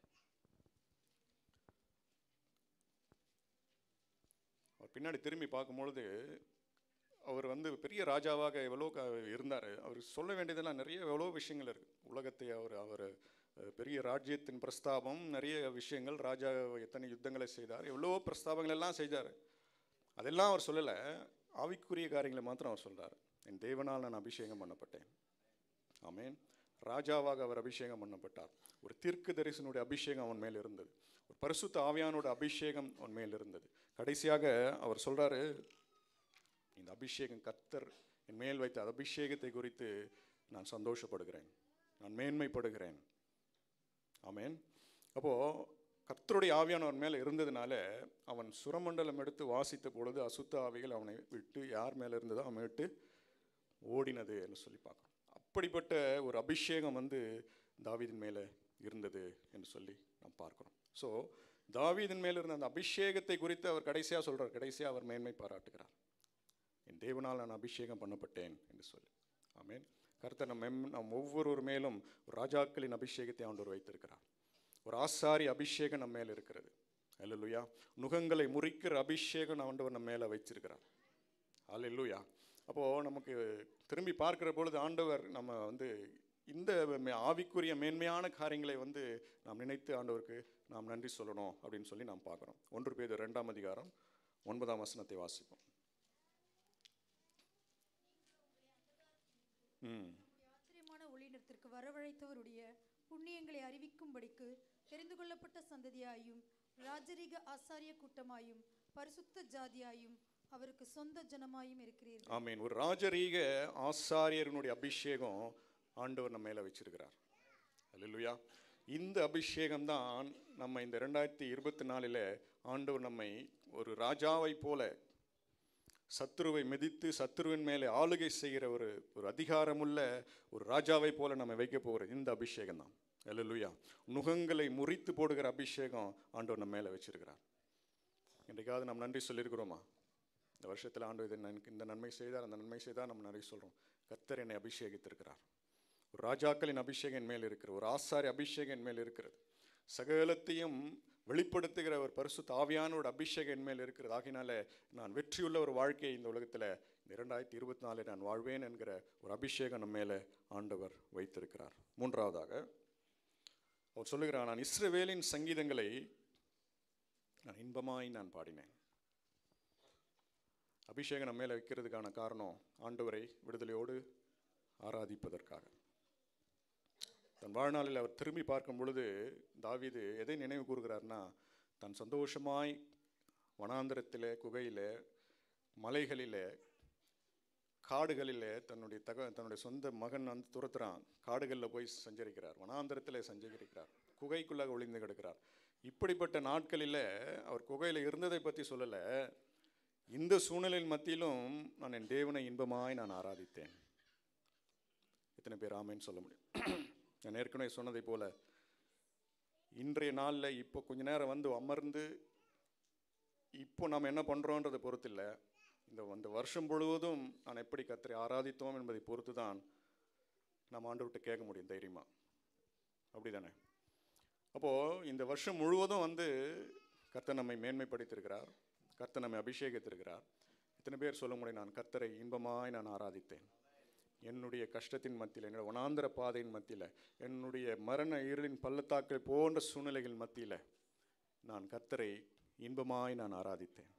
அவர் பின்னாடி திரும்பி பார்க்கும்பொழுது அவர் வந்து பெரிய ராஜாவாக எவ்வளோ க இருந்தார் அவர் சொல்ல வேண்டியதெல்லாம் நிறைய எவ்வளோ விஷயங்கள் இருக்குது உலகத்தை அவர் அவர் அஹ், பெரிய ராஜ்யத்தின் பிரஸ்தாபம் நிறைய விஷயங்கள் ராஜா எத்தனை யுத்தங்களை செய்தார் எவ்வளோ பிரஸ்தாபங்கள் எல்லாம் செய்தார் அதெல்லாம் அவர் சொல்லலை ஆவிக்குரிய காரியங்களை மாத்திரம் அவர் சொல்றார் என் தேவனால் நான் அபிஷேகம் பண்ணப்பட்டேன் ஆமென் ராஜாவாக அவர் அபிஷேகம் பண்ணப்பட்டார் ஒரு தீர்க்க தரிசனுடைய அபிஷேகம் அவன் மேல் இருந்தது ஒரு பரிசுத்த ஆவியானோட அபிஷேகம் அவன் மேல் இருந்தது கடைசியாக அவர் சொல்றாரு இந்த அபிஷேகம் கர்த்தர் என் மேல் வைத்த அந்த அபிஷேகத்தை குறித்து நான் சந்தோஷப்படுகிறேன் நான் மேன்மைப்படுகிறேன் ஆமென் அப்போ கர்த்தருடைய ஆவியானவர் அவன் மேலே இருந்ததுனால அவன் சுரமண்டலம் எடுத்து வாசித்த பொழுது அசுத்த ஆவிகள் அவனை விட்டு யார் மேலே இருந்ததோ அவனை விட்டு ஓடினது என்று சொல்லி பார்க்குறோம் அப்படிப்பட்ட ஒரு அபிஷேகம் வந்து தாவீதின் மேலே இருந்தது என்று சொல்லி நாம் பார்க்கிறோம் ஸோ தாவீதின் மேலே இருந்த அந்த அபிஷேகத்தை குறித்து அவர் கடைசியாக சொல்றார் கடைசியாக அவர் மேன்மை பாராட்டுகிறார் என் தேவனால் நான் அபிஷேகம் பண்ணப்பட்டேன் என்று சொல்லி ஆமென் கர்த்தர் நம் மெம் நம் ஒவ்வொருவர் மேலும் ஒரு ராஜாக்களின் அபிஷேகத்தை ஆண்டவர் வைத்திருக்கிறார் ஒரு ஆசாரி அபிஷேகம் நம்ம மேலே இருக்கிறது அல்லேலூயா நுகங்களை முறிக்கிற அபிஷேகம் ஆண்டவர் நம்ம மேலே வைச்சிருக்கிறார் அல்லேலூயா அப்போது நமக்கு திரும்பி பார்க்கிற பொழுது ஆண்டவர் நம்ம வந்து இந்த மே- ஆவிக்குரிய மேன்மையான காரியங்களை வந்து நாம் நினைத்து ஆண்டவருக்கு நாம் நன்றி சொல்லணும் அப்படின்னு சொல்லி நாம் பார்க்குறோம் ஒன்று பேர் ரெண்டாம் அதிகாரம் ஒன்பதாம் வசனத்தை வாசிப்போம் ம் ஆச்சரியமான ஒளியிடத்திற்கு வரவழைத்தவருடைய புண்ணியங்களை அறிவிக்கும்படிக்கு தெரிந்து கொள்ளப்பட்ட சந்ததியாயும் ராஜரீக ஆசாரிய கூட்டமாயும் பரிசுத்த ஜாதியாயும் அவருக்கு சொந்த ஜனமாயும் இருக்கிறீர்கள் ஆமீன் ஒரு ராஜரீக ஆசாரியனுடைய அபிஷேகம் ஆண்டவர் நம்ம மேலே வச்சிருக்கிறார் அல்லேலூயா இந்த அபிஷேகம் தான் நம்ம இந்த ரெண்டாயிரத்தி இருபத்தி நாலில் ஆண்டவர் நம்மை ஒரு ராஜாவை போல சத்துருவை மிதித்து சத்துருவின் மேலே ஆளுகை செய்கிற ஒரு ஒரு அதிகாரமுள்ள ஒரு ராஜாவை போல நம்ம வைக்க போகிற இந்த அபிஷேகம் தான் அல்லேலூயா நுகங்களை முறித்து போடுகிற அபிஷேகம் ஆண்டவர் நம்ம மேலே வச்சிருக்கிறார் இன்றைக்காவது நாம் நன்றி சொல்லியிருக்கிறோமா இந்த வருஷத்தில் ஆண்டு இதை எனக்கு இந்த நன்மை செய்தார் அந்த நன்மை செய்தால் நம்ம நிறைய சொல்கிறோம் கர்த்தர் என்னை அபிஷேகித்திருக்கிறார் ஒரு ராஜாக்களின் அபிஷேகம் என் மேல் இருக்கிறது ஒரு ஆசாரி அபிஷேகம் என் மேல் இருக்கிறது சகலத்தையும் வெளிப்படுத்துகிற ஒரு பரிசுத்த ஆவியானோட அபிஷேகம் என் மேல் இருக்கிறது ஆகினால நான் வெற்றியுள்ள ஒரு வாழ்க்கையை இந்த உலகத்தில் இந்த இரண்டாயிரத்தி இருபத்தி நாலில் நான் வாழ்வேன் என்கிற ஒரு அபிஷேகம் நம்ம மேலே ஆண்டவர் வைத்திருக்கிறார் மூன்றாவதாக அவர் சொல்லுகிறார் நான் இஸ்ரவேலின் சங்கீதங்களை நான் இன்பமாய் நான் பாடினேன் அபிஷேகம் நம்ம மேலே வைக்கிறதுக்கான காரணம் ஆண்டவரை விடுதலையோடு ஆராதிப்பதற்காக தன் வாழ்நாளில் அவர் திரும்பி பார்க்கும் பொழுது தாவீது எதை நினைவு கூறுகிறார்னா தான் சந்தோஷமாய் வனாந்தரத்திலே குகையிலே மலைகளிலே காடுகளிலே தன்னுடைய தக தன்னுடைய சொந்த மகன் வந்து துரத்துறான் காடுகளில் போய் சஞ்சரிக்கிறார் வனாந்தரத்தில் சஞ்சரிக்கிறார் குகைக்குள்ளாக ஒளிந்து கிடக்கிறார் இப்படிப்பட்ட நாட்களில் அவர் குகையில் இருந்ததை பற்றி சொல்லலை இந்த சூழ்நிலையின் மத்தியிலும் நான் என் தேவனை இன்பமாய் நான் ஆராதித்தேன் எத்தனை பேர் ஆமைன்னு சொல்ல முடியும் நான் ஏற்கனவே சொன்னதை போல இன்றைய நாளில் இப்போ கொஞ்ச நேரம் வந்து அமர்ந்து இப்போ நாம் என்ன பண்ணுறோன்றதை பொறுத்து இல்லை இந்த அந்த வருஷம் முழுவதும் நான் எப்படி கத்தரை ஆராதித்தோம் என்பதை பொறுத்து தான் நம்ம ஆண்டு விட்டு கேட்க முடியும் தைரியமாக அப்படி தானே அப்போது இந்த வருஷம் முழுவதும் வந்து கர்த்தர் நம்மை மேன்மைப்படுத்தியிருக்கிறார் கர்த்தர் நம்மை அபிஷேகித்திருக்கிறார் இத்தனை பேர் சொல்ல முடியும் நான் கர்த்தரை இன்பமாய் நான் ஆராதித்தேன் என்னுடைய கஷ்டத்தின் மத்தியில் என்னுடைய வனாந்தர பாதையின் மத்தியில் என்னுடைய மரண இருளின் பள்ளத்தாக்கள் போன்ற சூழ்நிலைகள் மத்தியில் நான் கர்த்தரை இன்பமாய் நான் ஆராதித்தேன்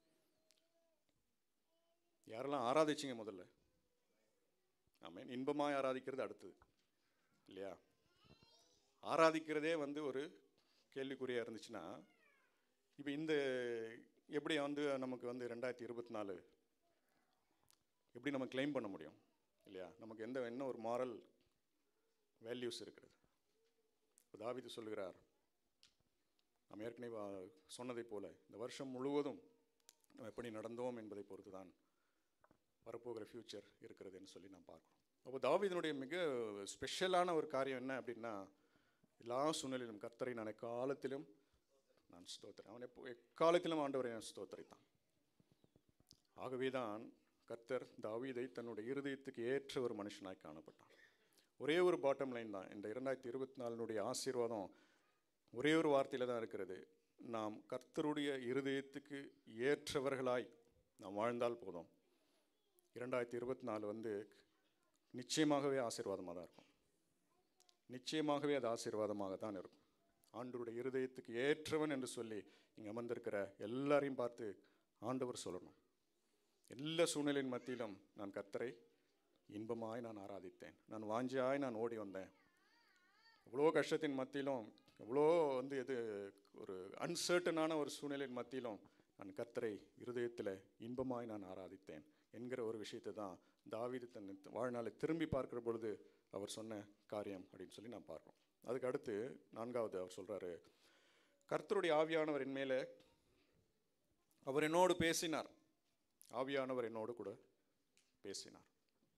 யாரெல்லாம் ஆராதிச்சிங்க முதல்ல ஆமென் இன்பமாய் ஆராதிக்கிறது அடுத்தது இல்லையா ஆராதிக்கிறதே வந்து ஒரு கேள்விக்குறியாக இருந்துச்சுன்னா இப்போ இந்த எப்படி வந்து நமக்கு வந்து ரெண்டாயிரத்தி இருபத்தி நாலு எப்படி நம்ம கிளைம் பண்ண முடியும் இல்லையா நமக்கு எந்த என்ன ஒரு மாரல் வேல்யூஸ் இருக்கிறது இப்போ தாவீது சொல்லுகிறார் நாம் ஏற்கனவே வா- சொன்னதைப் போல இந்த வருஷம் முழுவதும் நம்ம எப்படி நடந்தோம் என்பதை பொறுத்து தான் வரப்போகிற ஃப்யூச்சர் இருக்கிறதுன்னு சொல்லி நான் பார்க்குறோம் அப்போ தாவீதினுடைய மிக ஸ்பெஷலான ஒரு காரியம் என்ன அப்படின்னா எல்லா சூழ்நிலையிலும் கர்த்தரை நான் எக்காலத்திலும் நான் ஸ்தோத்திரேன் அவன் எப்போ எக்காலத்திலும் ஆண்டவரை நான் ஸ்தோத்திரித்தான் ஆகவே தான் கர்த்தர் தாவீதை தன்னுடைய இருதயத்துக்கு ஏற்ற ஒரு மனுஷனாய் காணப்பட்டான் ஒரே ஒரு பாட்டம் லைன் தான் இந்த இரண்டாயிரத்தி இருபத்தி நாலினுடைய ஆசீர்வாதம் ஒரே ஒரு வார்த்தையில் தான் இருக்கிறது நாம் கர்த்தருடைய இருதயத்துக்கு ஏற்றவர்களாய் நாம் வாழ்ந்தால் போதும் இரண்டாயிரத்தி இருபத்தி நாலு வந்து நிச்சயமாகவே ஆசீர்வாதமாக தான் இருக்கும் நிச்சயமாகவே அது ஆசீர்வாதமாக தான் இருக்கும் ஆண்டவருடைய இருதயத்துக்கு ஏற்றவன் என்று சொல்லி இங்கே அமர்ந்திருக்கிற எல்லாரையும் பார்த்து ஆண்டவர் சொல்லணும் எல்லா சூழ்நிலையின் மத்தியிலும் நான் கர்த்தரை இன்பமாய் நான் ஆராதித்தேன் நான் வாஞ்சியாய் நான் ஓடி வந்தேன் எவ்வளோ கஷ்டத்தின் மத்தியிலும் எவ்வளோ வந்து எது ஒரு அன்சர்டனான ஒரு சூழ்நிலையின் மத்தியிலும் நான் கர்த்தரை இருதயத்தில் இன்பமாய் நான் ஆராதித்தேன் என்கிற ஒரு விஷயத்தை தான் தாவீது தன் வாழ்நாளை திரும்பி பார்க்கிற பொழுது அவர் சொன்ன காரியம் அப்படின்னு சொல்லி நான் பார்க்குறோம் அதுக்கு அடுத்து நான்காவது அவர் சொல்கிறாரு கர்த்தருடைய ஆவியானவர் என் மேலே அவர் என்னோடு பேசினார் ஆவியானவர் என்னோடு கூட பேசினார்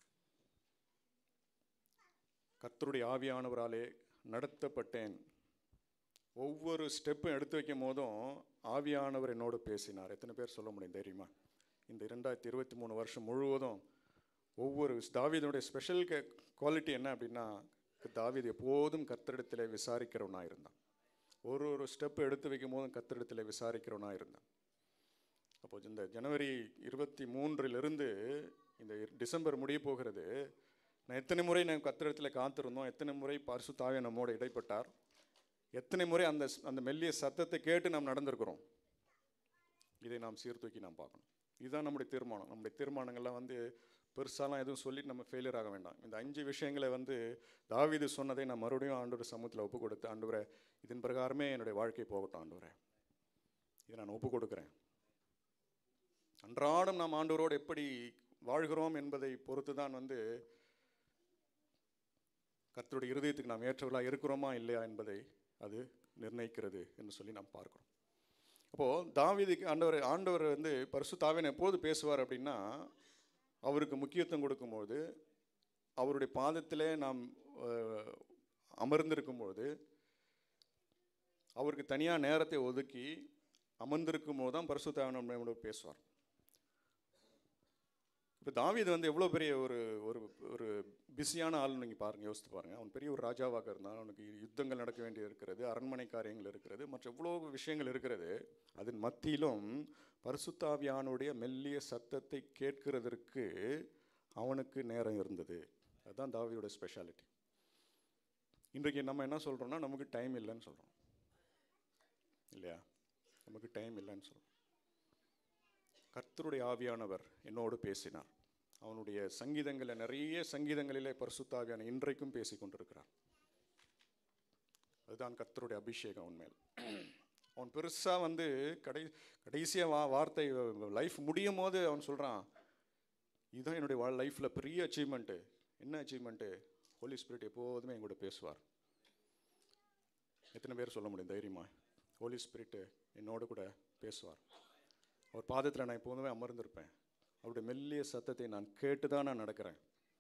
கர்த்தருடைய ஆவியானவராலே நடத்தப்பட்டேன் ஒவ்வொரு ஸ்டெப்பும் எடுத்து வைக்கும் போதும் ஆவியானவர் என்னோடு பேசினார் எத்தனை பேர் சொல்ல முடியும் தெரியுமா இந்த இரண்டாயிரத்தி இருபத்தி மூணு வருஷம் முழுவதும் ஒவ்வொரு தாவீதனுடைய ஸ்பெஷல் குவாலிட்டி என்ன அப்படின்னா தாவீது எப்போதும் கர்த்தரிடத்தில் விசாரிக்கிறவனாக இருந்தான் ஒரு ஒரு ஸ்டெப் எடுத்து வைக்கும் போதும் கர்த்தரிடத்தில் விசாரிக்கிறவனாக இருந்தான் அப்போ இந்த ஜனவரி இருபத்தி மூன்றிலிருந்து இந்த இர்- டிசம்பர் முடிய போகிறது நான் எத்தனை முறை நான் கத்திரத்தில் காத்திருந்தோம் எத்தனை முறை பரிசு தாவே நம்மோடு இடைப்பட்டார் எத்தனை முறை அந்த ஸ்- அந்த மெல்லிய சத்தத்தை கேட்டு நாம் நடந்திருக்கிறோம் இதை நாம் சீர்தூக்கி நாம் பார்க்கணும் இதுதான் நம்முடைய தீர்மானம் நம்முடைய தீர்மானங்கள்லாம் வந்து பெருசாலாம் எதுவும் சொல்லி நம்ம ஃபெயிலியர் ஆக வேண்டாம் இந்த அஞ்சு விஷயங்களை வந்து தாவீது சொன்னதை நான் மறுபடியும் ஆண்டவர் சமூகத்தில் ஒப்பு கொடுத்து ஆண்டவரே இதன் பிரகாரமே என்னுடைய வாழ்க்கை போகட்டும் ஆண்டவரே இதை நான் ஒப்பு கொடுக்குறேன் அன்றாடம் நாம் ஆண்டவரோடு எப்படி வாழ்கிறோம் என்பதை பொறுத்து தான் வந்து கர்த்தருடைய இருதயத்துக்கு நாம் ஏற்றவர்களாக இருக்கிறோமா இல்லையா என்பதை அது நிர்ணயிக்கிறது என்று சொல்லி நாம் பார்க்கிறோம் அப்போது தாவீதுக்கு ஆண்டவர் ஆண்டவர் வந்து பரிசு தாவின் எப்போது பேசுவார் அப்படின்னா அவருக்கு முக்கியத்துவம் கொடுக்கும்போது அவருடைய பாதத்திலே நாம் அஹ், அமர்ந்திருக்கும்போது அவருக்கு தனியாக நேரத்தை ஒதுக்கி அமர்ந்திருக்கும் போது தான் பரிசுத்தாவின் நம்மளோட பேசுவார் இப்போ தாவீது வந்து எவ்வளோ பெரிய ஒரு ஒரு ஒரு பிஸியான ஆள் நீங்கள் பாருங்கள் யோசித்து பாருங்கள் அவன் பெரிய ஒரு ராஜாவாக இருந்தான் அவனுக்கு யுத்தங்கள் நடக்க வேண்டியது இருக்கிறது அரண்மனை காரியங்கள் இருக்கிறது மற்ற எவ்வளோ விஷயங்கள் இருக்கிறது அதன் மத்தியிலும் பரிசுத்தாவியானுடைய மெல்லிய சத்தத்தை கேட்கிறதற்கு அவனுக்கு நேரம் இருந்தது அதுதான் தாவியோட ஸ்பெஷாலிட்டி இன்றைக்கு நம்ம என்ன சொல்கிறோம்னா நமக்கு டைம் இல்லைன்னு சொல்கிறோம் இல்லையா நமக்கு டைம் இல்லைன்னு சொல்கிறோம் கர்த்தருடைய ஆவியானவர் என்னோடு பேசினார் அவனுடைய சங்கீதங்களில் நிறைய சங்கீதங்களிலே பரிசுத்தாவியான இன்றைக்கும் பேசி கொண்டிருக்கிறார் அதுதான் கர்த்தருடைய அபிஷேகம் அவன் மேல் அவன் பெருசாக வந்து கடை கடைசியாக வா வார்த்தை லைஃப் முடியும் போது அவன் சொல்கிறான் இதுதான் என்னுடைய லைஃப்பில் பெரிய அச்சீவ்மெண்ட்டு என்ன அச்சீவ்மெண்ட்டு ஹோலி ஸ்பிரிட் எப்போதுமே என் கூட பேசுவார் எத்தனை பேர் சொல்ல முடியும் தைரியமா ஹோலி ஸ்பிரிட்டு என்னோட கூட பேசுவார் அவர் பாதத்தில் நான் எப்போதுமே அமர்ந்திருப்பேன் அவருடைய மெல்லிய சத்தத்தை நான் கேட்டு தான் நான் நடக்கிறேன்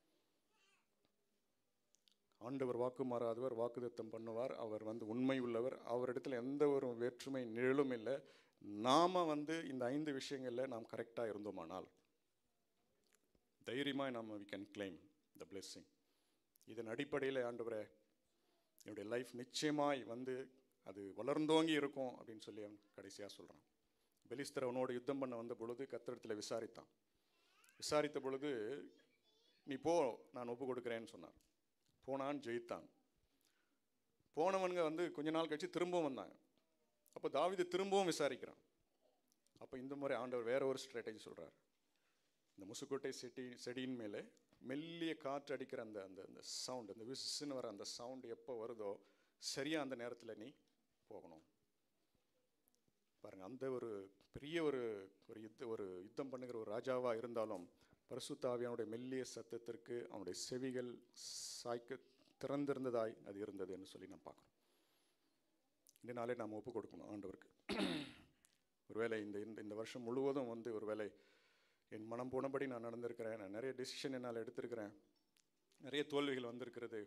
ஆண்டவர் வாக்கு மாறாதவர் வாக்குதத்தம் பண்ணுவார் அவர் வந்து உண்மை உள்ளவர் அவரிடத்துல எந்த ஒரு வேற்றுமை நிழலும் இல்லை நாம வந்து இந்த ஐந்து விஷயங்களில் நாம் கரெக்டாக இருந்தோமானால் தைரியமாக நம்ம we can claim the blessing இதன் அடிப்படையில் ஆண்டவரே என்னுடைய லைஃப் நிச்சயமாய் வந்து அது வளர்ந்தோங்கி இருக்கும் அப்படின்னு சொல்லி அவன் கடைசியாக சொல்கிறான் பெலிஸ்தர் அவனோடு யுத்தம் பண்ண வந்த பொழுது கத்திரத்தில் விசாரித்தான் விசாரித்த பொழுது நீ போ நான் ஒப்பு கொடுக்குறேன்னு சொன்னான் போனான் ஜெயித்தான் போனவனுங்க வந்து கொஞ்ச நாள் கழிச்சு திரும்பவும் வந்தாங்க அப்போ தாவீது திரும்பவும் விசாரிக்கிறான் அப்போ இந்த முறை ஆண்டவர் வேற ஒரு ஸ்ட்ராட்டஜி சொல்கிறார் இந்த முசுக்கோட்டை செடி செடியின் மேலே மெல்லிய காற்று அடிக்கிற அந்த அந்த அந்த சவுண்ட் அந்த விசுன்னு வர அந்த சவுண்ட் எப்போ வருதோ சரியாக அந்த நேரத்தில் நீ போகணும் பாருங்க அந்த ஒரு பெரிய ஒரு ஒரு யுத்த ஒரு யுத்தம் பண்ணுகிற ஒரு ராஜாவாக இருந்தாலும் பரிசுத்தாவியானுடைய மெல்லிய சத்தத்திற்கு அவனுடைய செவிகள் சாய்க்க திறந்திருந்ததாய் அது இருந்தது என்று சொல்லி நான் பார்க்குறோம் இந்த நாளே நாம் ஒப்பு கொடுக்கணும் ஆண்டவருக்கு ஒருவேளை இந்த இந்த இந்த வருஷம் முழுவதும் வந்து ஒருவேளை என் மனம் போனபடி நான் நடந்திருக்கிறேன் நான் நிறைய டெசிஷன் என்னால் எடுத்திருக்கிறேன் நிறைய தோல்விகள் வந்திருக்கிறது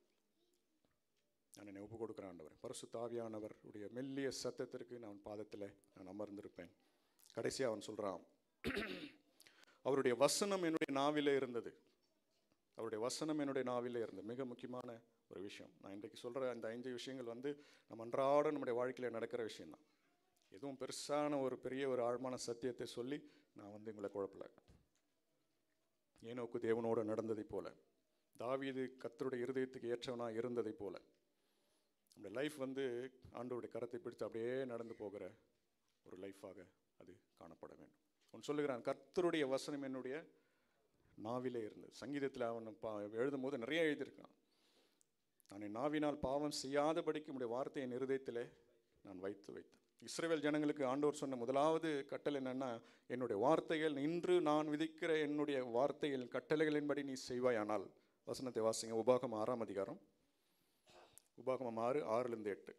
நான் என்னை ஒப்பு கொடுக்குறேன் ஆண்டவர் பரிசுத்த ஆவியானவர் உடைய மெல்லிய சத்தத்திற்கு நான் பாதத்தில் நான் அமர்ந்திருப்பேன் கடைசியாக அவன் சொல்கிறான் அவருடைய வசனம் என்னுடைய நாவிலே இருந்தது அவருடைய வசனம் என்னுடைய நாவிலே இருந்தது மிக முக்கியமான ஒரு விஷயம் நான் இன்றைக்கு சொல்கிற அந்த ஐந்து விஷயங்கள் வந்து நம்ம அன்றாட நம்முடைய வாழ்க்கையில் நடக்கிற விஷயம்தான் எதுவும் பெருசான ஒரு பெரிய ஒரு ஆழமான சத்தியத்தை சொல்லி நான் வந்து எங்களை குழப்பல ஏனோக்கு தேவனோடு நடந்ததைப் போல தாவீது கத்தருடைய இருதயத்துக்கு ஏற்றவனாக இருந்ததைப் போல நம்முடைய லைஃப் வந்து ஆண்டவருடைய கரத்தை பிடித்து அப்படியே நடந்து போகிற ஒரு லைஃபாக அது காணப்பட வேண்டும் அவன் சொல்லுகிறான் கர்த்தருடைய வசனம் என்னுடைய நாவிலே இருந்தது சங்கீதத்தில் அவன் பா எழுதும் போது நிறைய எழுதியிருக்கான் நான் என் நாவினால் பாவம் செய்யாதபடிக்கு உடைய வார்த்தையை என் இருதயத்திலே நான் வைத்து வைத்தேன் இஸ்ரேல் ஜனங்களுக்கு ஆண்டவர் சொன்ன முதலாவது கட்டளை என்னன்னா என்னுடைய வார்த்தைகள் இன்று நான் விதிக்கிற என்னுடைய வார்த்தைகள் கட்டளைகளின்படி நீ செய்வாயானால் வசனத்தை வாசிங்க உபாகம் ஆறாம் அதிகாரம் உபாகமம் ஆறு ஆறுலேருந்து எட்டு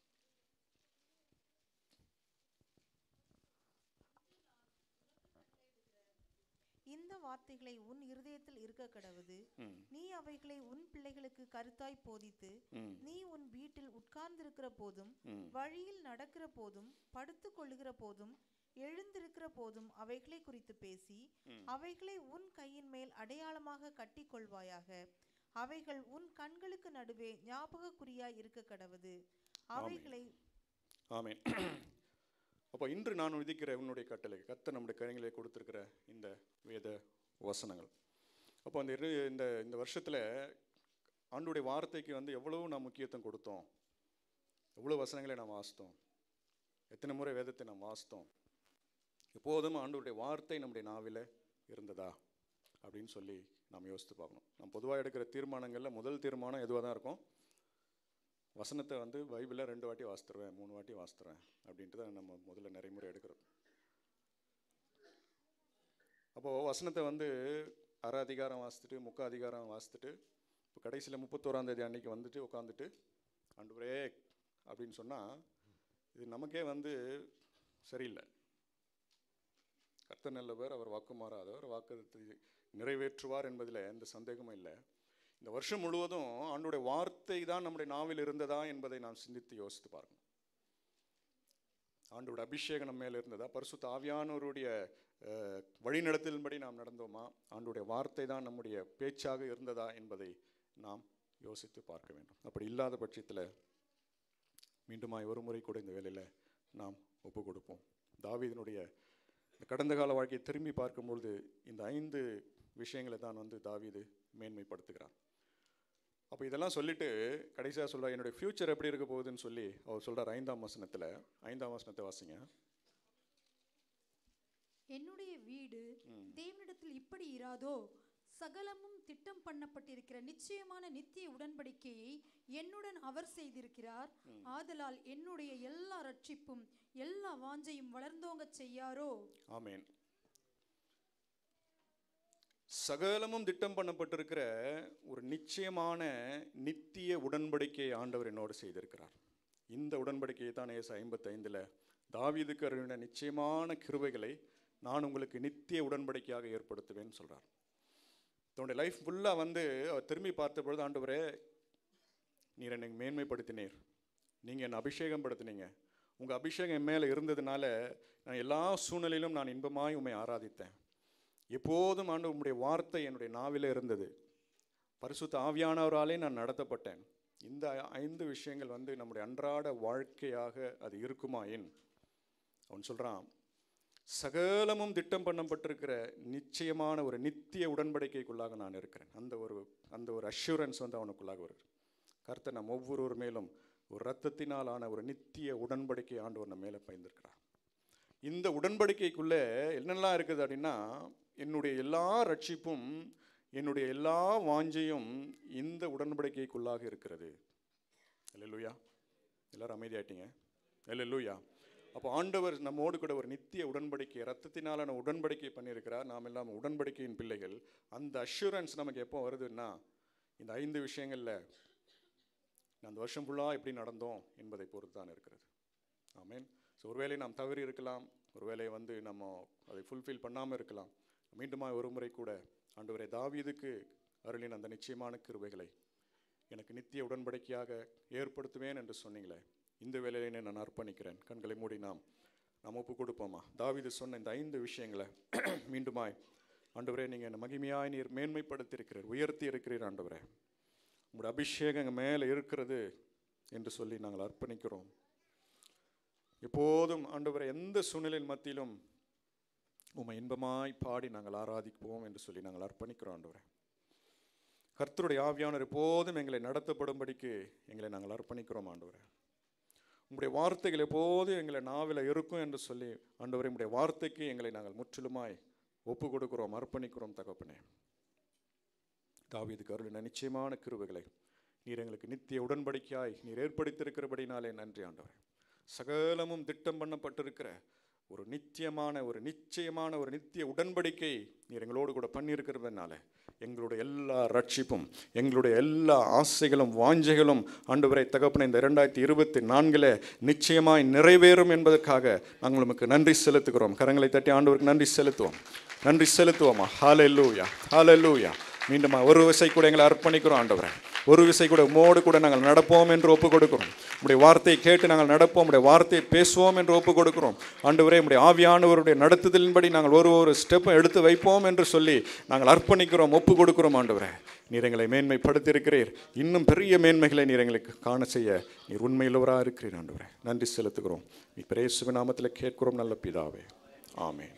இந்த வார்த்தைகளை உன் இருதயத்தில் இருக்க கடவுது நீ அவைகளை உன் பிள்ளைகளுக்கு கருத்தாய் போதித்து நீ உன் வீட்டில் உட்கார்ந்திருக்கிற போதும் வழியில் நடக்கிற போதும் படுத்துக் கொள்ளுகிற போதும் எழுந்திருக்கிற போதும் அவைகளை குறித்து பேசி அவைகளை உன் கையின் மேல் அடையாளமாக கட்டிக் கொள்வாயாக அவைகள் உன் கண்களுக்கு நடுவே ஞாபக குறியாய் இருக்க கடவுது அவைகளை ஆமென் அப்போ இன்று நான் விதிக்கிற உன்னுடைய கட்டளை கத்த நம்முடைய கைகளை கொடுத்துருக்கிற இந்த வேத வசனங்கள் அப்போ அந்த இரு இந்த இந்த வருஷத்தில் ஆண்டுடைய வார்த்தைக்கு வந்து எவ்வளவு நாம் முக்கியத்துவம் கொடுத்தோம் எவ்வளோ வசனங்களை நாம் வாசித்தோம் எத்தனை முறை வேதத்தை நாம் வாசித்தோம் எப்போதும் ஆண்டவருடைய வார்த்தை நம்முடைய நாவில் இருந்ததா அப்படின்னு சொல்லி நாம் யோசித்து பார்க்கணும் நம்ம பொதுவாக எடுக்கிற தீர்மானங்களில் முதல் தீர்மானம் எதுவாக தான் இருக்கும் வசனத்தை வந்து பைபிளில் ரெண்டு வாட்டி வாசித்துருவேன் மூணு வாட்டி வாசித்துருவேன் அப்படின்ட்டு தான் நம்ம முதல்ல நடைமுறை எடுக்கிறோம் அப்போது வசனத்தை வந்து அரை அதிகாரம் வாசித்துட்டு முக்கால் அதிகாரம் வாசித்துட்டு இப்போ கடைசியில் முப்பத்தோராம் தேதி அன்னைக்கு வந்துட்டு உட்காந்துட்டு ஆண்டவரே அப்படின்னு சொன்னால் இது நமக்கே வந்து சரியில்லை கர்த்தர் நல்லவர் அவர் வாக்கு மாறாதவர் வாக்கு நிறைவேற்றுவார் என்பதில் எந்த சந்தேகமும் இல்லை இந்த வருஷம் முழுவதும் ஆண்டுடைய வார்த்தை தான் நம்முடைய நாவில் இருந்ததா என்பதை நாம் சிந்தித்து யோசித்து பார்க்கணும் ஆண்டோட அபிஷேகம் நம்ம மேல இருந்ததா பரிசுத்த ஆவியானவருடைய அஹ், வழிநடத்தலின்படி நாம் நடந்தோமா ஆண்டுடைய வார்த்தை தான் நம்முடைய பேச்சாக இருந்ததா என்பதை நாம் யோசித்து பார்க்க வேண்டும் அப்படி இல்லாத பட்சத்தில் மீண்டுமாய் ஒரு முறை கூட இந்த வேலையில் நாம் ஒப்பு கொடுப்போம் தாவீதினுடைய இந்த கடந்த கால வாழ்க்கையை திரும்பி பார்க்கும்பொழுது இந்த ஐந்து விஷயங்களை தான் வந்து தாவீது மேன்மைப்படுத்துகிறார் அப்போ இதெல்லாம் சொல்லிட்டு கடைசியாக சொல்கிறார் என்னுடைய ஃப்யூச்சர் எப்படி இருக்க போகுதுன்னு சொல்லி அவர் சொல்கிறார் ஐந்தாம் வசனத்தில் ஐந்தாம் வசனத்தை வாசிங்க என்னுடைய வீடு தேவனிடத்தில் இப்படி இராதோ சகலமும் திட்டம் பண்ணப்பட்டிருக்கிற நிச்சயமான நித்திய உடன்படிக்கையை என்னுடன் அவர் செய்திருக்கிறார் ஆதலால் என்னுடைய எல்லா ரட்சிப்பும் எல்லா வாஞ்சையும் வளர்ந்தோங்க செய்யாரோ ஆமேன் சகலமும் திட்டம் பண்ணப்பட்டிருக்கிற ஒரு நிச்சயமான நித்திய உடன்படிக்கையை ஆண்டவர் என்னோடு செய்திருக்கிறார் இந்த உடன்படிக்கையை தான் ஏசு ஐம்பத்தைந்தில் தாவீதுக்கு அருளின நிச்சயமான கிருபைகளை நான் உங்களுக்கு நித்திய உடன்படிக்கையாக ஏற்படுத்துவேன்னு சொல்கிறார் தன்னுடைய லைஃப் ஃபுல்லாக வந்து அவர் திரும்பி பார்த்த பொழுது ஆண்டவரே நீர் என்னை மேன்மைப்படுத்தினீர் நீங்கள் என்னை அபிஷேகம் படுத்தினீங்க உங்கள் அபிஷேகம் என் மேலே இருந்ததுனால நான் எல்லா சூழ்நிலையிலும் நான் இன்பமாய் உம்மை ஆராதித்தேன் எப்போதும் ஆண்டு உம்முடைய வார்த்தை என்னுடைய நாவிலே இருந்தது பரிசுத்த ஆவியானவராலே நான் நடத்தப்பட்டேன் இந்த ஐந்து விஷயங்கள் வந்து நம்முடைய அன்றாட வாழ்க்கையாக அது இருக்குமாயின் அவன் சொல்கிறான் சகலமும் திட்டம் பண்ணப்பட்டிருக்கிற நிச்சயமான ஒரு நித்திய உடன்படிக்கைக்குள்ளாக நான் இருக்கிறேன் அந்த ஒரு அந்த ஒரு அஷூரன்ஸ் வந்து அவனுக்குள்ளாக வருது கர்த்தர் நம் ஒவ்வொருவர் மேலும் ஒரு இரத்தத்தினால் ஆன ஒரு நித்திய உடன்படிக்கை ஆண்டவர் நம்ம மேலே பயந்திருக்கிறார் இந்த உடன்படிக்கைக்குள்ளே என்னெல்லாம் இருக்குது அப்படின்னா என்னுடைய எல்லா ரட்சிப்பும் என்னுடைய எல்லா வாஞ்சையும் இந்த உடன்படிக்கைக்குள்ளாக இருக்கிறது இல்லையா எல்லாரும் அமைதியாயிட்டீங்க இல்லையா அப்போ ஆண்டவர் நம்மோடு கூட ஒரு நித்திய உடன்படிக்கை ரத்தத்தினாலான உடன்படிக்கை பண்ணியிருக்கிறார் நாம் எல்லாம் உடன்படிக்கையின் பிள்ளைகள் அந்த அஷூரன்ஸ் நமக்கு எப்போ வருதுன்னா இந்த ஐந்து விஷயங்களில் அந்த வருஷம் ஃபுல்லாக எப்படி நடந்தோம் என்பதை பொறுத்து தான் இருக்கிறது ஆமேன் ஸோ ஒருவேளை நாம் தவறி இருக்கலாம் ஒருவேளை வந்து நம்ம அதை ஃபுல்ஃபில் பண்ணாமல் இருக்கலாம் மீண்டுமா ஒரு முறை கூட ஆண்டவரை தாவீதுக்கு அருளின் அந்த நிச்சயமான கிருபைகளை எனக்கு நித்திய உடன்படிக்கையாக ஏற்படுத்துவேன் என்று சொன்னீங்களே இந்த வேலையிலே நான் அர்ப்பணிக்கிறேன் கண்களை மூடி நாம் நாம் ஒப்பு கொடுப்போமா தாவீது சொன்ன இந்த ஐந்து விஷயங்களை மீண்டுமாய் ஆண்டவரே நீங்கள் என்னை மகிமையாய் நீர் மேன்மைப்படுத்தியிருக்கிறீர் உயர்த்தி இருக்கிறீர் ஆண்டவரே உங்களுடைய அபிஷேகம் எங்கள் மேலே இருக்கிறது என்று சொல்லி நாங்கள் அர்ப்பணிக்கிறோம் எப்போதும் ஆண்டவரை எந்த சூழ்நிலையின் மத்தியிலும் உம்மை இன்பமாய் பாடி நாங்கள் ஆராதிப்போம் என்று சொல்லி நாங்கள் அர்ப்பணிக்கிறோம் ஆண்டவரே கர்த்தருடைய ஆவியானவர் எப்போதும் எங்களை நடத்தப்படும்படிக்கு எங்களை நாங்கள் அர்ப்பணிக்கிறோம் ஆண்டவரே உங்களுடைய வார்த்தைகள் எப்போதும் எங்களை நாவில் இருக்கும் என்று சொல்லி ஆண்டவரே உங்களுடைய வார்த்தைக்கு எங்களை நாங்கள் முற்றிலுமாய் ஒப்பு கொடுக்கிறோம் அர்ப்பணிக்கிறோம் தகப்பனே தாவீதுக்கு அருளின நிச்சயமான கிருபைகளை நீர் எங்களுக்கு நித்திய உடன்படிக்கையாய் நீர் ஏற்படுத்தியிருக்கிறபடினாலே நன்றி ஆண்டவரே சகலமும் திட்டம் பண்ணப்பட்டிருக்கிற ஒரு நித்தியமான ஒரு நிச்சயமான ஒரு நித்திய உடன்படிக்கை நீர் எங்களோடு கூட பண்ணியிருக்கிறதுனால எங்களுடைய எல்லா ரட்சிப்பும் எங்களுடைய எல்லா ஆசைகளும் வாஞ்சைகளும் ஆண்டவரை தகப்பன இந்த இரண்டாயிரத்தி இருபத்தி நான்கில் நிச்சயமாய் நிறைவேறும் என்பதற்காக நாங்கள் உமக்கு நன்றி செலுத்துகிறோம் கரங்களை தட்டி ஆண்டவருக்கு நன்றி செலுத்துவோம் நன்றி செலுத்துவோமா ஹalleluya ஹalleluya மீண்டும் ஒரு விசை கூட எங்களை அர்ப்பணிக்கிறோம் ஆண்டவரே ஒரு விசை கூட உமோடு கூட நாங்கள் நடப்போம் என்று ஒப்பு கொடுக்கிறோம் உடைய வார்த்தையை கேட்டு நாங்கள் நடப்போம் உடைய வார்த்தையை பேசுவோம் என்று ஒப்பு கொடுக்கிறோம் ஆண்டவரே உடைய ஆவியானவருடைய நடத்துதலின்படி நாங்கள் ஒரு ஒரு ஸ்டெப்பும் எடுத்து வைப்போம் என்று சொல்லி நாங்கள் அர்ப்பணிக்கிறோம் ஒப்பு கொடுக்கிறோம் ஆண்டவரே நீர் எங்களை மேன்மைப்படுத்தியிருக்கிறீர் இன்னும் பெரிய மேன்மைகளை நீர் எங்களுக்கு காண செய்ய நீர் உண்மையுள்ளவராக இருக்கிறீர் ஆண்டவரே நன்றி செலுத்துகிறோம் நீ பிரேசுவ நாமத்தில் கேட்கிறோம் நல்ல பிதாவே ஆமென்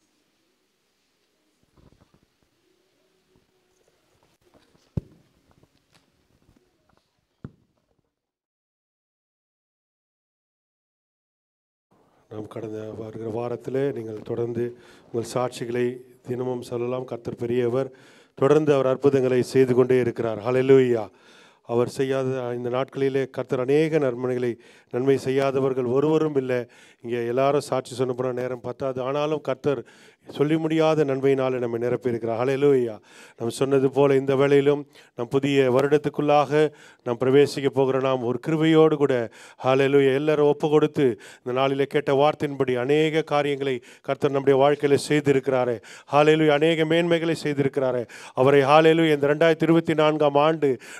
நாம் கடந்த வருகிற வாரத்தில் நீங்கள் தொடர்ந்து உங்கள் சாட்சிகளை தினமும் சொல்லலாம் கர்த்தர் பெரியவர் தொடர்ந்து அவர் அற்புதங்களை செய்து கொண்டே இருக்கிறார் ஹalleluya அவர் செய்யாத இந்த நாட்களிலே கர்த்தர் அநேக நன்மைகளை நன்மை செய்யாதவர்கள் ஒருவரும் இல்லை இங்கே எல்லாரும் சாட்சி சொன்ன போன நேரம் பத்தாது ஆனாலும் கர்த்தர் சொல்லி முடியாத நன்மையினாலே நம்மை நிரப்பியிருக்கிறார் ஹalleluya நாம் சொன்னது போல இந்த வேளையிலும் நம் புதிய வருடத்துக்குள்ளாக நாம் பிரவேசிக்க போகிற நாம் ஒரு கிருபையோடு கூட ஹalleluya எல்லாரும் ஒப்பு கொடுத்து இந்த நாளிலே கேட்ட வார்த்தையின்படி அநேக காரியங்களை கர்த்தர் நம்முடைய வாழ்க்கையில் செய்திருக்கிறாரே ஹalleluya அநேக மேன்மைகளை செய்திருக்கிறாரே அவரை ஹalleluya இந்த ரெண்டாயிரத்தி இருபத்தி நான்காம் ஆண்டு நாம் இதுவரை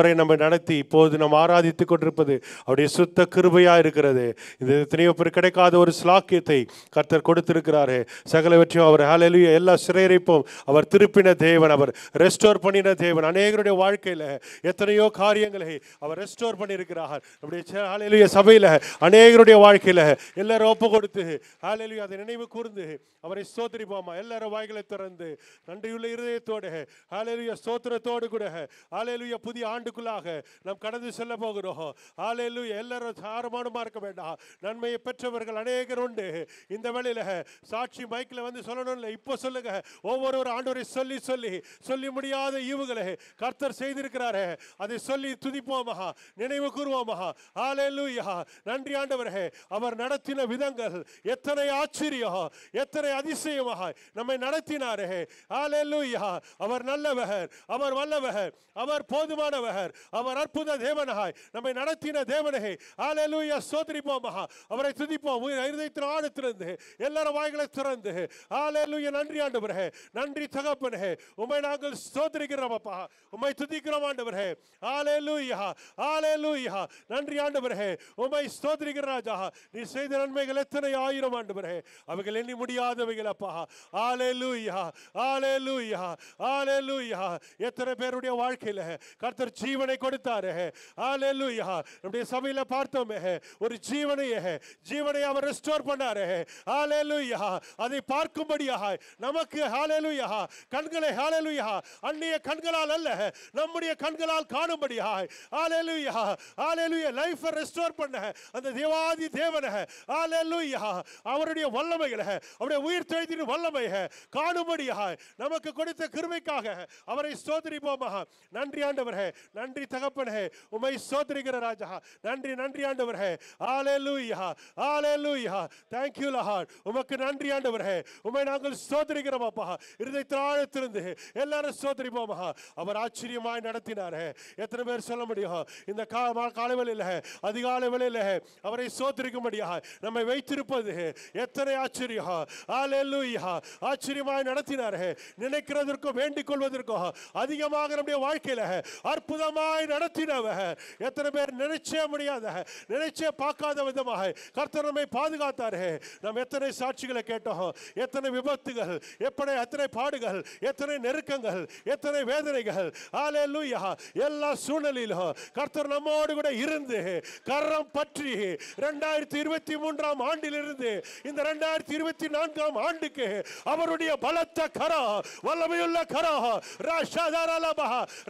இதுவரை நம்ம நடத்தி இப்போது நம்ம ஆராதித்துக் கொண்டிருப்பது அவருடைய சுத்த கிருபையா இருக்கிறது இது எத்தனையோ பேர் கிடைக்காத ஒரு ஸ்லாக்கியத்தை கர்த்தர் கொடுத்திருக்கிறாரு சகலவற்றையும் அவர் ஹalleluya எல்லா சிறையிருப்பும் அவர் திருப்பின தேவன் அவர் ரெஸ்டோர் பண்ணின தேவன் அநேகருடைய வாழ்க்கையில எத்தனையோ காரியங்களை அவர் ரெஸ்டோர் பண்ணியிருக்கிறார் நம்முடைய ச- ஹalleluya சபையில அநேகருடைய வாழ்க்கையில எல்லாரும் ஒப்பு கொடுத்து ஹalleluya அதை நினைவு கூர்ந்து அவரை ஸ்தோத்திரிப்போமா எல்லாரும் வாய்களை திறந்து நன்றியுள்ள இருதயத்தோடு ஹalleluya ஸ்தோத்திரத்தோடு கூட ஹalleluya புதிய ஆண்டுக்குள்ளாக நாம் கடந்து செல்ல போகிறோம் ஹalleluya எல்லாரும் சாரமானமா இருக்க வேண்டாம் நன்மையை பெற்றவர்கள் அநேகர் உண்டு இந்த வேளையில சாட்சி மைக்கில் வந்து சொல்லணும் இல்லை இப்போ சொல்லுங்க ஒவ்வொரு ஒரு ஆண்டவரை சொல்லி சொல்லி சொல்லி முடியாத ஈவுகளை கர்த்தர் செய்திருக்கிறாரே அதை சொல்லி துதிப்போமா நினைவு கூறுவோமா ஹalleluya நன்றி ஆண்டவரே அவர் நடத்தின விதங்கள் எத்தனை ஆச்சரியம் எத்தனை அதிசயமாக நம்மை நடத்தினாரே ஹalleluya அவர் நல்லவர் அவர் வல்லவர் அவர் போதுமானவர் அவர் அற்புத தேவனாய் நம்மை நடத்தின தேவனே ஹalleluya ஸ்தோத்திரிப்போமா அவரை துதிப்போம் உயிர் இருதயத்தின் ஆழத்திலிருந்து எல்லாரும் வாய்களை திறந்து ஹalleluya நன்றி ஆண்டவரே நன்றி தகப்பனே உம்மை நாங்கள் ஸ்தோத்திரிக்கிறோம் அப்பா உம்மை துதிக்கிறோம் ஆண்டவரே ஹalleluya ஹalleluya நன்றி ஆண்டவரே உம்மை ஸ்தோத்திரிக்கிற ராஜா நீ செய்த நன்மைகள் எத்தனை ஆயிரம் ஆண்டவரே அவைகள் எண்ணி முடியாதவைகள் அப்பா ஹalleluya ஹalleluya ஹalleluya எத்தனை பேருடைய வாழ்க்கையில கர்த்தர் ஜீவனை கொடுத்தாரு ஹalleluya நம்முடைய சபையில பார்த்தோமே ஒரு ஜீவனையே ஜீவனை அவர் ரெஸ்டோர் பண்ணாரு ஹalleluya அதை பார்க்கும்படியாக நமக்கு ஹalleluya கண்களை ஹalleluya அந்நிய கண்களால் அல்ல நம்முடைய கண்களால் காணும்படியாக ஹalleluya ஹalleluya லைஃபை ரெஸ்டோர் பண்ண அந்த தேவாதி தேவனை ஹalleluya அவருடைய வல்லமைகளை அவருடைய உயிர் தெழுத்தின் வல்லமையை காணும்படியாக நமக்கு கொடுத்த கிருபைக்காக அவரை ஸ்தோத்திரிப்போமா நன்றி ஆண்டவரே நன்றி தகப்பனே உமை ஸ்தோத்திரிக்கிற ராஜா நன்றி நன்றி ஆண்டவரே ஹalleluya ஹalleluya thank you lord உமக்கு நன்றி ஆண்டவரே உமை நாங்கள் ஸ்தோத்திரிக்கிறோம் அப்பா இருதயத்தில் ஆழத்திலிருந்து எல்லாரும் ஸ்தோத்திரிப்போமா அவர் ஆச்சரியமாய் நடத்தினாரே எத்தனை பேர் சொல்ல முடியும் இந்த கா மா- காலை வேளையில அதிகாலை வேளையில அவரை ஸ்தோத்திரிக்கும்படியாக நம்மை வைத்திருப்பது எத்தனை ஆச்சரியம் ஹalleluya ஆச்சரியமாய் நடத்தினாரே நினைக்கிறதற்கும் வேண்டிக் கொள்வதற்கும் அதிகமாக நம்முடைய வாழ்க்கையில அற்புதமாய் நடத்தினவர் எத்தனை பேர் நினைச்சே முடியாத நினைச்சே பார்க்காத விதமாக கர்த்தர் நம்மை பாதுகாத்தாரே நாம் எத்தனை சாட்சிகளை கேட்டோம் எத்தனை விபத்துகள் எப்படி எத்தனை பாடுகள் எத்தனை நெருக்கங்கள் எத்தனை வேதனைகள் ஹalleluya எல்லா சூழ்நிலையிலும் கர்த்தர் நம்மோடு கூட இருந்து கரம் பற்றி ரெண்டாயிரத்தி இருபத்தி மூன்றாம் ஆண்டிலிருந்து இந்த ரெண்டாயிரத்தி இருபத்தி நான்காம் ஆண்டுக்கு அவருடைய பலத்த கரம் வல்லமையுள்ள கரம் ரஷதரலபஹ,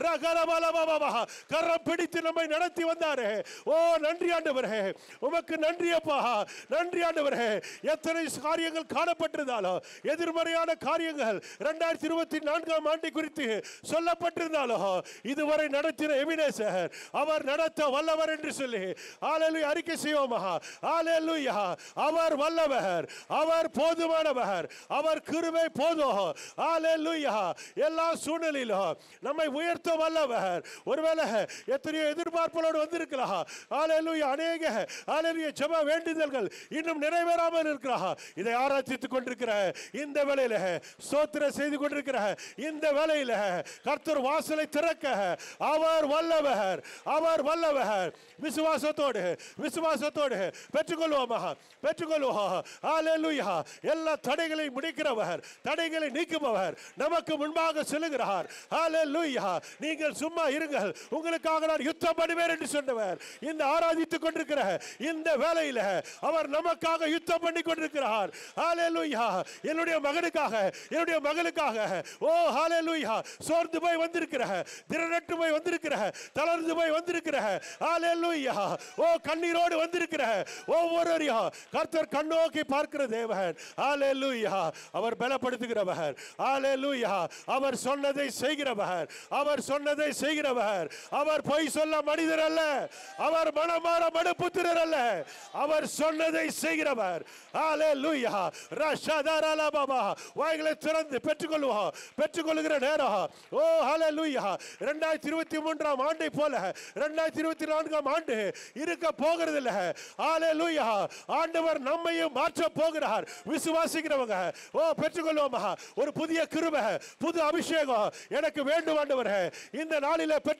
ரகரபலபபஹ, கரம் பிடித்து நம்மை நடத்தி வந்தாரே ஓ நன்றி ஆண்டவரே உமக்கு நன்றி அப்பா நன்றி ஆண்டவரே எத்தனை காரியங்கள் காணப்பட்டிருந்தாலும் எதிர்மறையான காரியங்கள் ரெண்டாயிரத்தி இருபத்தி நான்காம் ஆண்டை குறித்து சொல்லப்பட்டிருந்தாலும் இதுவரை நடத்தின எபினேசர் அவர் நடத்த வல்லவர் என்று சொல்லி ஹalleluya அறிக்கை செய்வோமா ஹalleluya அவர் வல்லவர் அவர் போதுமானவர் அவர் கிருபை போதும் ஹalleluya எல்லா சூழ்நிலையிலும் நம்மை உயர்த்த வல்லவர் ஒருவேளை எத்தனையோ எதிர்பார்ப்புகளோடு வந்திருக்கலாம் ஹalleluya அநேக ஹalleluya ஜெப வேண்டுதல்கள் இன்னும் நிறைவேறாமல் இருக்கிறா இதை ஆராய்ச்சித்துக் கொண்டிருக்கிற இந்த வேளையில ஸ்தோத்திரம் செய்து கொண்டிருக்கிற இந்த வேளையில கர்த்தர் வாசலை திறக்க அவர் வல்லவர் அவர் வல்லவர் விசுவாசத்தோடு விசுவாசத்தோடு பெற்றுக்கொள்வோமா பெற்றுக்கொள்வோம் ஹalleluya எல்லா தடைகளை முடிக்கிறவர் தடைகளை நீக்குபவர் நமக்கு முன்பாக செல்லுகிறார் ஹalleluya நீங்கள் சும்மா இருங்கள் உங்களுக்காக நான் யுத்தம் பண்ணுவேன் என்று சொன்னவர் இந்த ஆராதித்துக் கொண்டிருக்கிற இந்த வேளையில அவர் நமக்காக யுத்தம் பண்ணி கொண்டிருக்கிறார் ஹalleluya என்னுடைய மகனுக்காக என்னுடைய மகளுக்காக ஓ ஹalleluya சோர்ந்து போய் வந்திருக்கிற திரட்டு போய் வந்திருக்கிற தளர்ந்து போய் வந்திருக்கிற ஹalleluya ஓ கண்ணீரோடு வந்திருக்கிற ஒவ்வொருவரையும் கர்த்தர் கண்ணோக்கி பார்க்கிற தேவன் ஹalleluya அவர் பலப்படுத்துகிறவர் ஹalleluya அவர் சொன்னதை செய்கிறவர் அவர் சொன்னதை செய்கிறவர் அவர் பொய் சொல்ல மனிதர் அல்ல அவர் மனமாற மனுப்புத்திரர் அல்ல அவர் சொன்னதை செய்கிறவர் ஹalleluya ரஷதரல பாபா வாய்களை திறந்து பெற்றுக்கொள்வோம் பெற்றுக்கொள்கிற நேரம் ஓ ஹalleluya 2023 மூன்றாம் ஆண்டை போல 2024 நான்காம் ஆண்டு இருக்க போகிறது இல்ல ஹalleluya ஆண்டவர் நம்மையும் மாற்ற போகிறார் விசுவாசிக்கிறவங்க ஓ பெற்றுக்கொள்வோமா ஒரு புதிய கிருபை புது அபிஷேகம் எனக்கு வேண்டும் ஆண்டவரே இந்த நாளில பெற்று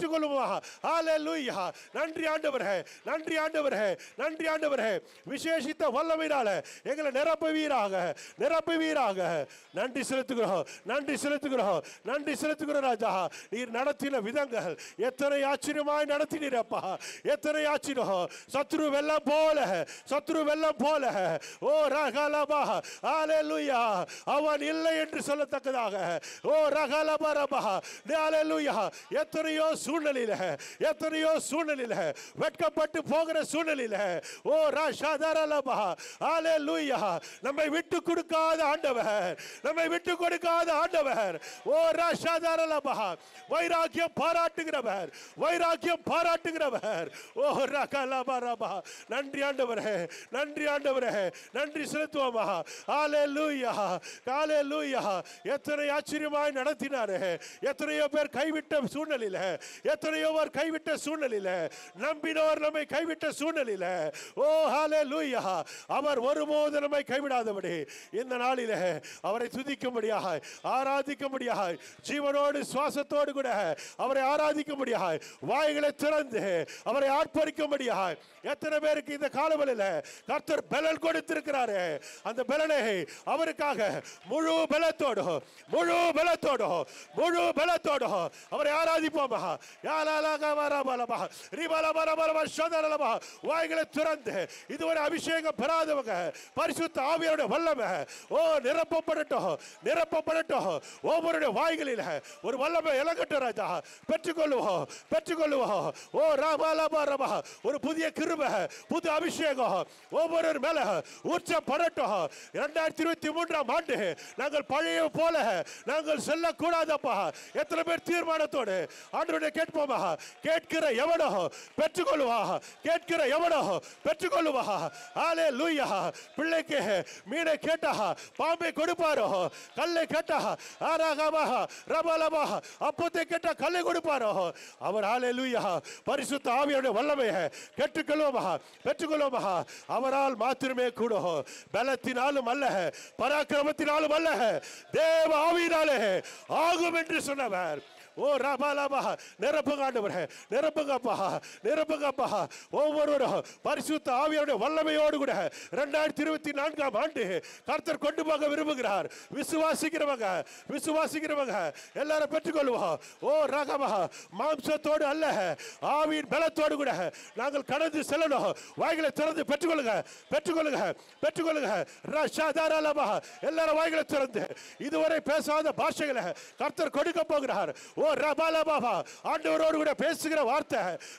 பெற்றுக்கொள்ளுமா ஹalleluya நன்றி ஆண்டவரே நன்றி ஆண்டவரே நன்றி ஆண்டவரே விசேஷித்த வல்லமையினால எங்களை நிரப்புவீராக நிரப்புவீராக நன்றி செலுத்துகிறோம் நன்றி செலுத்துகிறோம் நன்றி செலுத்துகிறோம் ராஜா நீர் நடத்தின விதங்கள் எத்தனை ஆச்சரியமாய் நடத்தினீரப்பா எத்தனை ஆச்சரியம் சத்ரு வெள்ளம் போல சத்ரு வெள்ளம் போல ஓ ரகலபா ஹalleluya அவன் இல்லை என்று சொல்லத்தக்கதாக ஓ ரகலபா ரபா ஹalleluya எத்தனையோ சூழ்நிலையில எத்தனையோ சூழ்நிலையில வெட்கப்பட்டு போகிற சூழ்நிலையில ஓ ராஷாதரலபா ஹalleluya நம்மை விட்டு கொடுக்காத ஆண்டவர் நம்மை விட்டு கொடுக்காத ஆண்டவர் ஓ ராஷாதரலபா வைராக்கியம் பாராட்டுகிறவர் வைராக்கியம் பாராட்டுகிறவர் ஓ ரகலபா ரபா நன்றி ஆண்டவரே நன்றி ஆண்டவரே நன்றி செலுத்துவோமா ஹalleluya ஹalleluya எத்தனை ஆச்சரியமாய் நடத்தினாரே எத்தனையோ பேர் கைவிட்ட சூழ்நிலையில எத்தனையோ பேர் கைவிட்ட சூழ்நிலையில நம்பினோர் நம்மை கைவிட்ட சூழ்நிலையில ஓ ஹalleluya அவர் ஒருபோது நம்மை கைவிடாதபடி இந்த நாளிலே அவரை துதிக்கும்படியாக ஆராதிக்கும்படியாக ஜீவனோடு சுவாசத்தோடு கூட அவரை ஆராதிக்கும்படியாக வாய்களை திறந்து அவரை ஆர்ப்பரிக்கும்படியாக எத்தனை பேருக்கு இந்த காலவெளியில கர்த்தர் பலன் கொடுத்திருக்கிறாரு அந்த பலனை அவருக்காக முழு பலத்தோடு முழு பலத்தோடு முழு பலத்தோடு அவரை ஆராதிப்போமா யாலாலாக வரபலமா ரிபலபரபலமா சதரலமா வாய்களை திறந்து இதுவரை அபிஷேகம் பெறாதவங்க பரிசுத்த ஆவியோட வல்லமை ஓ நிரப்பப்படட்டும் நிரப்பப்படட்டும் ஒவ்வொருடைய வாய்களில் ஒரு வல்லமை இலங்கட்டும் ராஜா பெற்றுக்கொள்ளுவோம் பெற்றுக்கொள்ளுவோம் ஓ ராபாலாபா ரபா ஒரு புதிய கிருபை புது அபிஷேகம் ஒவ்வொரு மேல உற்சப்படட்டும் இரண்டாயிரத்தி இருபத்தி மூன்றாம் ஆண்டு நாங்கள் பழைய போல நாங்கள் செல்லக்கூடாதப்பா எத்தனை பேர் தீர்மானத்தோடு ஆண்டவருடைய கேட்போமா கேட்கிற எவனோ பெற்றுக்கொள்வா கேட்கிற எவனோ பெற்றுக்கொள்வா ஆலே லூயா பிள்ளைக்கு மீனை கேட்டா பாம்பை கொடுப்பாரோ கல்லை கேட்டா ஆராகமா ரபலமா அப்பத்தை கேட்டா கல்லை கொடுப்பாரோ அவர் ஆலே லூயா பரிசுத்த ஆவியோட வல்லமையை கேட்டுக்கொள்வோமா பெற்றுக்கொள்வோமா அவரால் மாத்திரமே கூடும் பலத்தினாலும் அல்ல பராக்கிரமத்தினாலும் அல்ல தேவ ஆவியினாலே ஆகும் என்று சொன்னவர் ஓ ரபாலாபா நிரப்புங்க ஆண்டவரே நிரப்புங்கப்பா நிரப்புங்கப்பா ஒவ்வொருவரும் பரிசுத்த ஆவியோட வல்லமையோடு கூட ரெண்டாயிரத்தி இருபத்தி நான்காம் ஆண்டு கர்த்தர் கொண்டு போக விரும்புகிறார் விசுவாசிக்கிறவங்க விசுவாசிக்கிறவங்க எல்லாரும் பெற்றுக்கொள்வோம் ஓ ரகமா மாம்சத்தோடு அல்ல ஆவியின் பலத்தோடு கூட நாங்கள் கடந்து செல்லணும் வாய்களை திறந்து பெற்றுக்கொள்ளுங்க பெற்றுக்கொள்ளுங்க பெற்றுக்கொள்ளுங்க ரஷாதாராலமா எல்லாரும் வாய்களை திறந்து இதுவரை பேசாத பாஷைகளை கர்த்தர் கொடுக்க போகிறார் ஓ ரபாலபாபா ஆண்டவரோடு கூட பேசுகிற வார்த்தை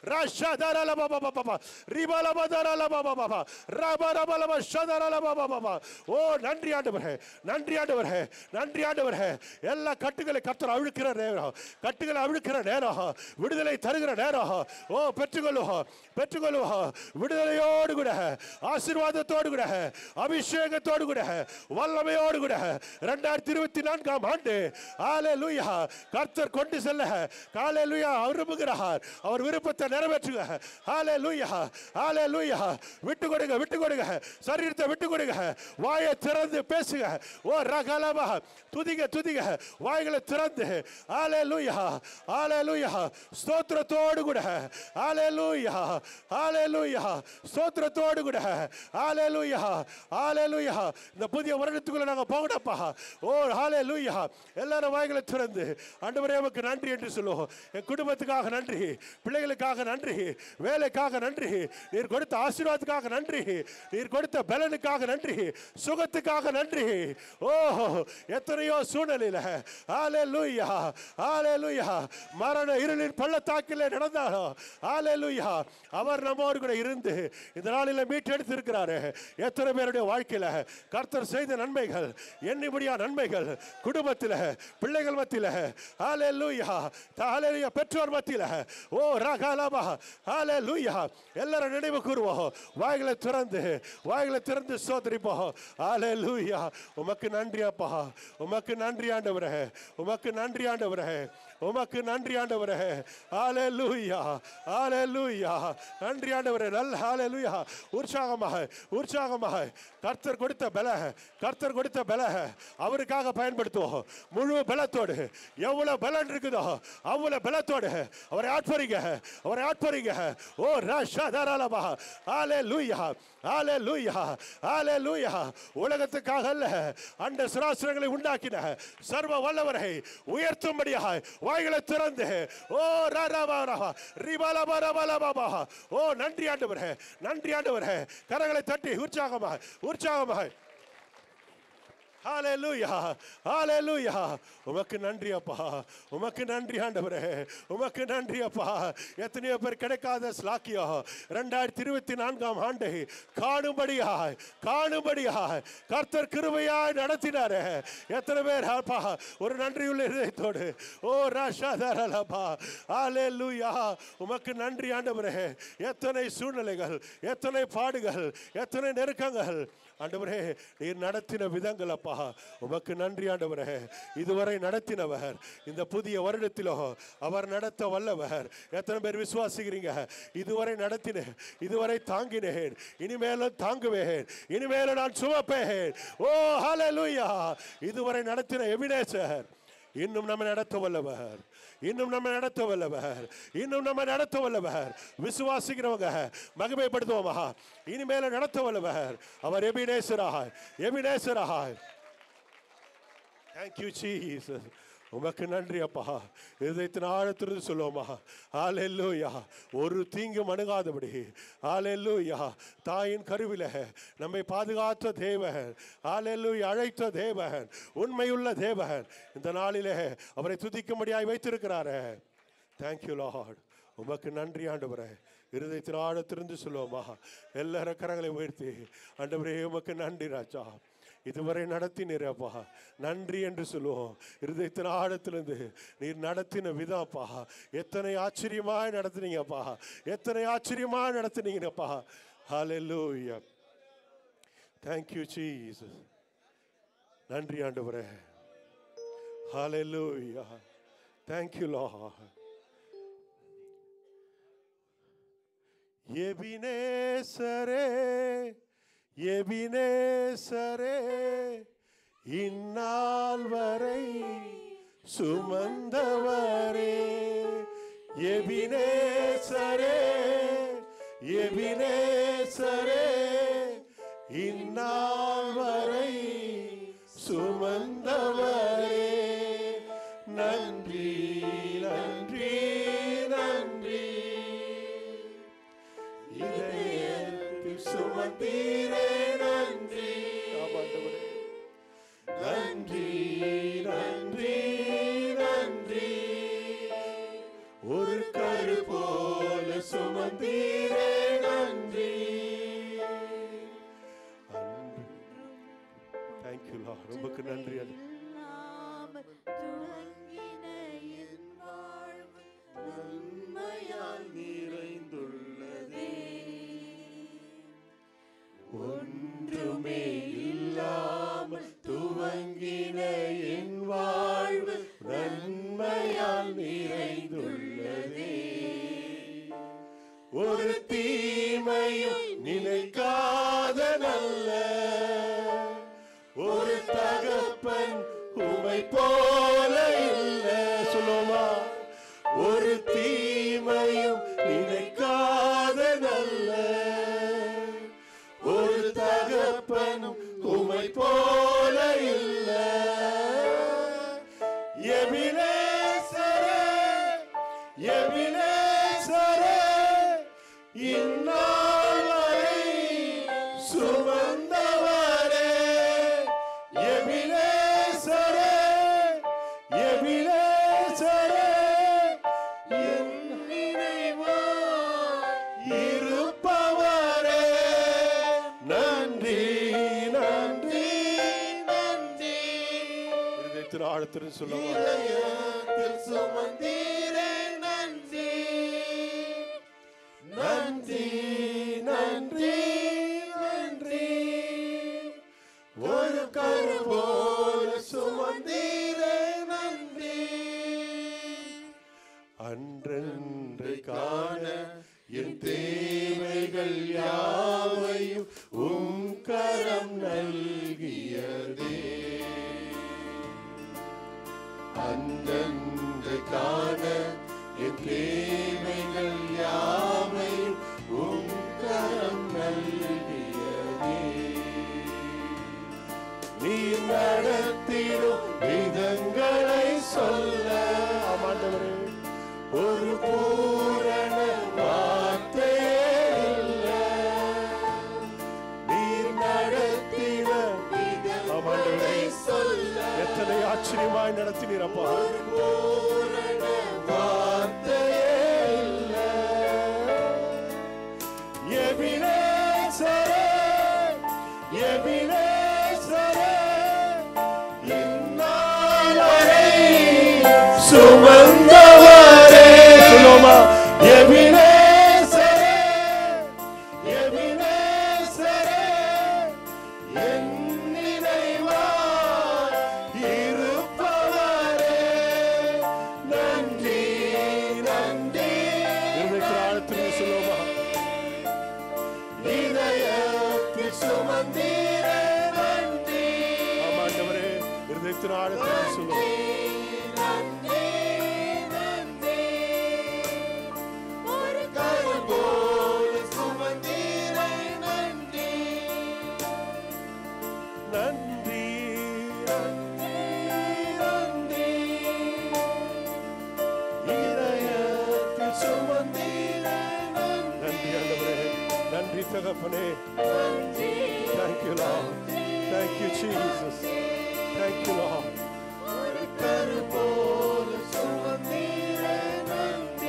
ரஷாதாராலபாபா ரிபாலபாதாராலபாபா ரபாரபாலபா ஷதாராலபாபா ஓ நன்றி ஆண்டவரே நன்றி ஆண்டவரே நன்றி ஆண்டவரே எல்லா கட்டுகளை கர்த்தர் அழுக்கிற நேரம் கட்டுகளை அழுக்கிற நேரம் விடுதலை தருகிற நேரம் ஓ பெற்றுக்கொள்ளுவோம் பெற்றுக்கொள்ளுவோம் விடுதலையோடு கூட ஆசீர்வாதத்தோடு கூட அபிஷேகத்தோடு கூட வல்லமையோடு கூட ரெண்டாயிரத்தி இருபத்தி நான்காம் ஆண்டு ஆலே லூயா கர்த்தர் கொண்டு செல்ல காலே லூயா விரும்புகிறார் அவர் விருப்பத்தை நிறைவேற்றுக ஆலே லூயா ஆலே லூயா விட்டு கொடுங்க விட்டு கொடுங்க சரீரத்தை விட்டு கொடுங்க வாயை திறந்து பேசுக ஓ ரகலமா துதிக துதிக வாய்களை திறந்து ஆலே லூயா ஆலே லூயா ஸ்தோத்திரத்தோடு கூட ஆலே லூயா ஆலே லூயா ஸ்தோத்திரத்தோடு கூட ஆலே லூயா ஆலே லூயா இந்த புதிய வருடத்துக்குள்ள நாங்க போகணும்ப்பா ஓ ஆலே லூயா எல்லாரும் வாய்களை திறந்து ஆண்டவரே உமக்கு நன்றி என்று சொல்லுவோம் என் குடும்பத்துக்காக நன்றி பிள்ளைகளுக்காக நன்றி வேலைக்காக நன்றி நீர் கொடுத்த ஆசீர்வாதத்துக்காக நன்றி நீர் கொடுத்த பலனுக்காக நன்றி சுகத்துக்காக நன்றி ஓ எத்தனையோ சூழ்நிலையில ஆலே லூயா ஆலே லூயா மரண இருளின் பள்ளத்தாக்கில் நடந்தாலும் ஆலே லூயா அவர் நம்மோடு கூட இருந்து இந்த நாளில் மீட்டெடுத்து இருக்கிறாரு எத்தனை பேருடைய வாழ்க்கையில கர்த்தர் செய்த நன்மைகள் எண்ணிபடியா நன்மைகள் குடும்பத்தில் பிள்ளைகள் மத்தியில் ஆலே லூயா ஆலே பெற்றோர் மத்தியில் ஓ ரகாலாபா ஆலே லூயா எல்லாரும் நினைவு கூறுவோம் வாய்களை திறந்து வாய்களை திறந்து சோதரிப்போம் ஆலே லூயா உமக்கு நன்றி அப்பா உமக்கு நன்றி ஆண்டவரே உமக்கு நன்றி ஆண்டவரே உமக்கு நன்றி ஆண்டவரே ஆலே லூயா ஆலே லூயா நன்றி ஆண்டவரே நல்ல ஆலே லூயா உற்சாகமாக உற்சாகமாக கர்த்தர் கொடுத்த பல கர்த்தர் கொடுத்த பல அவருக்காக பயன்படுத்துவோம் முழு பலத்தோடு எவ்வளவு பலன் இருக்கு இருக்குதோ அவ்வளவு பலத்தோடு அவரை ஆட்பரிங்க அவரை ஆட்பரிங்க ஓ ரஷா தாராளமா ஆலே லூயா ஆலே லூயா ஆலே லூயா உலகத்துக்காக அல்ல அண்ட சுராசுரங்களை உண்டாக்கின சர்வ வல்லவரை உயர்த்தும்படியாக வாய்களை திறந்து ஓ ராராபா ராபா ரிபாலா பாரா பாலா பாபா ஓ நன்றி ஆண்டவரே நன்றி ஆண்டவரே கரங்களை தட்டி உற்சாகமாக உற்சாகமாக ஹalleluya ஹalleluya உமக்கு நன்றி அப்பா உமக்கு நன்றி ஆண்டவரே உமக்கு நன்றி அப்பா எத்தனையோ பேர் கிடைக்காத ஸ்லாக்கியம் ரெண்டாயிரத்தி இருபத்தி நான்காம் ஆண்டை காணும்படியாய் காணும்படியாய் கர்த்தர் கிருபையாய் நடத்தினாரே எத்தனை பேர் அப்பா ஒரு நன்றியுள்ள இதயத்தோடு ஓ ராஷா தாராளப்பா ஹalleluya உமக்கு நன்றி ஆண்டவரே எத்தனை சூழ்நிலைகள் எத்தனை பாடுகள் எத்தனை நெருக்கங்கள் ஆண்டவரே நீர் நடத்தின விதங்கள் அப்பா உமக்கு நன்றி ஆண்டவரே இதுவரை நடத்தினவர் இந்த புதிய வருடத்திலோ அவர் நடத்த வல்லவர் எத்தனை பேர் விசுவாசிக்கிறீங்க இதுவரை நடத்தினேன் இதுவரை தாங்கினேன் இனிமேலும் தாங்குவேன் இனிமேலும் நான் சுமப்பேன் ஓ ஹalleluya இதுவரை நடத்தின எபினேசர் இன்னும் நம்ம நடத்த வல்லவர் இன்னும் நம்ம நடத்த வல்லவர் இன்னும் நம்ம நடத்த வல்லவர் விசுவாசிக்கிறவங்க மகிமைப்படுத்துவோமா இனிமேல நடத்த வல்லவர் அவர் எபினேசராய் எபினேசராய் தேங்க்யூ ஜீசஸ் உமக்கு நன்றி அப்பா இதயத்தின் ஆழத்திலிருந்து சொல்லுவோமா ஆலெல்லூயா ஒரு தீங்கும் அணுகாதபடி ஆலெல்லூயா தாயின் கருவில நம்மை பாதுகாத்த தேவன் ஆலெல்லூயா அழைத்த தேவன் உண்மையுள்ள தேவன் இந்த நாளிலே அவரை துதிக்கும்படியாய் வைத்திருக்கிறாரே தேங்க்யூ லார்ட் உமக்கு நன்றி ஆண்டவரே இருதயத்தின் ஆழத்திலிருந்து சொல்லுவோமா எல்லாரும் கரங்களை உயர்த்தி ஆண்டவரே உமக்கு நன்றி ராஜா இதுவரை நடத்தினீர் அப்பா நன்றி என்று சொல்லுவோம் இருதயத்தின் ஆழத்திலிருந்து நீர் நடத்தின விதம் அப்பா எத்தனை ஆச்சரியமாய் நடத்துனீங்கப்பா எத்தனை ஆச்சரியமாய் நடத்துனீங்கப்பா ஹalleluya thank you jesus நன்றி ஆண்டவரே ஹalleluya thank you lord எபினேசரே எபினேசரே இந்நாள் வரை சுமந்தவரே எபினேசரே எபினேசரே இந்நாள் வரை சுமந்தவரே நன்றி நன்றி நன்றி இதயத்தில் சுமந்தீரே நன்றி ஆமாண்டவரே நன்றி நன்றி நன்றி ஒரு கரு போல சுமந்தீரே நன்றி தேங்க்யூ லார்ட் உமக்கு நன்றி அது இல்லாமல் துவங்கின என் வாழ்வு நன்மையால் நிறைந்துள்ளதே ஒன்றுமே இல்லாமல் துவங்கின என் வாழ்வு நன்மையால் நிறைந்துள்ளதே ஒரு தீமையும் நினைக்காத நல்ல ஒரு தகப்பன் உமை போல இல்ல சொல்லுமா ஒரு தீமையும் நினைக்காத நல்ல ஒரு தகப்பனும் உமை போல இல்ல எபினேசரே எபினேசரே இந்நாள் வரை சுமந்தவரே எபினேசரே எபினேசரே என் நினைவாய் இருப்பவரே நன்றி நன்றி நன்றி இருதயத்தின் ஆழத்தில் சொல்லுவாங்க சுமந்தீரே நன்றி நன்றி நன்றி நன்றி ஒரு கரு போல சுமந்தீரே நன்றி அன்றென்று காண என் தேவைகள் யாவையும் உம் கரம் நல்கியதே அன்றன்று காண என் தேவைகள் யாவையும் உம் கரம் நல்கியதே நீ நடத்திடும் விதங்களை சொல்ல ஆமாண்டவரே ஒரு பூரண வார்த்தையே இல்லை நீர் நடத்திட விதங்களை சொல்ல எத்தனை ஆச்சரியமாய் நடத்தினீரப்பா வார்த்தையே இல்லை எபினேசரே எபினேசரே இந்நாள் வரை சுமந்தவரே சொல்லுவோமா எபினேசரே எபினேசரே என் நினைவாய் இருப்பவரே நன்றி நன்றி இருக்கிற ஆழத்தில் சொல்லுவோமா இதயத்தில் சுமந்தீரே நன்றி ஆமாண்டவரே இருதயத்தின் ஆழத்தில் சொல்லுவோம் நன்றி நன்றி ஒரு கரு போல சுமந்தீரே நன்றி நன்றி நன்றி நன்றி இதயத்தில் சுமந்தீரே நன்றி நன்றி ஆண்டவரே நன்றி தகப்பனே நன்றி Thank you, Lord. Thank you, Jesus. Thank you, Lord. ஒரு கரு போல சுமந்தீரே நன்றி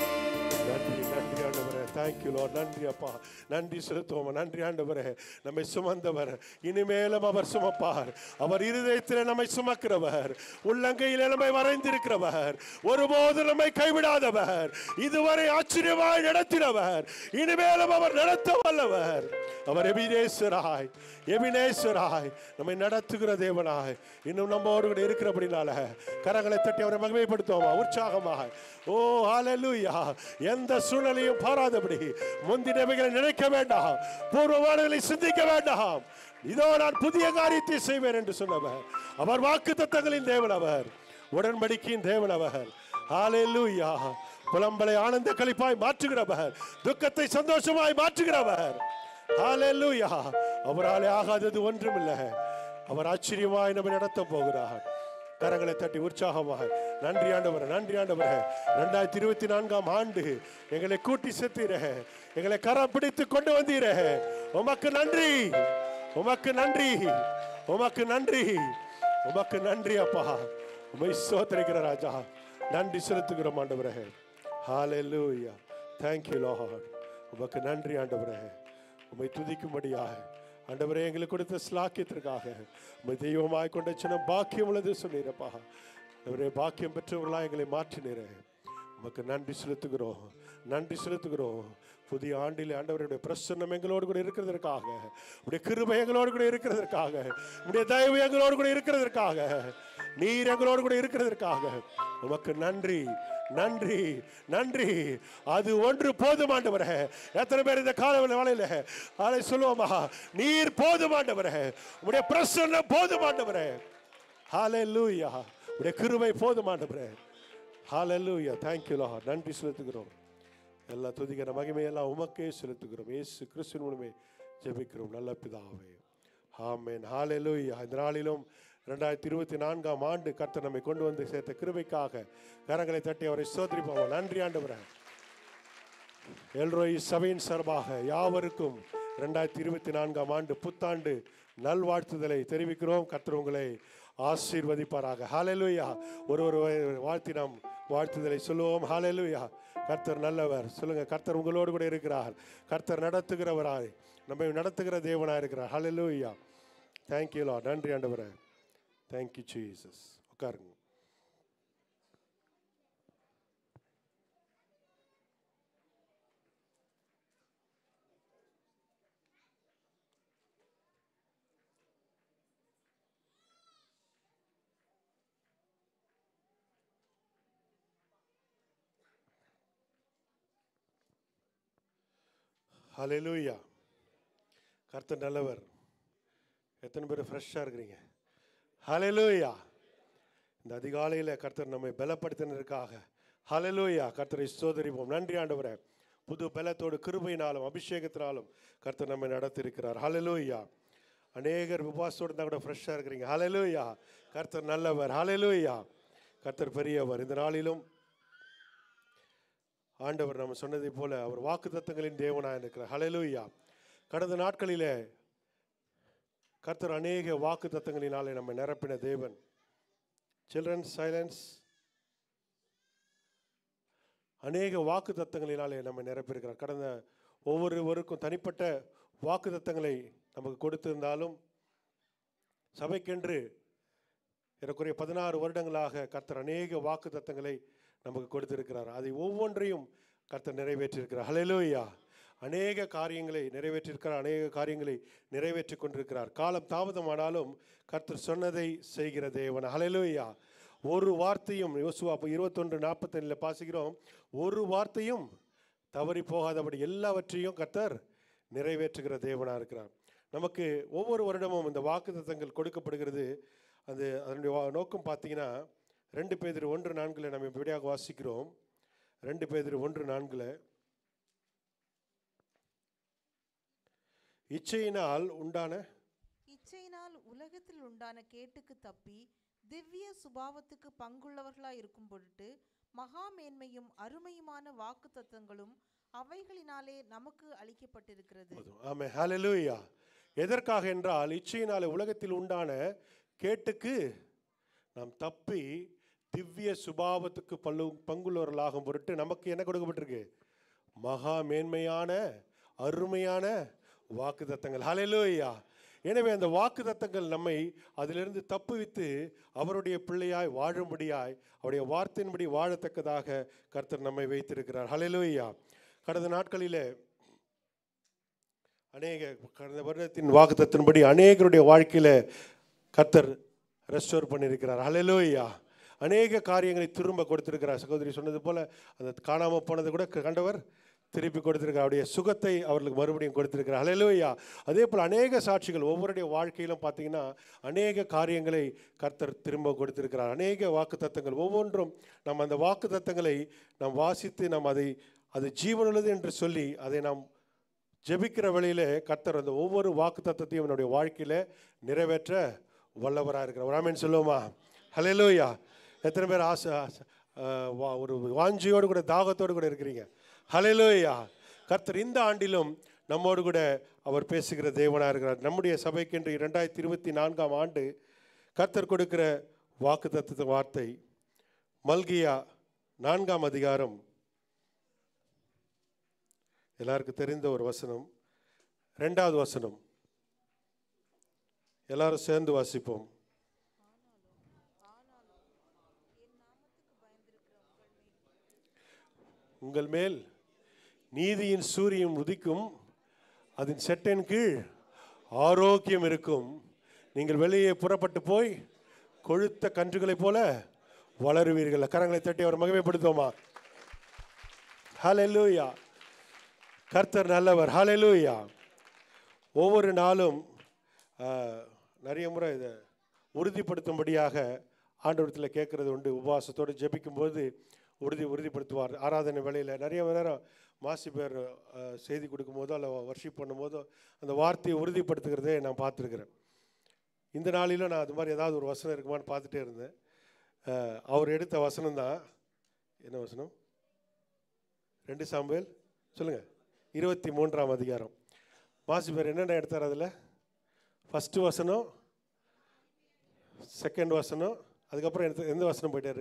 நன்றி நன்றி ஆண்டவரே தேங்க்யூ லார்ட் நன்றி அப்பா நன்றி செலுத்துவோம் நன்றி ஆண்டவரே நம்மை சுமந்தவர் இனிமேலும் அவர் சுமப்பார் அவர் இருதயத்தில் நம்மை சுமக்கிறவர் உள்ளங்கையில் நம்மை வரைந்திருக்கிறவர் ஒருபோது நம்மை கைவிடாதவர் இதுவரை ஆச்சரியமாய் நடத்தினவர் இனிமேலும் அவர் நடத்த வல்லவர் அவர் எபினேஸ்வராய் எபினேஸ்வராய் நம்மை நடத்துகிற தேவனாய் இன்னும் நம்மோடு கூட இருக்கிறபடினால கரங்களை தட்டி அவரை மகிமைப்படுத்துவோமா உற்சாகமாக ஓ ஹalleluya எந்த சூழ்நிலையும் பாராதபடி முந்தினவைகளை நினைக்க வேண்டாம் பூர்வமானங்களை சிந்திக்க வேண்டாம் இதோ நான் புதிய காரியத்தை செய்வேன் என்று சொன்னவர் அவர் வாக்கு தத்தங்களின் தேவன் அவர் உடன்படிக்கையின் தேவன் அவர் ஹalleluya புலம்பலை ஆனந்த களிப்பாய் மாற்றுகிறவர் துக்கத்தை சந்தோஷமாய் மாற்றுகிறவர் ஹalleluya அவராலே ஆகாதது ஒன்றுமில்லை அவர் ஆச்சரியமாய் நம்மை நடத்த போகிறார் கரங்களை தட்டி உற்சாகமாக நன்றி ஆண்டவரே நன்றி ஆண்டவரே ரெண்டாயிரத்தி இருபத்தி நான்காம் ஆண்டு எங்களை கூட்டி செத்தீர எங்களை கரம் பிடித்து கொண்டு வந்தீர உமக்கு நன்றி உமக்கு நன்றி உமக்கு நன்றி உமக்கு நன்றி அப்பா உமை சோத்தரிக்கிற ராஜா நன்றி செலுத்துகிறோம் ஆண்டவரே ஹalleluya thank you lord உமக்கு நன்றி ஆண்டவரே உம்மை துதிக்கும்படியாக ஆண்டவரே எங்களுக்கு கொடுத்த ஸ்லாக்கியத்திற்காக உம்மை தெய்வமாய் கொண்ட சின்ன பாக்கியம் உள்ளது சொன்னீரப்பா ஆண்டவரே பாக்கியம் பெற்றவர்களா எங்களை மாற்றினீரே உமக்கு நன்றி செலுத்துகிறோம் நன்றி செலுத்துகிறோம் புதிய ஆண்டில் ஆண்டவருடைய பிரசன்னம் எங்களோடு கூட இருக்கிறதற்காக உடைய கிருபை எங்களோடு கூட இருக்கிறதற்காக உடைய தயவு எங்களோடு கூட இருக்கிறதற்காக நீர் எங்களோடு கூட இருக்கிறதற்காக உமக்கு நன்றி நன்றி நன்றி அது ஒன்று போதுமாண்டவரே எத்தனை பேர் இந்த கால வேலையில அதை சொல்லுவோமா நீர் போதுமாண்டவரே உடைய பிரசன்னம் போதுமாண்டவரே ஹalleluya உடைய கிருபை போதுமாண்டவரே ஹalleluya thank you lord நன்றி செலுத்துகிறோம் எல்லா துதிக்கிற மகிமையெல்லாம் உமக்கே செலுத்துகிறோம் இயேசு கிறிஸ்துவின் மூலமே ஜெபிக்கிறோம் நல்ல பிதாவே ஆமென் ஹalleluya இந்த நாளிலும் ரெண்டாயிரத்தி இருபத்தி நான்காம் ஆண்டு கர்த்தர் நம்மை கொண்டு வந்து சேர்த்த கிருபைக்காக கரங்களை தட்டி அவரை சோதரிப்போம் நன்றி ஆண்டவரே எல்ரோய் சபையின் சார்பாக யாவருக்கும் ரெண்டாயிரத்தி இருபத்தி நான்காம் ஆண்டு புத்தாண்டு நல்வாழ்த்துதலை தெரிவிக்கிறோம் கர்த்தர் உங்களை ஆசீர்வதிப்பாராக ஹalleluya ஒரு ஒரு வாழ்த்தி நாம் வாழ்த்துதலை சொல்லுவோம் ஹalleluya கர்த்தர் நல்லவர் சொல்லுங்க கர்த்தர் உங்களோடு கூட இருக்கிறார் கர்த்தர் நடத்துகிறவராய் நம்மை நடத்துகிற தேவனாய் இருக்கிறார் ஹalleluya தேங்க்யூ லா நன்றி ஆண்டவரே தேங்க்யூ ஜீசஸ் உட்காருங்க ஹalleluya கர்த்தர் நல்லவர் எத்தனை பேர் ஃப்ரெஷ்ஷாக இருக்கிறீங்க ஹalleluya இந்த அதிகாலையில் கர்த்தர் நம்மை பலப்படுத்தினதற்காக ஹalleluya கர்த்தரை ஸ்தோதரிப்போம் நன்றி ஆண்டவரே புது பலத்தோடு கிருபையினாலும் அபிஷேகத்தினாலும் கர்த்தர் நம்மை நடத்தியிருக்கிறார் ஹalleluya அநேகர் உபவாசத்தோடு இருந்தால் கூட ஃப்ரெஷ்ஷாக இருக்கிறீங்க ஹalleluya கர்த்தர் நல்லவர் ஹalleluya கர்த்தர் பெரியவர் இந்த நாளிலும் ஆண்டவர் நம்ம சொன்னதைப் போல அவர் வாக்குத்தத்தங்களின் தேவனாக இருக்கிறார் ஹalleluya கடந்த நாட்களிலே கர்த்தர் அநேக வாக்குத்தத்தங்களினாலே நம்மை நிரப்பின தேவன் சில்ட்ரன் சைலன்ஸ் அநேக வாக்குத்தத்தங்களினாலே நம்மை நிரப்பியிருக்கிறார் கடந்த ஒவ்வொருவருக்கும் தனிப்பட்ட வாக்குத்தத்தங்களை நமக்கு கொடுத்திருந்தாலும் சபைக்கென்று ஏறக்குறைய பதினாறு வருடங்களாக கர்த்தர் அநேக வாக்குத்தத்தங்களை நமக்கு கொடுத்திருக்கிறார் அதை ஒவ்வொன்றையும் கர்த்தர் நிறைவேற்றியிருக்கிறார் ஹalleluya அநேக காரியங்களை நிறைவேற்றியிருக்கிறார் அநேக காரியங்களை நிறைவேற்றி கொண்டிருக்கிறார் காலம் தாமதமானாலும் கர்த்தர் சொன்னதை செய்கிற தேவன் ஹalleluya ஒரு வார்த்தையும் யோசுவா அப்போ இருபத்தொன்று நாற்பத்தேழில் பாசிக்கிறோம் ஒரு வார்த்தையும் தவறி போகாதபடி எல்லாவற்றையும் கர்த்தர் நிறைவேற்றுகிற தேவனாக இருக்கிறார் நமக்கு ஒவ்வொரு வருடமும் இந்த வாக்குத்தத்தங்கள் கொடுக்கப்படுகிறது அது அதனுடைய வா- நோக்கம் பார்த்தீங்கன்னா ரெண்டு பேதிரு ஒன்று நான்கில் நம்ம இப்படியாக வாசிக்கிறோம் ரெண்டு பேதிரு ஒன்று நான்கில் இச்சையினால் உண்டான இச்சையினால் உலகத்தில் உண்டான கேட்டுக்கு தப்பி திவ்ய சுபாவத்துக்கு பங்குள்ளவர்களாய் இருக்கும் பொருட்டு மகா மேன்மையும் அருமையுமான வாக்குத்தத்தங்களும் அவைகளினாலே நமக்கு அளிக்கப்பட்டிருக்கிறது போதும். ஆமென் ஹalleluya எதற்காக என்றால் இச்சையினாலே உலகத்தில் உண்டான கேட்டுக்கு நாம் தப்பி திவ்ய சுபாவத்துக்கு பல்லு பங்குள்ளவர்களாகும் பொருட்டு நமக்கு என்ன கொடுக்கப்பட்டிருக்கு மகா மேன்மையான அருமையான வாக்குத்தத்தங்கள் ஹalleluya எனவே அந்த வாக்குத்தத்தங்கள் நம்மை அதிலிருந்து தப்புவித்து அவருடைய பிள்ளையாய் வாழும்படியாய் அவருடைய வார்த்தையின்படி வாழத்தக்கதாக கர்த்தர் நம்மை வைத்திருக்கிறார் ஹalleluya கடந்த நாட்களிலே அநேக கடந்த வருடத்தின் வாக்குத்தத்தின்படி அநேகருடைய வாழ்க்கையில கர்த்தர் ரெஸ்டோர் பண்ணியிருக்கிறார் ஹalleluya அநேக காரியங்களை திரும்ப கொடுத்திருக்கிறார் சகோதரி சொன்னது போல அந்த காணாம போனது கூட கண்டவர் திருப்பி கொடுத்திருக்கிறார் அவருடைய சுகத்தை அவர்களுக்கு மறுபடியும் கொடுத்திருக்கிறார் ஹalleluya அதே போல் அநேக சாட்சிகள் ஒவ்வொருடைய வாழ்க்கையிலும் பார்த்தீங்கன்னா அநேக காரியங்களை கர்த்தர் திரும்ப கொடுத்திருக்கிறார் அநேக வாக்குத்தத்தங்கள் ஒவ்வொன்றும் நம்ம அந்த வாக்குத்தத்தங்களை நாம் வாசித்து நாம் அதை அது ஜீவனுள்ளது என்று சொல்லி அதை நாம் ஜெபிக்கிற வழியிலே கர்த்தர் அந்த ஒவ்வொரு வாக்கு தத்தத்தையும் என்னுடைய வாழ்க்கையில நிறைவேற்ற வல்லவராக இருக்கிறார் ஒரு ஆமென் சொல்லுவோமா ஹalleluya எத்தனை பேர் ஆசை ஆசை, ஆஹ், வா- ஒரு வாஞ்சியோடு கூட தாகத்தோடு கூட இருக்கிறீங்க ஹalleluya கர்த்தர் இந்த ஆண்டிலும் நம்மோடு கூட அவர் பேசுகிற தேவனாக இருக்கிறார் நம்முடைய சபைக்கென்று இரண்டாயிரத்தி இருபத்தி நான்காம் ஆண்டு கர்த்தர் கொடுக்கிற வாக்கு தத்துவ வார்த்தை மல்கியா நான்காம் அதிகாரம் எல்லாருக்கும் தெரிந்த ஒரு வசனம் ரெண்டாவது வசனம் எல்லாரும் சேர்ந்து வாசிப்போம் உங்கள் மேல் நீதியின் சூரியன் உதிக்கும் அதன் செட்டின் கீழ் ஆரோக்கியம் இருக்கும் நீங்கள் வெளியே புறப்பட்டு போய் கொழுத்த கன்றுகளைப் போல வளருவீர்கள் கரங்களை தட்டி அவர் மகிமைப்படுத்துவோமா ஹalleluya கர்த்தர் நல்லவர் ஹalleluya ஒவ்வொரு நாளும் ஆ, நிறைய முறை இதை உறுதிப்படுத்தும்படியாக ஆண்டவரத்தில் கேட்கறது உண்டு உபவாசத்தோடு ஜெபிக்கும்போது உறுதி உறுதிப்படுத்துவார் ஆராதனை வேளையில் நிறைய நேரம் மாசி பேர் ஆ, செய்தி கொடுக்கும்போதோ அல்ல வர்ஷிப் பண்ணும்போதோ அந்த வார்த்தையை உறுதிப்படுத்துகிறதே நான் பார்த்துருக்குறேன் இந்த நாளிலும் நான் அது மாதிரி ஏதாவது ஒரு வசனம் இருக்குமான்னு பார்த்துட்டே இருந்தேன் ஆ, அவர் எடுத்த வசனம் தான் என்ன வசனம் ரெண்டு சாம்பேல் சொல்லுங்க இருபத்தி மூன்றாம் அதிகாரம் மாசி பேர் என்னென்ன எடுத்தார் அதில் ஃபஸ்ட்டு வசனம் செகண்ட் வசனம் அதுக்கப்புறம் எந்த எந்த வசனம் போயிட்டாரு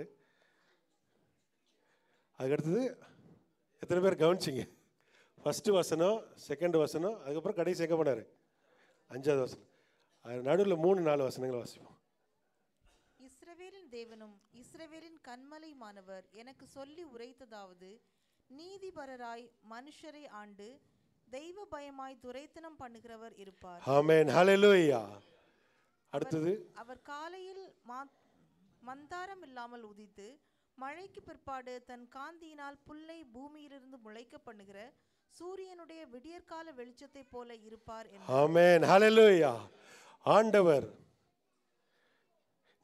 அதுக்கு அடுத்தது எத்தனை பேர் கவனிச்சிங்க ஃபஸ்ட்டு வசனம் செகண்ட் வசனம் அதுக்கப்புறம் கடைசி எங்கே போனார் அஞ்சாவது வசனம் அது நடுவில் மூணு நாலு வசனங்களை வாசிப்போம் இஸ்ரவேலின் தேவனும் இஸ்ரவேலின் கண்மலையுமானவர் எனக்கு சொல்லி உரைத்ததாவது நீதிபரராய் மனுஷரை ஆண்டு தெய்வ பயமாய் துரைத்தனம் பண்ணுகிறவர் இருப்பார் ஆமென் ஹalleluya அடுத்தது அவர் காலையில் மா- மந்தாரம் இல்லாமல் உதித்து மழைக்கு பிற்பாடு தன் காந்தியினால் புல்லை பூமியிலிருந்து முளைக்க பண்ணுகிற சூரியனுடைய விடியற்கால வெளிச்சத்தைப் போல இருப்பார் என்றார் ஆமென் ஹalleluya ஆண்டவர்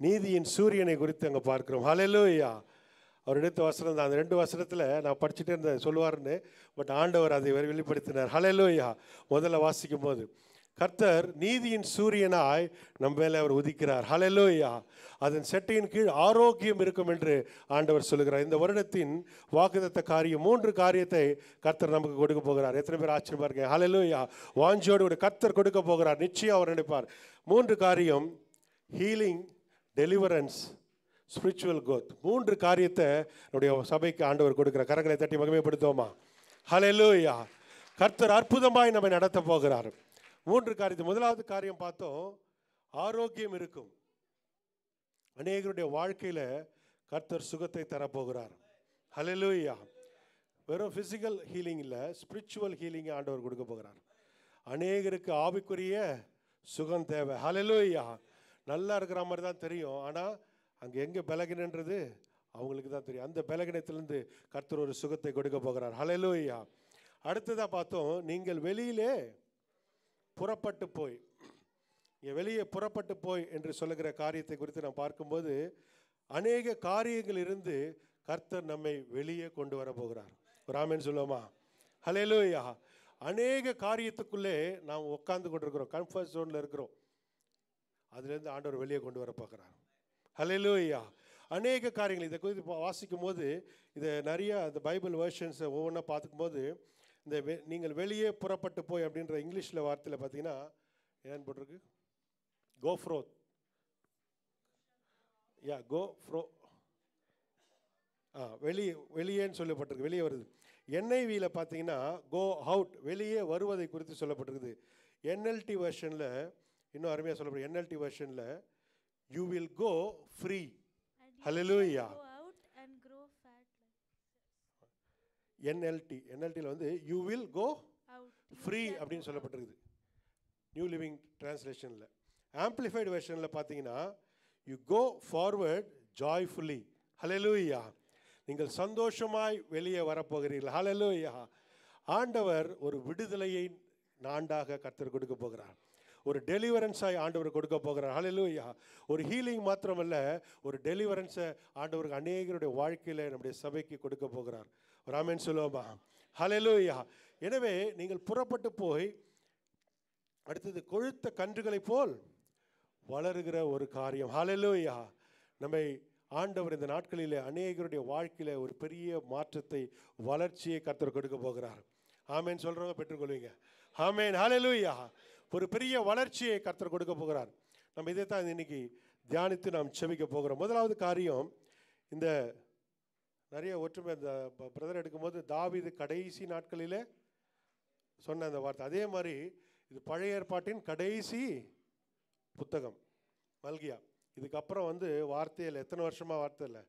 நீதியின் சூரியனை குறித்து அங்கே பார்க்கிறோம் ஹalleluya அவர் எடுத்த வசனம் தான் அந்த ரெண்டு வசனத்தில் நான் படிச்சுட்டே இருந்தேன் சொல்லுவார்னு பட் ஆண்டவர் அதை வெளிப்படுத்தினார் ஹalleluya முதல்ல வாசிக்கும் போது கர்த்தர் நீதியின் சூரியனாய் நம்ம மேலே அவர் உதிக்கிறார் ஹalleluya அதன் செட்டையின் கீழ் ஆரோக்கியம் இருக்கும் என்று ஆண்டவர் சொல்லுகிறார் இந்த வருடத்தின் வாக்குதத்த காரியம் மூன்று காரியத்தை கர்த்தர் நமக்கு கொடுக்க போகிறார் எத்தனை பேர் ஆச்சரியமா இருக்கீங்க ஹalleluya வாஞ்சோடு ஒரு கர்த்தர் கொடுக்க போகிறார் நிச்சயம் அவர் நினைப்பார் மூன்று காரியம் ஹீலிங் டெலிவரன்ஸ் ஸ்பிரிச்சுவல் growth மூன்று காரியத்தை நம்முடைய சபைக்கு ஆண்டவர் கொடுக்கிற கரங்களை தட்டி மகிமைப்படுத்துவோமா ஹalleluya கர்த்தர் அற்புதமாய் நம்மை நடத்த போகிறார் மூன்று காரியத்தை முதலாவது காரியம் பார்த்தோம் ஆரோக்கியம் இருக்கும் அநேகருடைய வாழ்க்கையில கர்த்தர் சுகத்தை தரப்போகிறார் ஹalleluya வெறும் ஃபிசிக்கல் ஹீலிங் இல்லை ஸ்பிரிச்சுவல் ஹீலிங் ஆண்டவர் கொடுக்க போகிறார் அநேகருக்கு ஆவிக்குரிய சுகம் தேவை ஹalleluya நல்லா இருக்கிற மாதிரி தான் தெரியும் ஆனால் அங்கே எங்கே பலகினன்றது அவங்களுக்கு தான் தெரியும் அந்த பலகினத்திலிருந்து கர்த்தர் ஒரு சுகத்தை கொடுக்க போகிறார் ஹalleluya அடுத்ததாக பார்த்தோம் நீங்கள் வெளியிலே புறப்பட்டு போய் இங்கே வெளியே புறப்பட்டு போய் என்று சொல்லுகிற காரியத்தை குறித்து நாம் பார்க்கும்போது அநேக காரியங்கள் இருந்து கர்த்தர் நம்மை வெளியே கொண்டு வர போகிறார் ஒரு ஆமென் சொல்லுவோமா ஹalleluya அநேக காரியத்துக்குள்ளே நாம் உட்கார்ந்து கொண்டிருக்கிறோம் கம்ஃபர்ட் ஜோனில் இருக்கிறோம் அதுலேருந்து ஆண்டவர் வெளியே கொண்டு வர பார்க்குறார் ஹalleluya அநேக காரியங்கள் இதை குறித்து பா- வாசிக்கும் போது இதை நிறைய அந்த பைபிள் வேர்ஷன்ஸை ஒவ்வொன்றா பார்க்கும்போது இந்த வெ- நீங்கள் வெளியே புறப்பட்டு போய் அப்படின்ற இங்கிலீஷில் வார்த்தையில் பார்த்தீங்கன்னா என்னன்னு போட்டிருக்கு கோ ஃப்ரோத் யா கோ ஃப்ரோ ஆ வெளியே வெளியேன்னு சொல்லப்பட்டிருக்கு வெளியே வருது என்ஐவியில் பார்த்தீங்கன்னா கோ அவுட் வெளியே வருவதை குறித்து சொல்லப்பட்டிருக்குது என்எல்டி வெர்ஷனில் இன்னும் அருமையாக சொல்லப்படுது என்எல்டி வெர்ஷனில் யூ வில் கோ ஃப்ரீ ஹalleluya go out and grow fat like NLT என்எல்டியில் வந்து you will go out. Free அப்படின்னு சொல்லப்பட்டிருக்குது நியூ லிவிங் டிரான்ஸ்லேஷனில் ஆம்ப்ளிஃபைடு வெர்ஷனில் பார்த்தீங்கன்னா யூ கோ ஃபார்வர்ட் ஜாய்ஃபுல்லி ஹalleluya நீங்கள் சந்தோஷமாய் வெளியே வரப்போகிறீர்கள் ஹalleluya ஆண்டவர் ஒரு விடுதலையை ஆண்டாக கர்த்தர் கொடுக்க போகிறார் ஒரு டெலிவரன்ஸாய் ஆண்டவர் கொடுக்க போகிறார் ஹalleluya ஒரு ஹீலிங் மாத்திரமல்ல ஒரு டெலிவரன்ஸை ஆண்டவருக்கு அநேகருடைய வாழ்க்கையில் நம்முடைய சபைக்கு கொடுக்க போகிறார் ஒரு ஆமென் சொல்லுவோமா ஹalleluya எனவே நீங்கள் புறப்பட்டு போய் அடுத்தது கொழுத்த கன்றுகளைப் போல் வளருகிற ஒரு காரியம் ஹalleluya நம்மை ஆண்டவர் இந்த நாட்களிலே அநேகருடைய வாழ்க்கையில ஒரு பெரிய மாற்றத்தை வளர்ச்சியை கர்த்தர் கொடுக்க போகிறார் ஆமேன் சொல்றவங்க பெற்றுக்கொள்வீங்க ஆமேன் ஹalleluya ஒரு பெரிய வளர்ச்சியை கர்த்தர் கொடுக்க போகிறார் நம்ம இதை தான் இன்னைக்கு தியானித்து நாம் செபிக்க போகிறோம் முதலாவது காரியம் இந்த நிறைய ஒற்றுமை இந்த பிரதர் எடுக்கும்போது தாவீது கடைசி நாட்களிலே சொன்ன அந்த வார்த்தை அதே மாதிரி இது பழைய ஏற்பாட்டின் கடைசி புத்தகம் மல்கியா இதுக்கப்புறம் வந்து வார்த்தையில் எத்தனை வருஷமா வார்த்தை இல்லை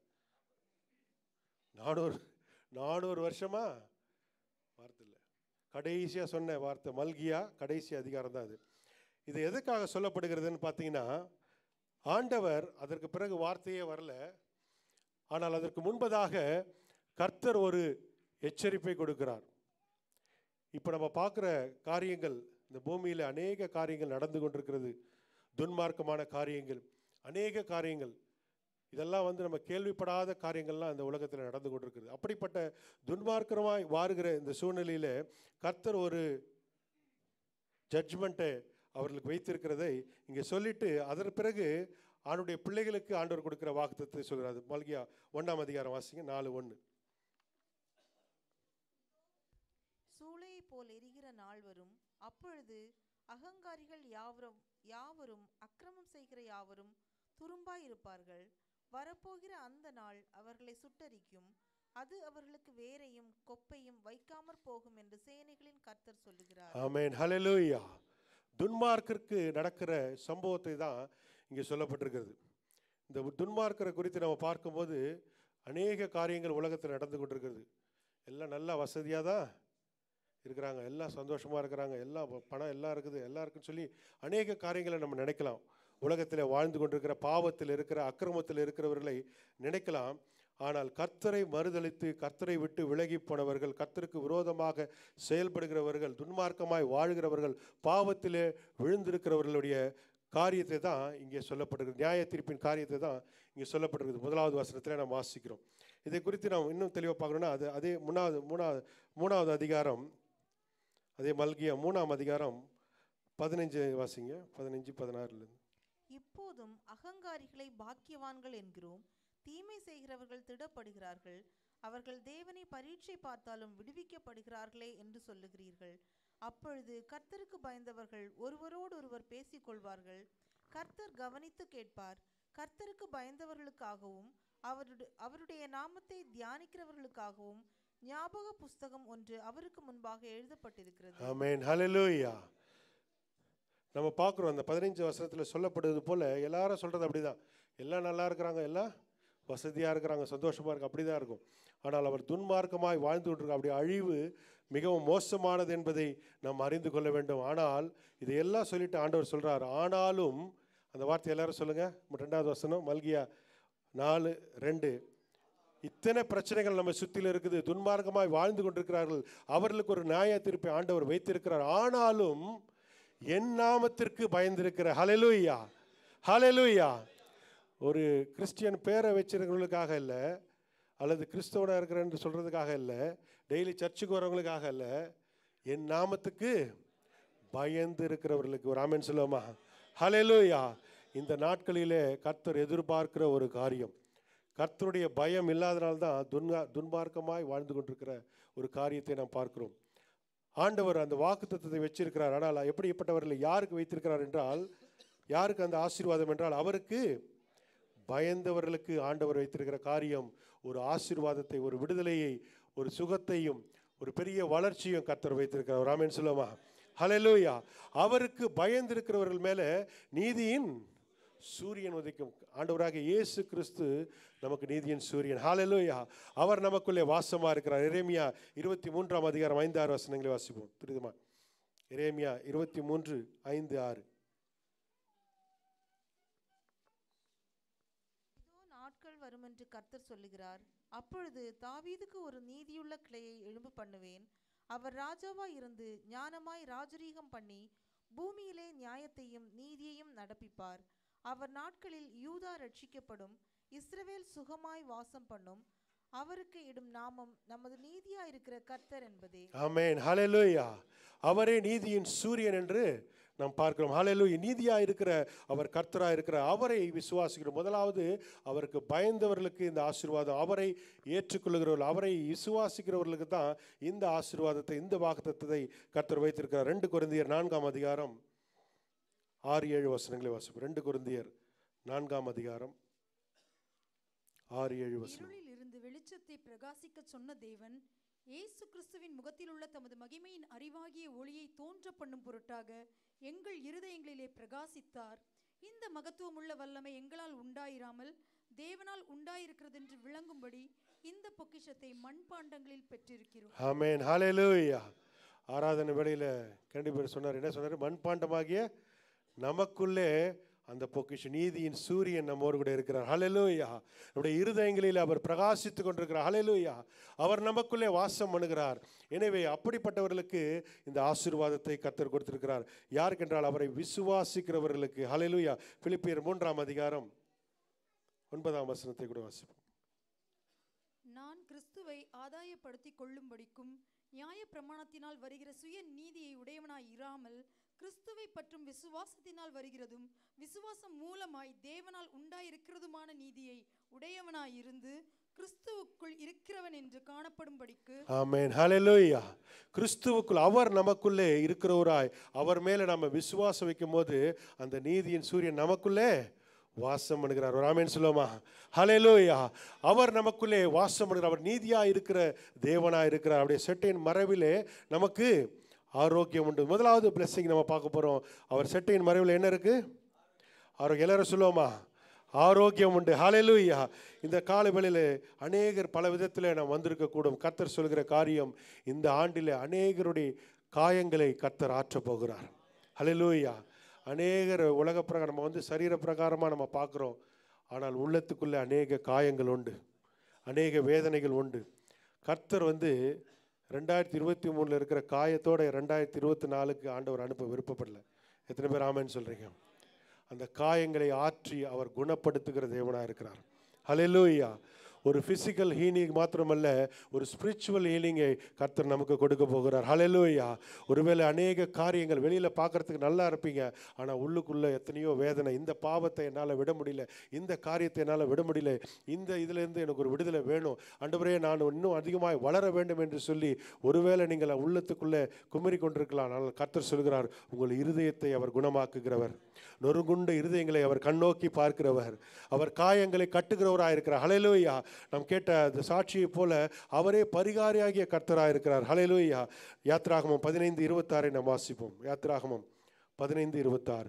நானூறு நானூறு வருஷமா வார்த்தை இல்லை கடைசியாக சொன்ன வார்த்தை மல்கியா கடைசி அதிகாரம் தான் அது இது எதுக்காக சொல்லப்படுகிறதுன்னு பார்த்தீங்கன்னா ஆண்டவர் அதற்கு பிறகு வார்த்தையே வரல ஆனால் அதற்கு முன்பதாக கர்த்தர் ஒரு எச்சரிப்பை கொடுக்கிறார் இப்போ நம்ம பார்க்குற காரியங்கள் இந்த பூமியில் அநேக காரியங்கள் நடந்து கொண்டிருக்கிறது துன்மார்க்கமான காரியங்கள் அநேக காரியங்கள் இதெல்லாம் வந்து நம்ம கேள்விப்படாத காரியங்கள்லாம் இந்த உலகத்தில் நடந்து கொண்டிருக்கிறது அப்படிப்பட்ட துன்மார்க்கமாய் வாருகிற இந்த சூழ்நிலையில் கர்த்தர் ஒரு ஜட்ஜ்மெண்ட்டை அவர்களுக்கு வைத்திருக்கிறதை இங்கே சொல்லிட்டு அதன் பிறகு அவனுடைய பிள்ளைகளுக்கு ஆண்டவர் கொடுக்கிற வாக்குத்தத்தை சொல்கிறார் மல்கியா ஒன்றாம் அதிகாரம் வாசிங்க நாலு ஒன்று சூளையைப் போல் எரிகிற நாள் வரும் அப்பொழுது அகங்காரிகள் யாவரும் யாவரும் அக்கிரமம் செய்கிற யாவரும் துரும்பாய் இருப்பார்கள் வரப்போகிற அந்த நாள் அவர்களை சுட்டரிக்கும் அது அவர்களுக்கு வேரையும் கொப்பையும் வைக்காமற் போகும் என்று சேனைகளின் கர்த்தர் சொல்லுகிறார் ஆமென் ஹalleluya துன்மார்க்கருக்கு நடக்கிற சம்பவத்தை தான் இங்கே சொல்லப்பட்டிருக்கிறது இந்த துன்மார்க்கரை குறித்து நம்ம பார்க்கும்போது அநேக காரியங்கள் உலகத்தில் நடந்து கொண்டிருக்கிறது எல்லாம் நல்ல வசதியாக தான் இருக்கிறாங்க எல்லாம் சந்தோஷமாக இருக்கிறாங்க எல்லாம் ப- பணம் எல்லாம் இருக்குது எல்லாம் இருக்குன்னு சொல்லி அநேக காரியங்களை நம்ம நினைக்கலாம் உலகத்தில் வாழ்ந்து கொண்டிருக்கிற பாவத்தில் இருக்கிற அக்கிரமத்தில் இருக்கிறவர்களை நினைக்கலாம் ஆனால் கர்த்தரை மறுதலித்து கர்த்தரை விட்டு விலகி போனவர்கள் கர்த்தருக்கு விரோதமாக செயல்படுகிறவர்கள் துன்மார்க்கமாய் வாழ்கிறவர்கள் பாவத்திலே விழுந்திருக்கிறவர்களுடைய காரியத்தை தான் இங்கே சொல்லப்பட்டிருக்கு நியாய தீர்ப்பின் காரியத்தை தான் இங்கே சொல்லப்பட்டிருக்குது முதலாவது வசனத்தில் நாம் வாசிக்கிறோம் இதை குறித்து நாம் இன்னும் தெளிவாக பார்க்கணும்னா அது அதே மூணாவது மூணாவது மூணாவது அதிகாரம் அதே மல்கியா மூணாம் அதிகாரம் பதினஞ்சு வாசிங்க பதினஞ்சு பதினாறுலேருந்து இப்போதும் அகங்காரிகளை பாக்கியவான்கள் என்கிறோம் தீமை செய்கிறவர்கள் திடப்படுகிறார்கள் அவர்கள் தேவனை பரீட்சை பார்த்தாலும் விடுவிக்கப்படுகிறார்களே என்று சொல்லுகிறீர்கள் அப்பொழுது கர்த்தருக்கு பயந்தவர்கள் ஒருவரோடொருவர் பேசிக்கொள்வார்கள் கர்த்தர் கவனித்து கேட்பார் கர்த்தருக்கு பயந்தவர்களுக்காகவும் அவருடைய அவருடைய நாமத்தை தியானிக்கிறவர்களுக்காகவும் ஞாபக புஸ்தகம் ஒன்று அவருக்கு முன்பாக எழுதப்பட்டிருக்கிறது ஆமென் ஹalleluya நம்ம பார்க்குறோம் அந்த பதினஞ்சு வசனத்தில் சொல்லப்படுவது போல எல்லாரும் சொல்கிறது அப்படிதான் எல்லாம் நல்லா இருக்கிறாங்க எல்லாம் வசதியாக இருக்கிறாங்க சந்தோஷமாக இருக்கு அப்படி தான் இருக்கும் ஆனால் அவர் துன்மார்க்கமாய் வாழ்ந்து கொண்டிருக்க அப்படி அழிவு மிகவும் மோசமானது என்பதை நாம் அறிந்து கொள்ள வேண்டும் ஆனால் இதையெல்லாம் சொல்லிட்டு ஆண்டவர் சொல்றார் ஆனாலும் அந்த வார்த்தை எல்லாரும் சொல்லுங்க ரெண்டாவது வசனம் மல்கியா நாலு ரெண்டு இத்தனை பிரச்சனைகள் நம்ம சுற்றில இருக்குது துன்மார்க்கமாய் வாழ்ந்து கொண்டிருக்கிறார்கள் அவர்களுக்கு ஒரு நியாய தீர்ப்பை ஆண்டவர் வைத்திருக்கிறார் ஆனாலும் என் நாமத்திற்கு பயந்திருக்கிற ஹalleluya ஹalleluya ஒரு கிறிஸ்டியன் பேரை வச்சிருக்கிறவங்களுக்காக இல்லை அல்லது கிறிஸ்தவனாக இருக்கிறேன்னு சொல்கிறதுக்காக இல்லை டெய்லி சர்ச்சுக்கு வரவங்களுக்காக இல்லை என் நாமத்துக்கு பயந்து இருக்கிறவர்களுக்கு ஒரு ஆமென் சொல்லுவோமா ஹalleluya இந்த நாட்களிலே கர்த்தர் எதிர்பார்க்கிற ஒரு காரியம் கர்த்தருடைய பயம் இல்லாதனால்தான் துன்மா துன்மார்க்கமாய் வாழ்ந்து கொண்டிருக்கிற ஒரு காரியத்தை நாம் பார்க்கிறோம் ஆண்டவர் அந்த வாக்குத்தத்தத்தை வச்சிருக்கிறார் ஆனால் எப்படிப்பட்டவர்களை யாருக்கு வைத்திருக்கிறார் என்றால் யாருக்கு அந்த ஆசீர்வாதம் என்றால் அவருக்கு பயந்தவர்களுக்கு ஆண்டவர் வைத்திருக்கிற காரியம் ஒரு ஆசீர்வாதத்தை ஒரு விடுதலையை ஒரு சுகத்தையும் ஒரு பெரிய வளர்ச்சியும் கர்த்தர் வைத்திருக்கிறார் ராமன் சொல்லுமா ஹalleluya அவருக்கு பயந்திருக்கிறவர்கள் மேலே நீதியின் சூரியன் உதிக்கும் ஆண்டவராக இயேசு கிறிஸ்து நமக்கு நீதியின் சூரியன் ஹalleluya அவர் நமக்குள்ளே வாசமா இருக்கிறார் எரேமியா இருபத்தி மூன்றாம் அதிகாரம் ஐந்து ஆறு வசனங்களை வாசிப்போம் புரியுதுமா எரேமியா இருபத்தி மூன்று ஐந்து ஆறு இதோ நாட்கள் வரும் என்று கர்த்தர் சொல்லுகிறார் அப்பொழுது தாவீதுக்கு ஒரு நீதியுள்ள கிளையை எழும்பு பண்ணுவேன் அவர் ராஜாவாய் இருந்து ஞானமாய் ராஜரீகம் பண்ணி பூமியிலே நியாயத்தையும் நீதியையும் நடப்பிப்பார் அவர் நாட்களில் யூதா ரட்சிக்கப்படும் இஸ்ரவேல் சுகமாய் வாசம் பண்ணும் அவருக்கு இடும் நாமம் நமது நீதியாயிருக்கிற கர்த்தர் என்பதே ஆமென் ஹalleluya அவரே நீதியின் சூரியன் என்று நாம் பார்க்கிறோம் ஹalleluya நீதியா இருக்கிற அவர் கர்த்தரா இருக்கிற அவரை விசுவாசிக்கிறோம் முதலாவது அவருக்கு பயந்தவர்களுக்கு இந்த ஆசீர்வாதம் அவரை ஏற்றுக்கொள்கிறவர்கள் அவரை விசுவாசிக்கிறவர்களுக்கு தான் இந்த ஆசீர்வாதத்தை இந்த வாக்குத்தத்தை கர்த்தர் வைத்திருக்கிறார் ரெண்டு குருந்தியர் நான்காம் அதிகாரம் ஆறு ஏழு வசனங்களை வாசிப்போம் ரெண்டு குருந்தியர் நான்காம் அதிகாரம் ஆறு ஏழு வசனம் இருளில் இருந்து வெளிச்சத்தை பிரகாசிக்க சொன்ன தேவன் இயேசு கிறிஸ்துவின் முகத்தில் உள்ள தமது மகிமையின் அறிவாகிய ஒளியை தோன்ற பண்ணும் பொருட்டாக எங்கள் இருதயங்களிலே பிரகாசித்தார் இந்த மகத்துவமுள்ள வல்லமை எங்களால் உண்டாயிராமல் தேவனால் உண்டாயிருக்கிறதென்று விளங்கும்படி இந்த பொக்கிஷத்தை மண்பாண்டங்களில் பெற்றிருக்கிறோம் ஆமென் ஹalleluya ஆராதனை வேளையில் கண்டிப்பாக சொன்னார் என்ன சொன்னார் மண்பாண்டமாகிய நமக்குள்ளே அந்த பொக்கிஷ நீதியின் சூரியன் நம்மோடு கூட இருக்கிறார் ஹalleluya நம்முடைய இருதயங்களில் அவர் பிரகாசித்து கொண்டிருக்கிறார் ஹalleluya அவர் நமக்குள்ளே வாசம் பண்ணுகிறார் எனவே அப்படிப்பட்டவர்களுக்கு இந்த ஆசீர்வாதத்தை கத்தர் கொடுத்திருக்கிறார் யாருக்கென்றால் அவரை விசுவாசிக்கிறவர்களுக்கு ஹalleluya பிலிப்பியர் மூன்றாம் அதிகாரம் ஒன்பதாம் வசனத்தை கூட வாசிப்போம் நான் கிறிஸ்துவை ஆதாயப்படுத்திக் கொள்ளும்படிக்கும் நியாய பிரமாணத்தினால் வருகிற சுய நீதியை உடையவனாய் இராமல் கிறிஸ்துவை பற்றும் விசுவாசத்தினால் வருகிறதும் விசுவாசம் மூலமாய் தேவனால் உண்டாயிருக்கிறதுமான நீதியை உடையவனாய் இருந்து கிறிஸ்துவுக்குள் இருக்கிறவன் என்று காணப்படும்படிக்கு ஆமென் ஹalleluya கிறிஸ்துவுக்குள் அவர் நமக்குள்ளே இருக்கிறவராய் அவர் மேலே நம்ம விசுவாசம் வைக்கும்போது அந்த நீதியின் சூரியன் நமக்குள்ளே வாசம் பண்ணுகிறார் ஒரு ஆமென் சொல்லுவோமா ஹalleluya அவர் நமக்குள்ளே வாசம் பண்ணுகிறார் அவர் நீதியா இருக்கிற தேவனா இருக்கிறார் அவருடைய செட்டையின் மறைவிலே நமக்கு ஆரோக்கியம் உண்டு முதலாவது blessing நம்ம பார்க்க போறோம் அவர் செட்டையின் மறைவில் என்ன இருக்கு ஆரோக்கியம் எல்லாரும் சொல்லுவோமா ஆரோக்கியம் உண்டு ஹalleluya இந்த காலவெளியில் அநேகர் பல விதத்தில் நாம் வந்திருக்கக்கூடும் கர்த்தர் சொல்கிற காரியம் இந்த ஆண்டில் அநேகருடைய காயங்களை கர்த்தர் ஆற்றப் போகிறார் ஹalleluya அநேகர் உலக பிரகாரம் நம்ம வந்து சரீர பிரகாரமாக நம்ம பார்க்குறோம் ஆனால் உள்ளத்துக்குள்ளே அநேக காயங்கள் உண்டு அநேக வேதனைகள் உண்டு கர்த்தர் வந்து ரெண்டாயிரத்தி இருபத்தி மூணில் இருக்கிற காயத்தோட ரெண்டாயிரத்தி இருபத்தி நாலுக்கு ஆண்டவர் அனுப்ப விருப்பப்படல எத்தனை பேர் ஆமென்னு சொல்கிறீங்க அந்த காயங்களை ஆற்றி அவர் குணப்படுத்துகிற தேவனாக இருக்கிறார் ஹalleluya ஒரு ஃபிசிக்கல் ஹீலிங் மாத்திரமல்ல ஒரு ஸ்பிரிச்சுவல் ஹீலிங்கை கர்த்தர் நமக்கு கொடுக்க போகிறார் ஹalleluya ஒருவேளை அநேக காரியங்கள் வெளியில் பார்க்கறதுக்கு நல்லா இருப்பீங்க ஆனால் உள்ளுக்குள்ளே எத்தனையோ வேதனை இந்த பாவத்தை என்னால் விட முடியல இந்த காரியத்தை என்னால் விட முடியல இந்த இதிலேருந்து எனக்கு ஒரு விடுதலை வேணும் ஆண்டவரே நான் இன்னும் அதிகமாக வளர வேண்டும் என்று சொல்லி ஒருவேளை நீங்கள் உள்ளத்துக்குள்ளே குமரி கொண்டிருக்கலாம் ஆனால் கர்த்தர் சொல்கிறார் உங்கள் இருதயத்தை அவர் குணமாக்குகிறவர் நொறுங்குண்ட இருதயங்களை அவர் கண்ணோக்கி பார்க்கிறவர் அவர் காயங்களை கட்டுகிறவராக இருக்கிறார் ஹalleluya நாம் கேட்ட அந்த சாட்சியைப் போல அவரே பரிகாரியாகிய கர்த்தராக இருக்கிறார் ஹalleluya யாத்ராகமம் பதினைந்து இருபத்தாறை நாம் வாசிப்போம் யாத்ராகமம் பதினைந்து இருபத்தாறு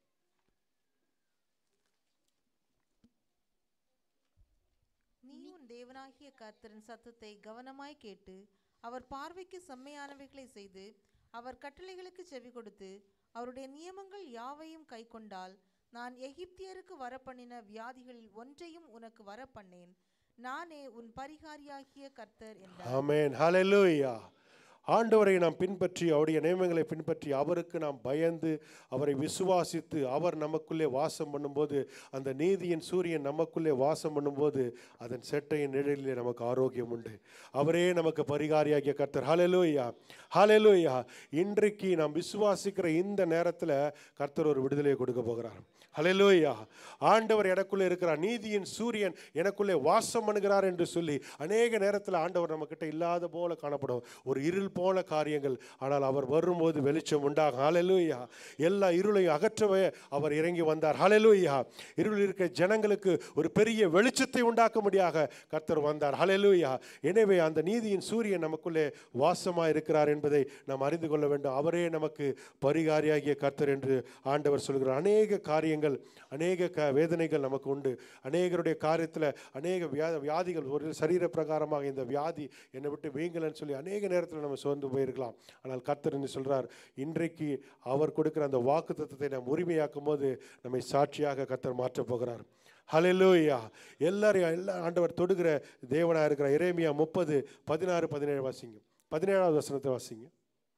நீ உன் தேவனாகிய கர்த்தரின் சத்தத்தை கவனமாய் கேட்டு அவர் பார்வைக்கு செம்மையானவைகளை செய்து அவர் கட்டளைகளுக்கு செவி கொடுத்து அவருடைய நியமங்கள் யாவையும் கைக்கொண்டால் நான் எகிப்தியருக்கு வரப்பண்ணின வியாதிகளில் ஒன்றையும் உனக்கு வரப்பண்ணேன் நானே உன் பரிகாரியாகிய கர்த்தர் என்றார் ஆமென் ஹalleluya ஆண்டவரை நாம் பின்பற்றி அவருடைய நியமங்களை பின்பற்றி அவருக்கு நாம் பயந்து அவரை விசுவாசித்து அவர் நமக்குள்ளே வாசம் பண்ணும்போது அந்த நீதியின் சூரியன் நமக்குள்ளே வாசம் பண்ணும்போது அதன் செட்டையின் நிழலிலே நமக்கு ஆரோக்கியம் உண்டு அவரே நமக்கு பரிகாரியாகிய கர்த்தர் ஹalleluya ஹalleluya இன்றைக்கு நாம் விசுவாசிக்கிற இந்த நேரத்தில் கர்த்தர் ஒரு விடுதலையை கொடுக்க போகிறார் ஹalleluya ஆண்டவர் எனக்குள்ளே இருக்கிறார் நீதியின் சூரியன் எனக்குள்ளே வாசம் பண்ணுகிறார் என்று சொல்லி அநேக நேரத்தில் ஆண்டவர் நம்மக்கிட்ட இல்லாத போல காணப்படும் ஒரு இருள் போல காரியங்கள் ஆனால் அவர் வரும்போது வெளிச்சம் உண்டாகும் ஹalleluya எல்லா இருளையும் அகற்றவே அவர் இறங்கி வந்தார் ஹalleluya இருள் இருக்க ஜனங்களுக்கு ஒரு பெரிய வெளிச்சத்தை உண்டாக்கும்படியாக கர்த்தர் வந்தார் ஹalleluya எனவே அந்த நீதியின் சூரியன் நமக்குள்ளே வாசமாக இருக்கிறார் என்பதை நாம் அறிந்து கொள்ள வேண்டும் அவரே நமக்கு பரிகாரியாகிய கர்த்தர் என்று ஆண்டவர் சொல்கிறார் அநேக காரியங்கள் அநேக க வேதனைகள் நமக்கு உண்டு அநேகருடைய காரியத்தில் அநேக வியா வியாதிகள் ஒரு சரீர பிரகாரமாக இந்த வியாதி என்னை விட்டு வீங்கலன்னு சொல்லி அநேக நேரத்தில் நம்ம சோர்ந்து போயிருக்கலாம் ஆனால் கர்த்தர் என்ன சொல்றார் இன்றைக்கு அவர் கொடுக்கிற அந்த வாக்கு தத்துவத்தை நாம் உரிமையாக்கும் போது நம்மை சாட்சியாக கர்த்தர் மாற்றப் போகிறார் ஹalleluya எல்லாரையும் எல்லா ஆண்டவர் தொடுகிற தேவனாக இருக்கிற எரேமியா முப்பது பதினாறு பதினேழு வாசிங்க பதினேழாவது வசனத்தை வாசிங்க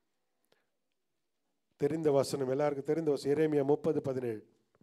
தெரிந்த வசனம் எல்லாருக்கும் தெரிந்த வசனம் எரேமியா முப்பது பதினேழு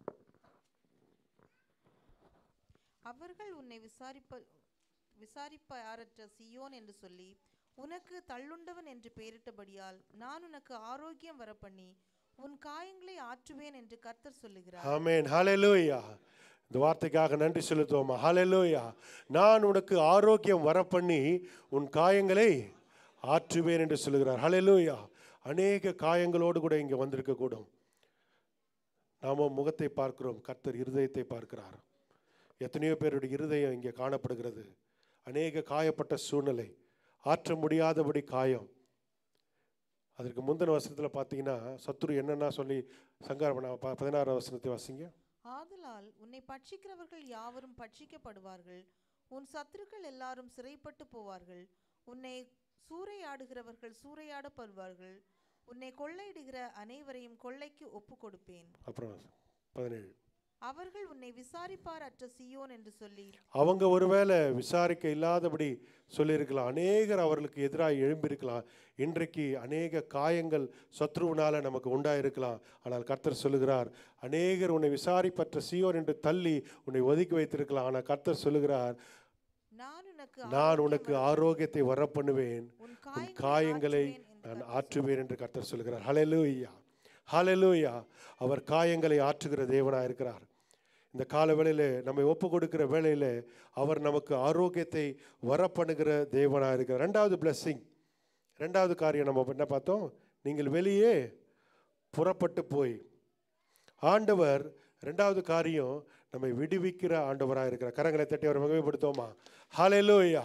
அவர்கள் உன்னை விசாரிப்ப விசாரிப்பாரற்ற சியோன் என்று சொல்லி உனக்கு தள்ளுண்டவன் என்று பெயரிட்டபடியால் நான் உனக்கு ஆரோக்கியம் வரப்பண்ணி உன் காயங்களை ஆற்றுவேன் என்று கர்த்தர் சொல்லுகிறார் ஆமென் ஹalleluya இந்த வார்த்தைக்காக நன்றி செலுத்துவோமா ஹalleluya நான் உனக்கு ஆரோக்கியம் வரப்பண்ணி உன் காயங்களை ஆற்றுவேன் என்று சொல்லுகிறார் ஹalleluya அநேக காயங்களோடு கூட இங்கே வந்திருக்க கூடும் நாம முகத்தை பார்க்கிறோம் கர்த்தர் இருதயத்தை பார்க்கிறார் எத்தனையோ பேருடைய இருதயம் இங்கே காணப்படுகிறது அநேக காயப்பட்ட சூழ்நிலை ஆற்ற முடியாதபடி காயம் அதற்கு முந்தின வசனத்தில் பார்த்தீங்கன்னா சத்துரு என்னென்ன சொல்லி சங்கார பண்ண ப- பதினாறாம் வசனத்தை வாசிங்க ஆதலால் உன்னை பட்சிக்கிறவர்கள் யாவரும் பட்சிக்கப்படுவார்கள் உன் சத்துருக்கள் எல்லாரும் சிறைப்பட்டு போவார்கள் உன்னை சூறையாடுகிறவர்கள் சூறையாடப்படுவார்கள் உன்னை கொள்ளையிடுகிற அனைவரையும் கொள்ளைக்கு ஒப்பு கொடுப்பேன் அப்புறம் பதினேழு அவர்கள் உன்னை விசாரிப்பார் அற்ற சியோன் என்று சொல்லி அவங்க ஒருவேளை விசாரிக்க இல்லாதபடி சொல்லியிருக்கலாம் அநேகர் அவர்களுக்கு எதிராக எழும்பியிருக்கலாம் இன்றைக்கு அநேக காயங்கள் சத்ருவினால நமக்கு உண்டாயிருக்கலாம் ஆனால் கர்த்தர் சொல்லுகிறார் அநேகர் உன்னை விசாரிப்பற்ற சியோன் என்று தள்ளி உன்னை ஒதுக்கி வைத்திருக்கலாம் ஆனால் கர்த்தர் சொல்லுகிறார் நான் உனக்கு நான் ஆரோக்கியம் உனக்கு வர- ஆரோக்கியத்தை வரப்பண்ணுவேன் உன் உன் காயங்களை காயங்களை ஆற்றுவேன் என்று நான் கர்த்தர் ஆற்றுவேன் என்று கர்த்தர் சொல்கிறார் ஹalleluya ஹalleluya அவர் காயங்களை ஆற்றுகிற தேவனாக இருக்கிறார் இந்த கால வேளையிலே நம்மை ஒப்பு கொடுக்கிற வேளையிலே அவர் நமக்கு ஆரோக்கியத்தை வரப்பண்ணுகிற தேவனாக இருக்கிறார் ரெண்டாவது blessing ரெண்டாவது காரியம் நம்ம என்ன பார்த்தோம் நீங்கள் வெளியே புறப்பட்டு போய் ஆண்டவர் ரெண்டாவது காரியம் நம்மை விடுவிக்கிற ஆண்டவராக இருக்கிறார் கரங்களை தட்டி அவர் மகிமைப்படுத்துவோமா ஹalleluya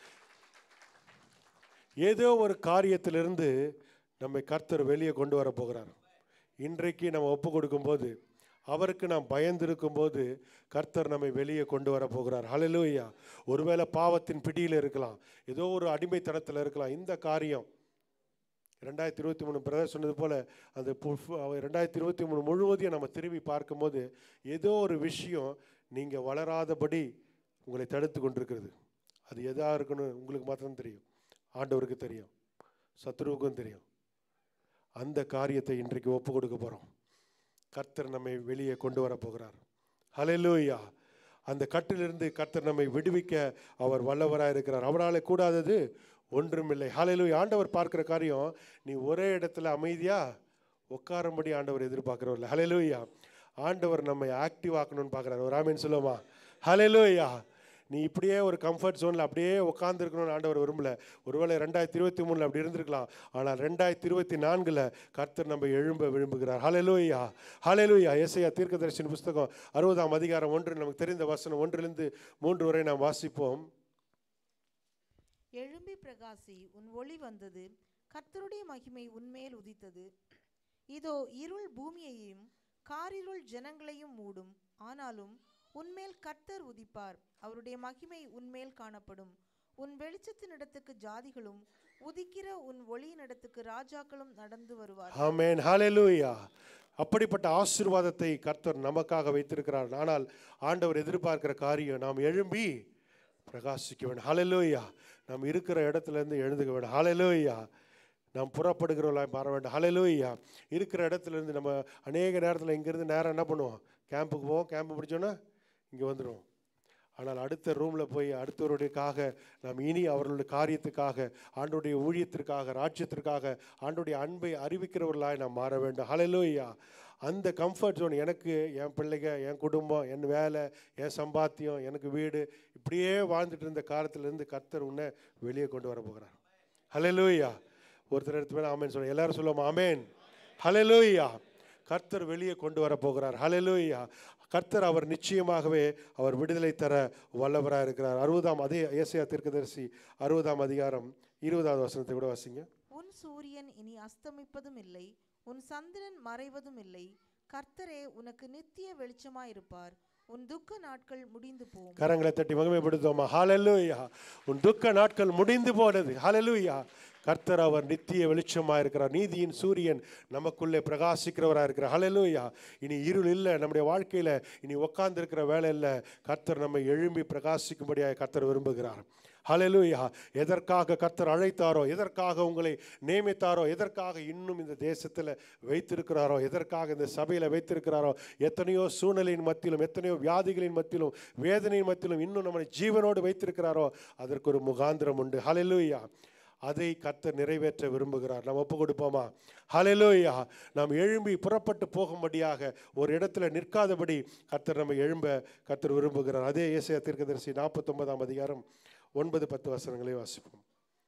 ஏதோ ஒரு காரியத்திலிருந்து நம்மை கர்த்தர் வெளியே கொண்டு வர போகிறார் இன்றைக்கு நம்ம ஒப்பு கொடுக்கும்போது அவருக்கு நாம் பயந்திருக்கும் போது கர்த்தர் நம்மை வெளியே கொண்டு வர போகிறார் ஹalleluya ஒருவேளை பாவத்தின் பிடியில் இருக்கலாம் ஏதோ ஒரு அடிமைத்தனத்தில் இருக்கலாம் இந்த காரியம் ரெண்டாயிரத்தி இருபத்தி மூணு பிரதர் சொன்னது போல் அந்த பு- அவர் ரெண்டாயிரத்தி இருபத்தி மூணு முழுவதையும் நம்ம திரும்பி பார்க்கும்போது ஏதோ ஒரு விஷயம் நீங்கள் வளராதபடி உங்களை தடுத்து கொண்டிருக்கிறது அது எதாக இருக்குன்னு உங்களுக்கு மாத்திரம் தெரியும் ஆண்டவருக்கு தெரியும் சத்ருவுக்கும் தெரியும் அந்த காரியத்தை இன்றைக்கு ஒப்பு கொடுக்க போகிறோம் கர்த்தர் நம்மை வெளியே கொண்டு வர போகிறார் ஹalleluya அந்த கட்டிலிருந்து கர்த்தர் நம்மை விடுவிக்க அவர் வல்லவராக இருக்கிறார் அவரால் கூடாதது ஒன்றுமில்லை ஹalleluya ஆண்டவர் பார்க்கிற காரியம் நீ ஒரே இடத்துல அமைதியா உட்காரும்படி ஆண்டவர் எதிர்பார்க்கிறவர் இல்லை ஹalleluya ஆண்டவர் நம்மை ஆக்டிவ் ஆக்கணும்னு பார்க்குறாரு ஒரு ஆமீன் சொல்லுவோமா ஹalleluya நீ இப்படியே ஒரு கம்ஃபர்ட் ஜோனில் அப்படியே உட்காந்துருக்கணும்னு ஆண்டவர் விரும்பல ஒருவேளை ரெண்டாயிரத்தி இருபத்தி மூணில் அப்படி இருந்திருக்கலாம் ஆனால் ரெண்டாயிரத்தி இருபத்தி நான்கில் கர்த்தர் நம்ம எழும்ப விரும்புகிறார் ஹalleluya ஹalleluya ஏசையா தீர்க்கதரிசன புஸ்தகம் அறுபதாம் அதிகாரம் ஒன்று நமக்கு தெரிந்த வசனம் ஒன்றிலிருந்து மூன்று வரை நாம் வாசிப்போம் எழும்பி பிரகாசி உன் ஒளி வந்தது கர்த்தருடைய மகிமை உன்மேல் உதித்தது இதோ இருள் பூமியையும் காரிருள் ஜனங்களையும் மூடும் ஆனாலும் உன்மேல் கர்த்தர் உதிப்பார் அவருடைய மகிமை உன்மேல் காணப்படும் உன் வெளிச்சத்தினிடத்துக்கு ஜாதிகளும் உதிக்கிற உன் ஒளியினிடத்துக்கு ராஜாக்களும் நடந்து வருவார் ஆமென் ஹalleluya அப்படிப்பட்ட ஆசீர்வாதத்தை கர்த்தர் நமக்காக வைத்திருக்கிறார் ஆனால் ஆண்டவர் எதிர்பார்க்கிற காரியம் நாம் எழும்பி பிரகாசிக்க வேண்டும் ஹalleluya நாம் இருக்கிற இடத்துல இருந்து எழுந்துக்க வேண்டும் ஹalleluya நாம் புறப்படுகிறவர்களாய் மாற வேண்டும் ஹalleluya இருக்கிற இடத்துல இருந்து நம்ம அநேக நேரத்தில் இங்கேருந்து நேரம் என்ன பண்ணுவோம் கேம்புக்கு போவோம் கேம்ப் முடிச்சோன்னா இங்கே வந்துடுவோம் ஆனால் அடுத்த ரூமில் போய் அடுத்தவருடையக்காக நாம் இனி அவர்களுடைய காரியத்துக்காக ஆண்டுடைய ஊழியத்திற்காக ராஜ்யத்திற்காக ஆண்டுடைய அன்பை அறிவிக்கிறவர்களாய் நாம் மாற வேண்டும் ஹalleluya அந்த கம்ஃபர்ட் ஜோன் எனக்கு என் பிள்ளைங்க என் குடும்பம் என் வேலை என் சம்பாத்தியம் எனக்கு வீடு இப்படியே வாழ்ந்துட்டு இருந்த காலத்திலேருந்து கர்த்தர் உன்னை வெளியே கொண்டு வர போகிறார் ஹalleluya ஒருத்தர் எடுத்து மேலே ஆமேன் சொல்ல எல்லாரும் சொல்லுவோம் ஆமேன் ஹalleluya கர்த்தர் வெளியே கொண்டு வர போகிறார் ஹalleluya கர்த்தர் அவர் நிச்சயமாகவே அவர் விடுதலை தர வல்லவராக இருக்கிறார் அறுபதாம் அதே ஏசியா தீர்க்கதரிசி அறுபதாம் அதிகாரம் இருபதாவது வசனத்தை கூட வாசிங்க உன் சூரியன் இனி அஸ்தமிப்பதும் இல்லை உன் சந்திரன் மறைவதும் இல்லை கர்த்தரே உனக்கு நித்திய வெளிச்சமாயிருப்பார் உன் துக்க நாட்கள் முடிந்து போகும் கரங்களை தட்டி மகிமைப்படுத்துவோமா ஹalleluya உன் துக்க நாட்கள் முடிந்து போனது ஹalleluya கர்த்தர் அவர் நித்திய வெளிச்சமாக இருக்கிறார் நீதியின் சூரியன் நமக்குள்ளே பிரகாசிக்கிறவராக இருக்கிறார் ஹalleluya இனி இருள் இல்லை நம்முடைய வாழ்க்கையில் இனி உட்கார்ந்திருக்கிற வேலை இல்லை கர்த்தர் நம்மை எழும்பி பிரகாசிக்கும்படியாக கர்த்தர் விரும்புகிறார் ஹalleluya எதற்காக கர்த்தர் அழைத்தாரோ எதற்காக உங்களை நியமித்தாரோ எதற்காக இன்னும் இந்த தேசத்தில் வைத்திருக்கிறாரோ எதற்காக இந்த சபையில் வைத்திருக்கிறாரோ எத்தனையோ சூழ்நிலையின் மத்தியிலும் எத்தனையோ வியாதிகளின் மத்தியிலும் வேதனையின் மத்தியிலும் இன்னும் நம்மளை ஜீவனோடு வைத்திருக்கிறாரோ அதற்கு ஒரு முகாந்திரம் உண்டு ஹalleluya அதை கர்த்தர் நிறைவேற்ற விரும்புகிறார் நாம் ஒப்பு கொடுப்போமா ஹalleluya நாம் எழும்பி புறப்பட்டு போகும்படியாக ஒரு இடத்துல நிற்காதபடி கர்த்தர் நம்ம எழும்ப கர்த்தர் விரும்புகிறார் அதே ஏசையா தீர்க்கதரிசி நாற்பத்தொன்பதாம் அதிகாரம் ஒன்பது பத்து வசனங்களை வாசிப்போம்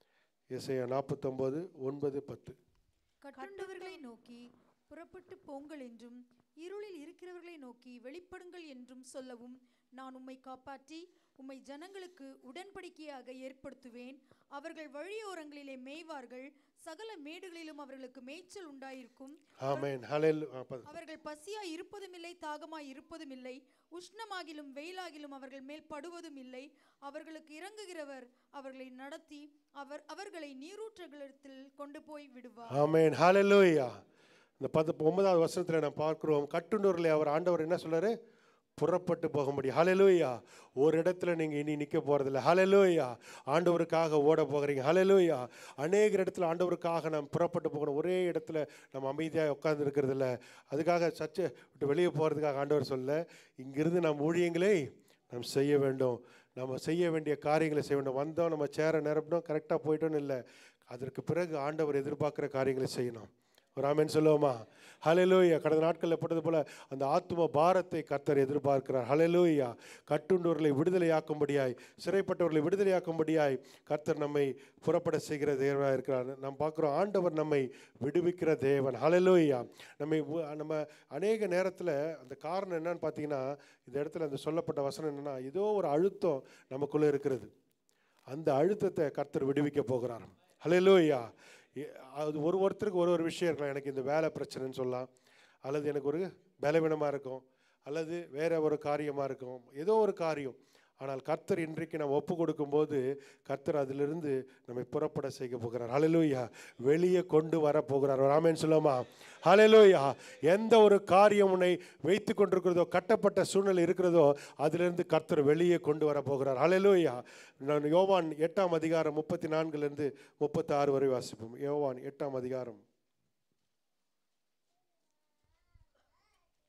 ஏசையா நாற்பத்தொன்பது ஒன்பது பத்து கட்டுண்டவர்களை நோக்கி புறப்பட்டு போங்கள் என்றும் இருளில் இருக்கிறவர்களை நோக்கி வெளிப்படுங்கள் என்றும் சொல்லவும் நான் உம்மை காப்பாற்றி உம்மை ஜனங்களுக்கு உடன்படிக்கையாக ஏற்படுத்துவேன் அவர்கள் வழியோரங்களிலே மேய்வார்கள் சகல மேடுகளிலும் அவர்களுக்கு மேய்ச்சல் உண்டாயிருக்கும் ஆமென் ஹalleluya ஆ, பது. அவர்கள் பசியாய் இருப்பதும் இல்லை தாகமாய் இருப்பதும் இல்லை உஷ்ணமாகிலும் வெயிலாகிலும் அவர்கள் மேல் படுவதும் இல்லை அவர்களுக்கு இறங்குகிறவர் அவர்களை நடத்தி அவர் அவர்களை நீரூற்றுகளிடத்தில் கொண்டு போய் விடுவார் ஆமென் ஹalleluya இந்த பத்து ஒன்பதாவது வருஷத்தில் நாம் பார்க்கிறோம் கட்டுண்டூரில் அவர் ஆண்டவர் என்ன சொல்றாரு புறப்பட்டு போக முடியும் ஹalleluya ஒரு இடத்துல நீங்கள் இனி நிற்க போகிறதில்ல ஹalleluya ஆண்டவருக்காக ஓட போகிறீங்க ஹalleluya அநேக இடத்துல ஆண்டவருக்காக நாம் புறப்பட்டு போகணும் ஒரே இடத்துல நம்ம அமைதியாக உட்கார்ந்து இருக்கிறதில்ல அதுக்காக சர்ச்சை விட்டு வெளியே போகிறதுக்காக ஆண்டவர் சொல்ல இங்கிருந்து நாம் ஊழியங்களை நாம் செய்ய வேண்டும் நம்ம செய்ய வேண்டிய காரியங்களை செய்ய வேண்டும் வந்தோம் நம்ம சேர நிரப்பினோம் கரெக்டாக போயிட்டோன்னு இல்லை அதற்கு பிறகு ஆண்டவர் எதிர்பார்க்குற காரியங்களை செய்யணும் ஒரு ஆமென் சொல்லுவோமா ஹalleluya கடந்த நாட்களில் பட்டது போல அந்த ஆத்தும பாரத்தை கர்த்தர் எதிர்பார்க்கிறார் ஹalleluya கட்டுண்டவர்களை விடுதலையாக்கும்படியாய் சிறைப்பட்டவர்களை விடுதலையாக்கும்படியாய் கர்த்தர் நம்மை புறப்பட செய்கிற தேவனாக இருக்கிறார் நாம் பார்க்குறோம் ஆண்டவர் நம்மை விடுவிக்கிற தேவன் ஹalleluya நம்மை உ- நம்ம அநேக நேரத்தில் அந்த காரணம் என்னன்னு பார்த்தீங்கன்னா இந்த இடத்துல அந்த சொல்லப்பட்ட வசனம் என்னன்னா ஏதோ ஒரு அழுத்தம் நமக்குள்ளே இருக்கிறது அந்த அழுத்தத்தை கர்த்தர் விடுவிக்க போகிறார் ஹalleluya எ- அது ஒரு ஒருத்தருக்கு ஒரு ஒரு விஷயம் இருக்கலாம் எனக்கு இந்த வேலை பிரச்சனைன்னு சொல்லலாம் அல்லது எனக்கு ஒரு பலவீனமாக இருக்கும் அல்லது வேற ஒரு காரியமாக இருக்கும் ஏதோ ஒரு காரியம் ஆனால் கர்த்தர் இன்றைக்கு நம்ம ஒப்பு கொடுக்கும்போது கர்த்தர் அதிலிருந்து நம்மை புறப்பட செய்ய போகிறார் ஹalleluya வெளியே கொண்டு வர போகிறார் ஒரு ஆமென் சொல்லுமா ஹalleluya எந்த ஒரு காரியம் உன்னை வைத்து கொண்டிருக்கிறதோ கட்டப்பட்ட சூழ்நிலை இருக்கிறதோ அதிலிருந்து கர்த்தர் வெளியே கொண்டு வர போகிறார் ஹalleluya நான் யோவான் எட்டாம் அதிகாரம் முப்பத்தி நான்குலேருந்து முப்பத்தி ஆறு வரை வாசிப்போம் யோவான் எட்டாம் அதிகாரம்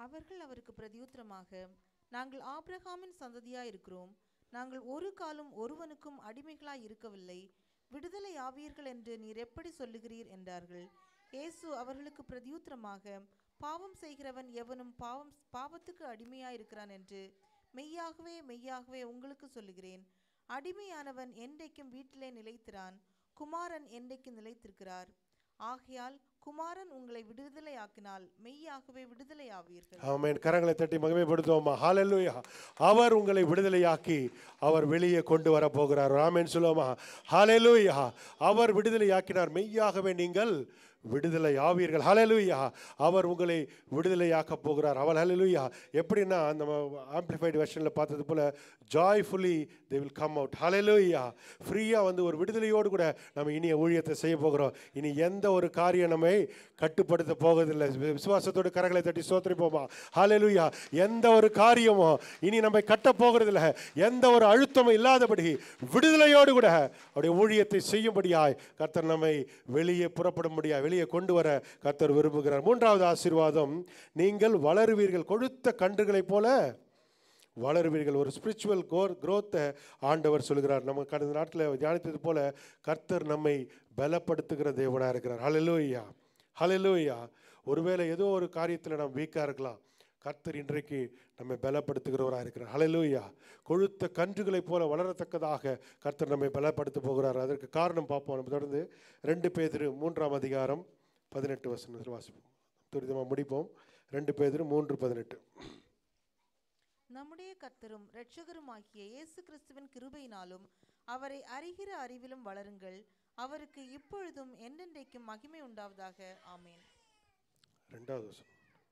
அவர்கள் அவருக்கு பிரதியுத்தரமாக நாங்கள் ஆபிரகாமின் சந்ததியாய் இருக்கிறோம் நாங்கள் ஒரு காலம் ஒருவனுக்கும் அடிமைகளாய் இருக்கவில்லை விடுதலை ஆவீர்கள் என்று நீர் எப்படி சொல்லுகிறீர் என்றார்கள் இயேசு அவர்களுக்கு பிரதியுத்தரமாக பாவம் செய்கிறவன் எவனும் பாவம் பாவத்துக்கு அடிமையாயிருக்கிறான் என்று மெய்யாகவே மெய்யாகவே உங்களுக்கு சொல்லுகிறேன் அடிமையானவன் என்றைக்கும் வீட்டிலே நிலைத்திரான் குமாரன் என்றைக்கு நிலைத்திருக்கிறார் ஆகையால் குமாரன் உங்களை விடுதலையாக்கினால் மெய்யாகவே விடுதலையாவீர்கள் ஆமென் கரங்களை தட்டி மகிமைப்படுத்துவோமா ஹalleluya அவர் உங்களை விடுதலையாக்கி அவர் வெளியே கொண்டு வர போகிறார் ஆமென் சொல்லுவோமா ஹalleluya அவர் விடுதலையாக்கினார் மெய்யாகவே நீங்கள் விடுதலை ஆவீர்கள் ஹalleluya அவர் உங்களை விடுதலையாக்க போகிறார் அவள் ஹalleluya எப்படின்னா நம்ம ஆம்பிளிஃபைடு வெர்ஷனில் பார்த்தது போல joyfully they will come out ஹalleluya ஃப்ரீயாக வந்து ஒரு விடுதலையோடு கூட நம்ம இனிய ஊழியத்தை செய்ய போகிறோம் இனி எந்த ஒரு காரியம் நம்மை கட்டுப்படுத்த போவதில்லை வி- விசுவாசத்தோடு கரங்களை தட்டி சோத்திரிப்போமா ஹalleluya எந்த ஒரு காரியமும் இனி நம்மை கட்ட போகிறதில்ல எந்த ஒரு அழுத்தமும் இல்லாதபடி விடுதலையோடு கூட அவருடைய ஊழியத்தை செய்யும்படியாய் கர்த்தர் நம்மை வெளியே புறப்படும்படியாய் வெளியே கொண்டு வர கர்த்தர் விரும்புகிறார் மூன்றாவது ஆசீர்வாதம் நீங்கள் வளருவீர்கள் கொழுத்த கன்றுகளைப் போல வளருவீர்கள் ஒரு ஸ்பிரிச்சுவல் கோர் growth-அ ஆண்டவர் சொல்கிறார் நம்ம கடந்த நாட்டில் தியானித்தது போல கர்த்தர் நம்மை பலப்படுத்துகிற தேவனாக இருக்கிறார் ஹalleluya ஹalleluya ஒருவேளை ஏதோ ஒரு காரியத்தில் நாம் வீக்காக இருக்கலாம் கர்த்தர் இன்றைக்கு நம்மை பலப்படுத்துகிறவராக இருக்கிறார் ஹalleluya கொழுத்த கன்றுகளைப் போல வளரத்தக்கதாக கர்த்தர் நம்மை பலப்படுத்த போகிறார் அதற்கு காரணம் பார்ப்போம் நம்ம தொடர்ந்து ரெண்டு பேதிரு மூன்றாம் அதிகாரம் பதினெட்டு வசனத்தில் வாசிப்போம் துரிதமாக முடிப்போம் ரெண்டு பேதிரு மூன்று பதினெட்டு நம்முடைய கர்த்தரும் இரட்சகருமாகிய இயேசு கிறிஸ்துவின் கிருபையினாலும் அவரை அறிகிற அறிவிலும் வளருங்கள் அவருக்கு இப்பொழுதும் என்றென்றைக்கும் மகிமை உண்டாவதாக ஆமென் ரெண்டாவது வசனம்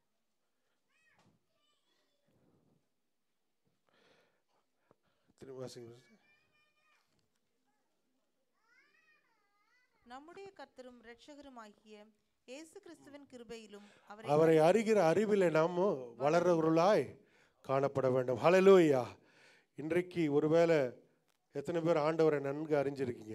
திரும்ப வாசிங்க sister. நம்முடைய கர்த்தரும் இரட்சகருமாகிய இயேசு கிறிஸ்துவின் கிருபையிலும் அவரை அவரை அறிகிற அறிவிலே நாம் வளர்றவர்களாய் காணப்பட வேண்டும் ஹalleluya இன்றைக்கு ஒருவேளை எத்தனை பேர் ஆண்டவரை நன்கு அறிஞ்சிருக்கீங்க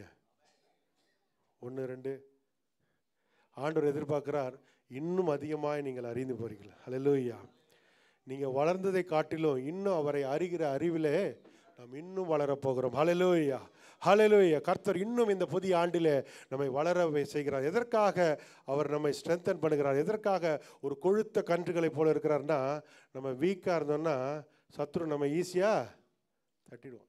ஒன்று ரெண்டு ஆண்டவர் எதிர்பார்க்கிறார் இன்னும் அதிகமாய் நீங்கள் அறிந்து போறீங்களா ஹalleluya நீங்கள் வளர்ந்ததை காட்டிலும் இன்னும் அவரை அறிகிற அறிவிலே நாம் இன்னும் வளரப் போகிறோம் ஹalleluya ஹalleluya கர்த்தர் இன்னும் இந்த புதிய ஆண்டிலே நம்மை வளரவை செய்கிறார் எதற்காக அவர் நம்மை ஸ்ட்ரென்தன் பண்ணுகிறார் எதற்காக ஒரு கொழுத்த கன்றுகளைப் போல இருக்கிறார்னா நம்ம வீக்காக இருந்தோம்னா சத்ரு நம்ம ஈஸியாக தட்டிடுவோம்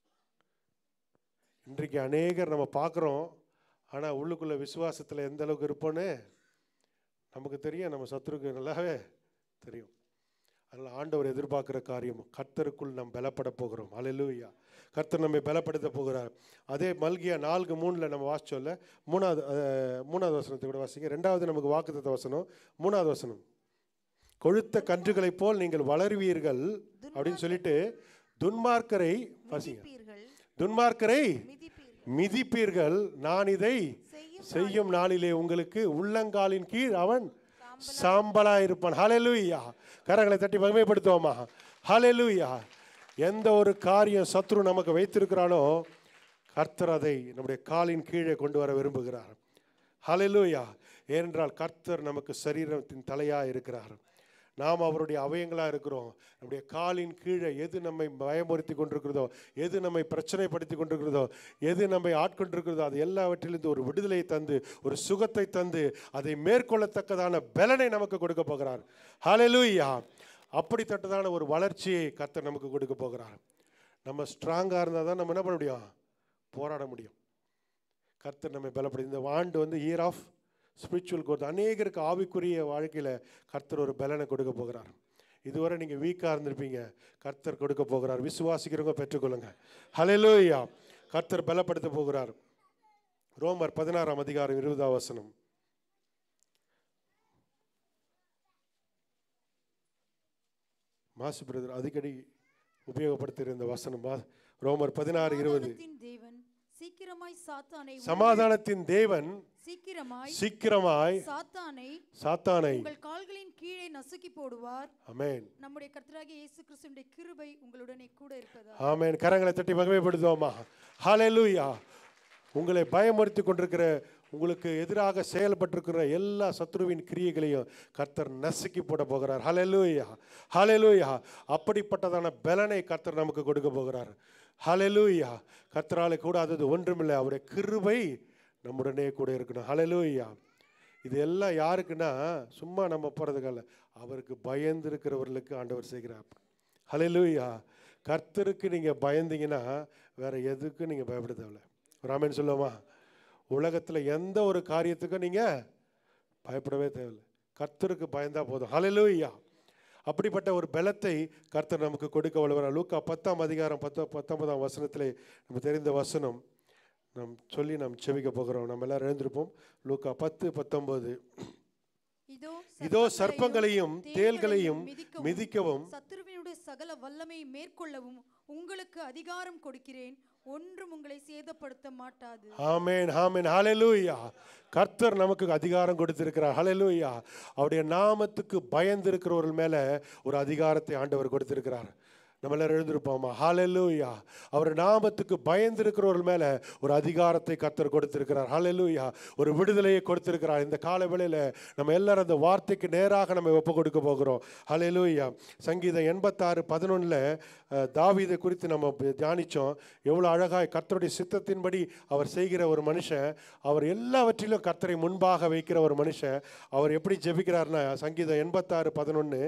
இன்றைக்கு அநேகர் நம்ம பார்க்குறோம் ஆனால் உள்ளுக்குள்ள விசுவாசத்தில் எந்த அளவுக்கு இருப்போன்னு நமக்கு தெரியும் நம்ம சத்துருக்கு நல்லாவே தெரியும் அதனால் ஆண்டவர் எதிர்பார்க்குற காரியம் கர்த்தருக்குள் நாம் பலப்பட போகிறோம் அல்லேலூயா கர்த்தர் நம்மை பலப்படுத்த போகிறார் அதே மல்கியா நான்கு மூணில் நம்ம வாசிச்சோம்ல மூணாவது அஹ், மூணாவது வசனத்தை கூட வாசிங்க ரெண்டாவது நமக்கு வாக்குத்தத்த வசனம் மூணாவது வசனம் கொழுத்த கன்றுகளைப் போல் நீங்கள் வளருவீர்கள் அப்படின்னு சொல்லிட்டு துன்மார்க்கரை வாசிங்க மிதிப்பீர்கள் துன்மார்க்கரை மிதிப்பீர்கள் மிதிப்பீர்கள் நான் இதை செய்யும் செய்யும் நாளிலே உங்களுக்கு உள்ளங்காலின் கீழ் அவன் சாம்பலா இருப்பான் ஹalleluya கரங்களை தட்டி மகிமைப்படுத்துவோமா ஹalleluya எந்த ஒரு காரியம் சத்ரு நமக்கு வைத்திருக்கிறானோ கர்த்தர் அதை நம்முடைய காலின் கீழே கொண்டு வர விரும்புகிறார் ஹalleluya ஏனென்றால் கர்த்தர் நமக்கு சரீரத்தின் தலையா இருக்கிறார் நாம் அவருடைய அவயங்களாக இருக்கிறோம் நம்முடைய காலின் கீழே எது நம்மை பயமுறுத்தி கொண்டிருக்கிறதோ எது நம்மை பிரச்சனைப்படுத்தி கொண்டிருக்கிறதோ எது நம்மை ஆட்கொண்டிருக்கிறதோ அது எல்லாவற்றிலிருந்து ஒரு விடுதலை தந்து ஒரு சுகத்தை தந்து அதை மேற்கொள்ளத்தக்கதான பலனை நமக்கு கொடுக்க போகிறார் ஹalleluya அப்படித்தட்டதான ஒரு வளர்ச்சியை கர்த்தர் நமக்கு கொடுக்க போகிறார் நம்ம ஸ்ட்ராங்காக இருந்தால் தான் நம்ம என்ன பண்ண முடியும் போராட முடியும் கர்த்தர் நம்மை பலப்படுத்தி இந்த ஆண்டு வந்து இயர் ஆஃப் ஸ்பிரிச்சுவல் growth அநேகருக்கு ஆவிக்குரிய வாழ்க்கையில் கர்த்தர் ஒரு பலனை கொடுக்க போகிறார் இதுவரை நீங்கள் வீக்காக இருந்திருப்பீங்க கர்த்தர் கொடுக்க போகிறார் விசுவாசிக்கிறவங்க பெற்றுக்கொள்ளுங்க ஹalleluya கர்த்தர் பலப்படுத்த போகிறார் ரோமர் பதினாறாம் அதிகாரம் இருபதாம் வசனம் மாசு பிரதர் அடிக்கடி உபயோகப்படுத்துகிற இந்த வசனம் மா- ரோமர் பதினாறு இருபது சமாதானத்தின் தேவன் சீக்கிரமாய் சாத்தானை உங்கள்- சமாதானத்தின் தேவன் சீக்கிரமாய் சீக்கிரமாய் சாத்தானை சாத்தானை உங்கள் கால்களின் கீழே நசுக்கி போடுவார் அமேன் நம்முடைய கர்த்தராகிய இயேசு கிறிஸ்துவினுடைய கிருபை உங்களுடனே கூட இருப்பதா ஆமென் கரங்களை தட்டி மகிமைப்படுத்துவோமா ஹalleluya உங்களை பயமுறுத்தி கொண்டிருக்கிற உங்களுக்கு எதிராக செயல்பட்டிருக்கிற எல்லா சத்ருவின் கிரியைகளையும் கர்த்தர் நசுக்கி போட போகிறார் ஹalleluya ஹalleluya அப்படிப்பட்டதான பலனை கர்த்தர் நமக்கு கொடுக்க போகிறார் ஹalleluya கர்த்தராலே கூடாதது ஒன்றுமில்லை அவருடைய கிருபை நம்முடனே கூட இருக்கணும் ஹalleluya இது எல்லாம் யாருக்குன்னா சும்மா நம்ம போகிறதுக்கல்ல அவருக்கு பயந்து இருக்கிறவர்களுக்கு ஆண்டவர் செய்கிறார் ஹalleluya கர்த்தருக்கு நீங்கள் பயந்தீங்கன்னா வேற எதுக்கும் நீங்கள் பயப்பட தேவையில்ல ராமன் சொல்லுவோமா உலகத்தில் எந்த ஒரு காரியத்துக்கும் நீங்கள் பயப்படவே தேவையில்லை கர்த்தருக்கு பயந்தா போதும் ஹalleluya அப்படிப்பட்ட ஒரு பலத்தை கர்த்தர் நமக்கு கொடுக்க வல்லவரார் லூக்கா பத்தாம் அதிகாரம் பத்து பத்தொன்பதாம் வசனத்திலே நம்ம தெரிந்த வசனம் நாம் சொல்லி நாம் செவிக்க போகிறோம் நம்ம எல்லாரும் எழுந்திருப்போம் லூக்கா பத்து பத்தொன்பது இதோ இதோ சர்ப்பங்களையும் தேள்களையும் மிதிக்கவும் மிதிக்கவும் சத்துருவினுடைய சகல வல்லமை மேற்கொள்ளவும் உங்களுக்கு அதிகாரம் கொடுக்கிறேன் ஒன்றும் உங்களை சேதப்படுத்த மாட்டாது ஆமென் ஆமென் ஹalleluya கர்த்தர் நமக்கு அதிகாரம் கொடுத்திருக்கிறார் ஹalleluya அவருடைய நாமத்துக்கு பயந்து இருக்கிறவர்கள் மேல ஒரு அதிகாரத்தை ஆண்டவர் கொடுத்திருக்கிறார் நம்ம எல்லாரும் எழுந்திருப்போமா ஹalleluya அவர் நாமத்துக்கு பயந்து இருக்கிறவர்கள் மேல ஒரு அதிகாரத்தை கர்த்தர் கொடுத்திருக்கிறார் ஹalleluya ஒரு விடுதலையை கொடுத்திருக்கிறார் இந்த கால வேளையில நம்ம எல்லாரும் அந்த வார்த்தைக்கு நேராக நம்ம ஒப்பு கொடுக்க போகிறோம் ஹalleluya சங்கீதம் எண்பத்தாறு பதினொன்றில் தாவீதை குறித்து நம்ம ப- தியானிச்சோம் எவ்வளோ அழகாய் கர்த்தருடைய சித்தத்தின்படி அவர் செய்கிற ஒரு மனுஷன் அவர் எல்லாவற்றிலும் கர்த்தரை முன்பாக வைக்கிற ஒரு மனுஷன் அவர் எப்படி ஜெபிக்கிறார்னா சங்கீதம் எண்பத்தாறு பதினொன்று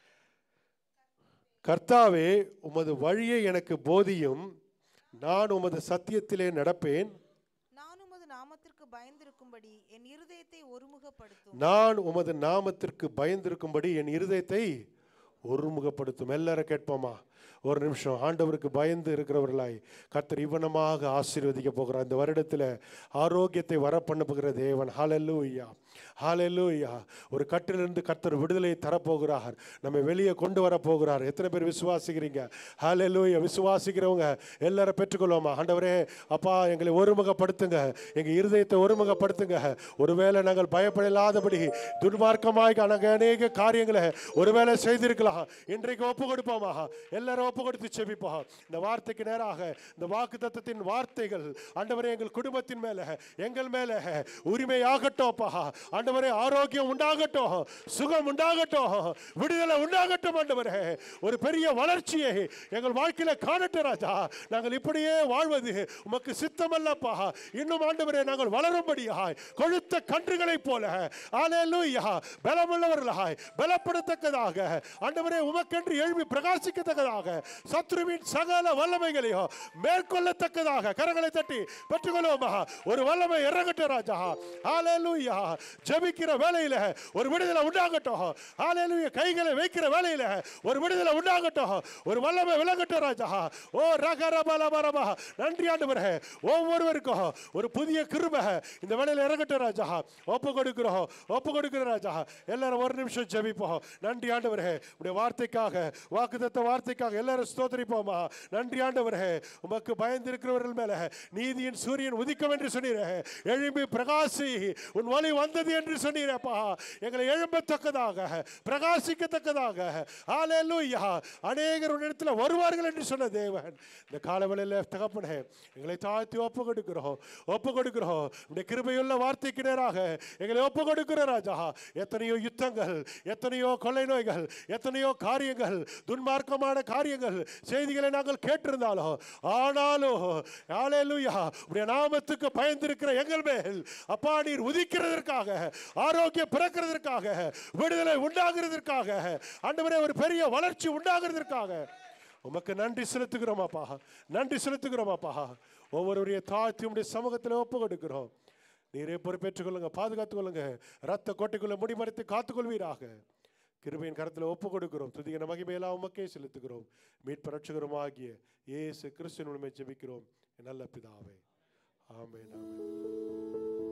கர்த்தாவே உமது வழியை எனக்கு போதியும் நான் உமது சத்தியத்திலே நடப்பேன் நான் உமது நாமத்திற்கு பயந்திருக்கும்படி என் இருதயத்தை ஒருமுகப்படுத்தும் நான் உமது நாமத்திற்கு பயந்திருக்கும்படி என் இருதயத்தை ஒருமுகப்படுத்தும் எல்லாரும் கேட்போமா ஒரு நிமிஷம் ஆண்டவருக்கு பயந்து இருக்கிறவர்களாய் கர்த்தர் இவனமாக ஆசீர்வதிக்க போகிறார் இந்த வருடத்தில் ஆரோக்கியத்தை வர பண்ண போகிற தேவன் ஹalleluya ஹalleluya ஒரு கட்டிலிருந்து கர்த்தர் விடுதலையை தரப்போகிறார் நம்ம வெளியே கொண்டு வர போகிறார் எத்தனை பேர் விசுவாசிக்கிறீங்க ஹalleluya விசுவாசிக்கிறவங்க எல்லாரும் பெற்றுக்கொள்வோமா ஆண்டவரே அப்பா எங்களை ஒருமுகப்படுத்துங்க எங்கள் இருதயத்தை ஒருமுகப்படுத்துங்க ஒருவேளை நாங்கள் பயப்படாதபடி துன்மார்க்கமாய் நாங்கள் அநேக காரியங்களை ஒருவேளை செய்திருக்கலாம் இன்றைக்கு ஒப்பு கொடுப்போமா எல்லாரும் ஒப்பு கொடுத்து செபிப்போம் இந்த வார்த்தைக்கு நேராக இந்த வாக்கு தத்தத்தின் வார்த்தைகள் ஆண்டவரே எங்கள் குடும்பத்தின் மேல எங்கள் மேல உரிமையாகட்டும் அப்பா ஆண்டவரே ஆரோக்கியம் உண்டாகட்டும் சுகம் உண்டாகட்டும் விடுதலை உண்டாகட்டும் ஆண்டவரே ஒரு பெரிய வளர்ச்சியை எங்கள் வாழ்க்கையில காணட்டும் ராஜா நாங்கள் இப்படியே வாழ்வது உமக்கு சித்தமல்லப்பா இன்னும் ஆண்டவரே நாங்கள் வளரும்படியாய் கொழுத்த கன்றுகளைப் போல ஆலேலூயா பலமுள்ளவர்களாய் பலப்படத்தக்கதாக ஆண்டவரே உமக்கென்று எழுப்பி பிரகாசிக்கத்தக்கதாக சத்ருவின் சகல வல்லமைகளையும் மேற்கொள்ளத்தக்கதாக கரங்களை தட்டி பெற்றுக்கொள்வோமா ஒரு வல்லமை இறங்கட்டும் ராஜா ஆலேலூயா ஜெபிக்கிற வேலையில ஒரு விடுதலை உண்டாகட்டும் ஆலேலூயா கைகளை வைக்கிற வேலையில ஒரு விடுதலை உண்டாகட்டும் ஒரு வல்லமை விளங்கட்டும் ராஜா ஓ ரகரபலபரபா நன்றி ஆண்டவரே ஒவ்வொருவருக்கும் ஒரு புதிய கிருபை இந்த வேலையில இறங்கட்டும் ராஜா ஒப்பு கொடுக்கிறோம் ஒப்பு கொடுக்கிற ராஜா எல்லாரும் ஒரு நிமிஷம் ஜெபிப்போம் நன்றி ஆண்டவரே உடைய வார்த்தைக்காக வாக்குத்தத்த வார்த்தைக்காக எல்லாரும் ஸ்தோத்திரிப்போமா நன்றி ஆண்டவரே உமக்கு பயந்து இருக்கிறவர்கள் மேல நீதியின் சூரியன் உதிக்கும் என்று சொன்னீரே எழும்பி பிரகாசி உன் வழி வந்தது என்று சொன்னீரப்பா எங்களை எழும்பத்தக்கதாக பிரகாசிக்கத்தக்கதாக ஹalleluya அநேகர் உன்னிடத்தில் வருவார்கள் என்று சொன்ன தேவன் இந்த காலவெளியில் தகப்பனே எங்களை தாழ்த்தி ஒப்பு கொடுக்கிறோம் ஒப்பு கொடுக்கிறோம் இந்த கிருபையுள்ள வார்த்தைக்கு நேராக எங்களை ஒப்பு கொடுக்கிற ராஜா எத்தனையோ யுத்தங்கள் எத்தனையோ கொள்ளை நோய்கள் எத்தனையோ காரியங்கள் துன்மார்க்கமான காரியங்கள் செய்திகளை நாங்கள் கேட்டிருந்தாலும் ஆனாலும் ஹalleluya உடைய நாமத்துக்கு பயந்திருக்கிற எங்கள் மேல் அப்பா நீர் உதிக்கிறதற்காக ஆரோக்கியம் பிறக்கிறதற்காக விடுதலை உண்டாகிறதற்காக ஆண்டவரே ஒரு பெரிய வளர்ச்சி உண்டாகிறதற்காக உமக்கு நன்றி செலுத்துகிறோமாப்பா நன்றி செலுத்துகிறோமாப்பா ஒவ்வொருவரையும் தாழ்த்தி உடைய சமூகத்தில் ஒப்பு கொடுக்கிறோம் நீரே பொறுப்பேற்றுக் கொள்ளுங்க பாதுகாத்துக் கொள்ளுங்க ரத்த கோட்டைக்குள்ள முடிமறைத்து காத்துக்கொள்வீராக கிருபையின் கரத்தில் ஒப்பு கொடுக்கிறோம் துதிகன மகிமையெல்லாம் உமக்கே செலுத்துகிறோம் மீட்பரட்சகரும் ஆகிய இயேசு கிறிஸ்துவின் உண்மை ஜெபிக்கிறோம் என் நல்ல பிதாவே ஆமென் ஆமென்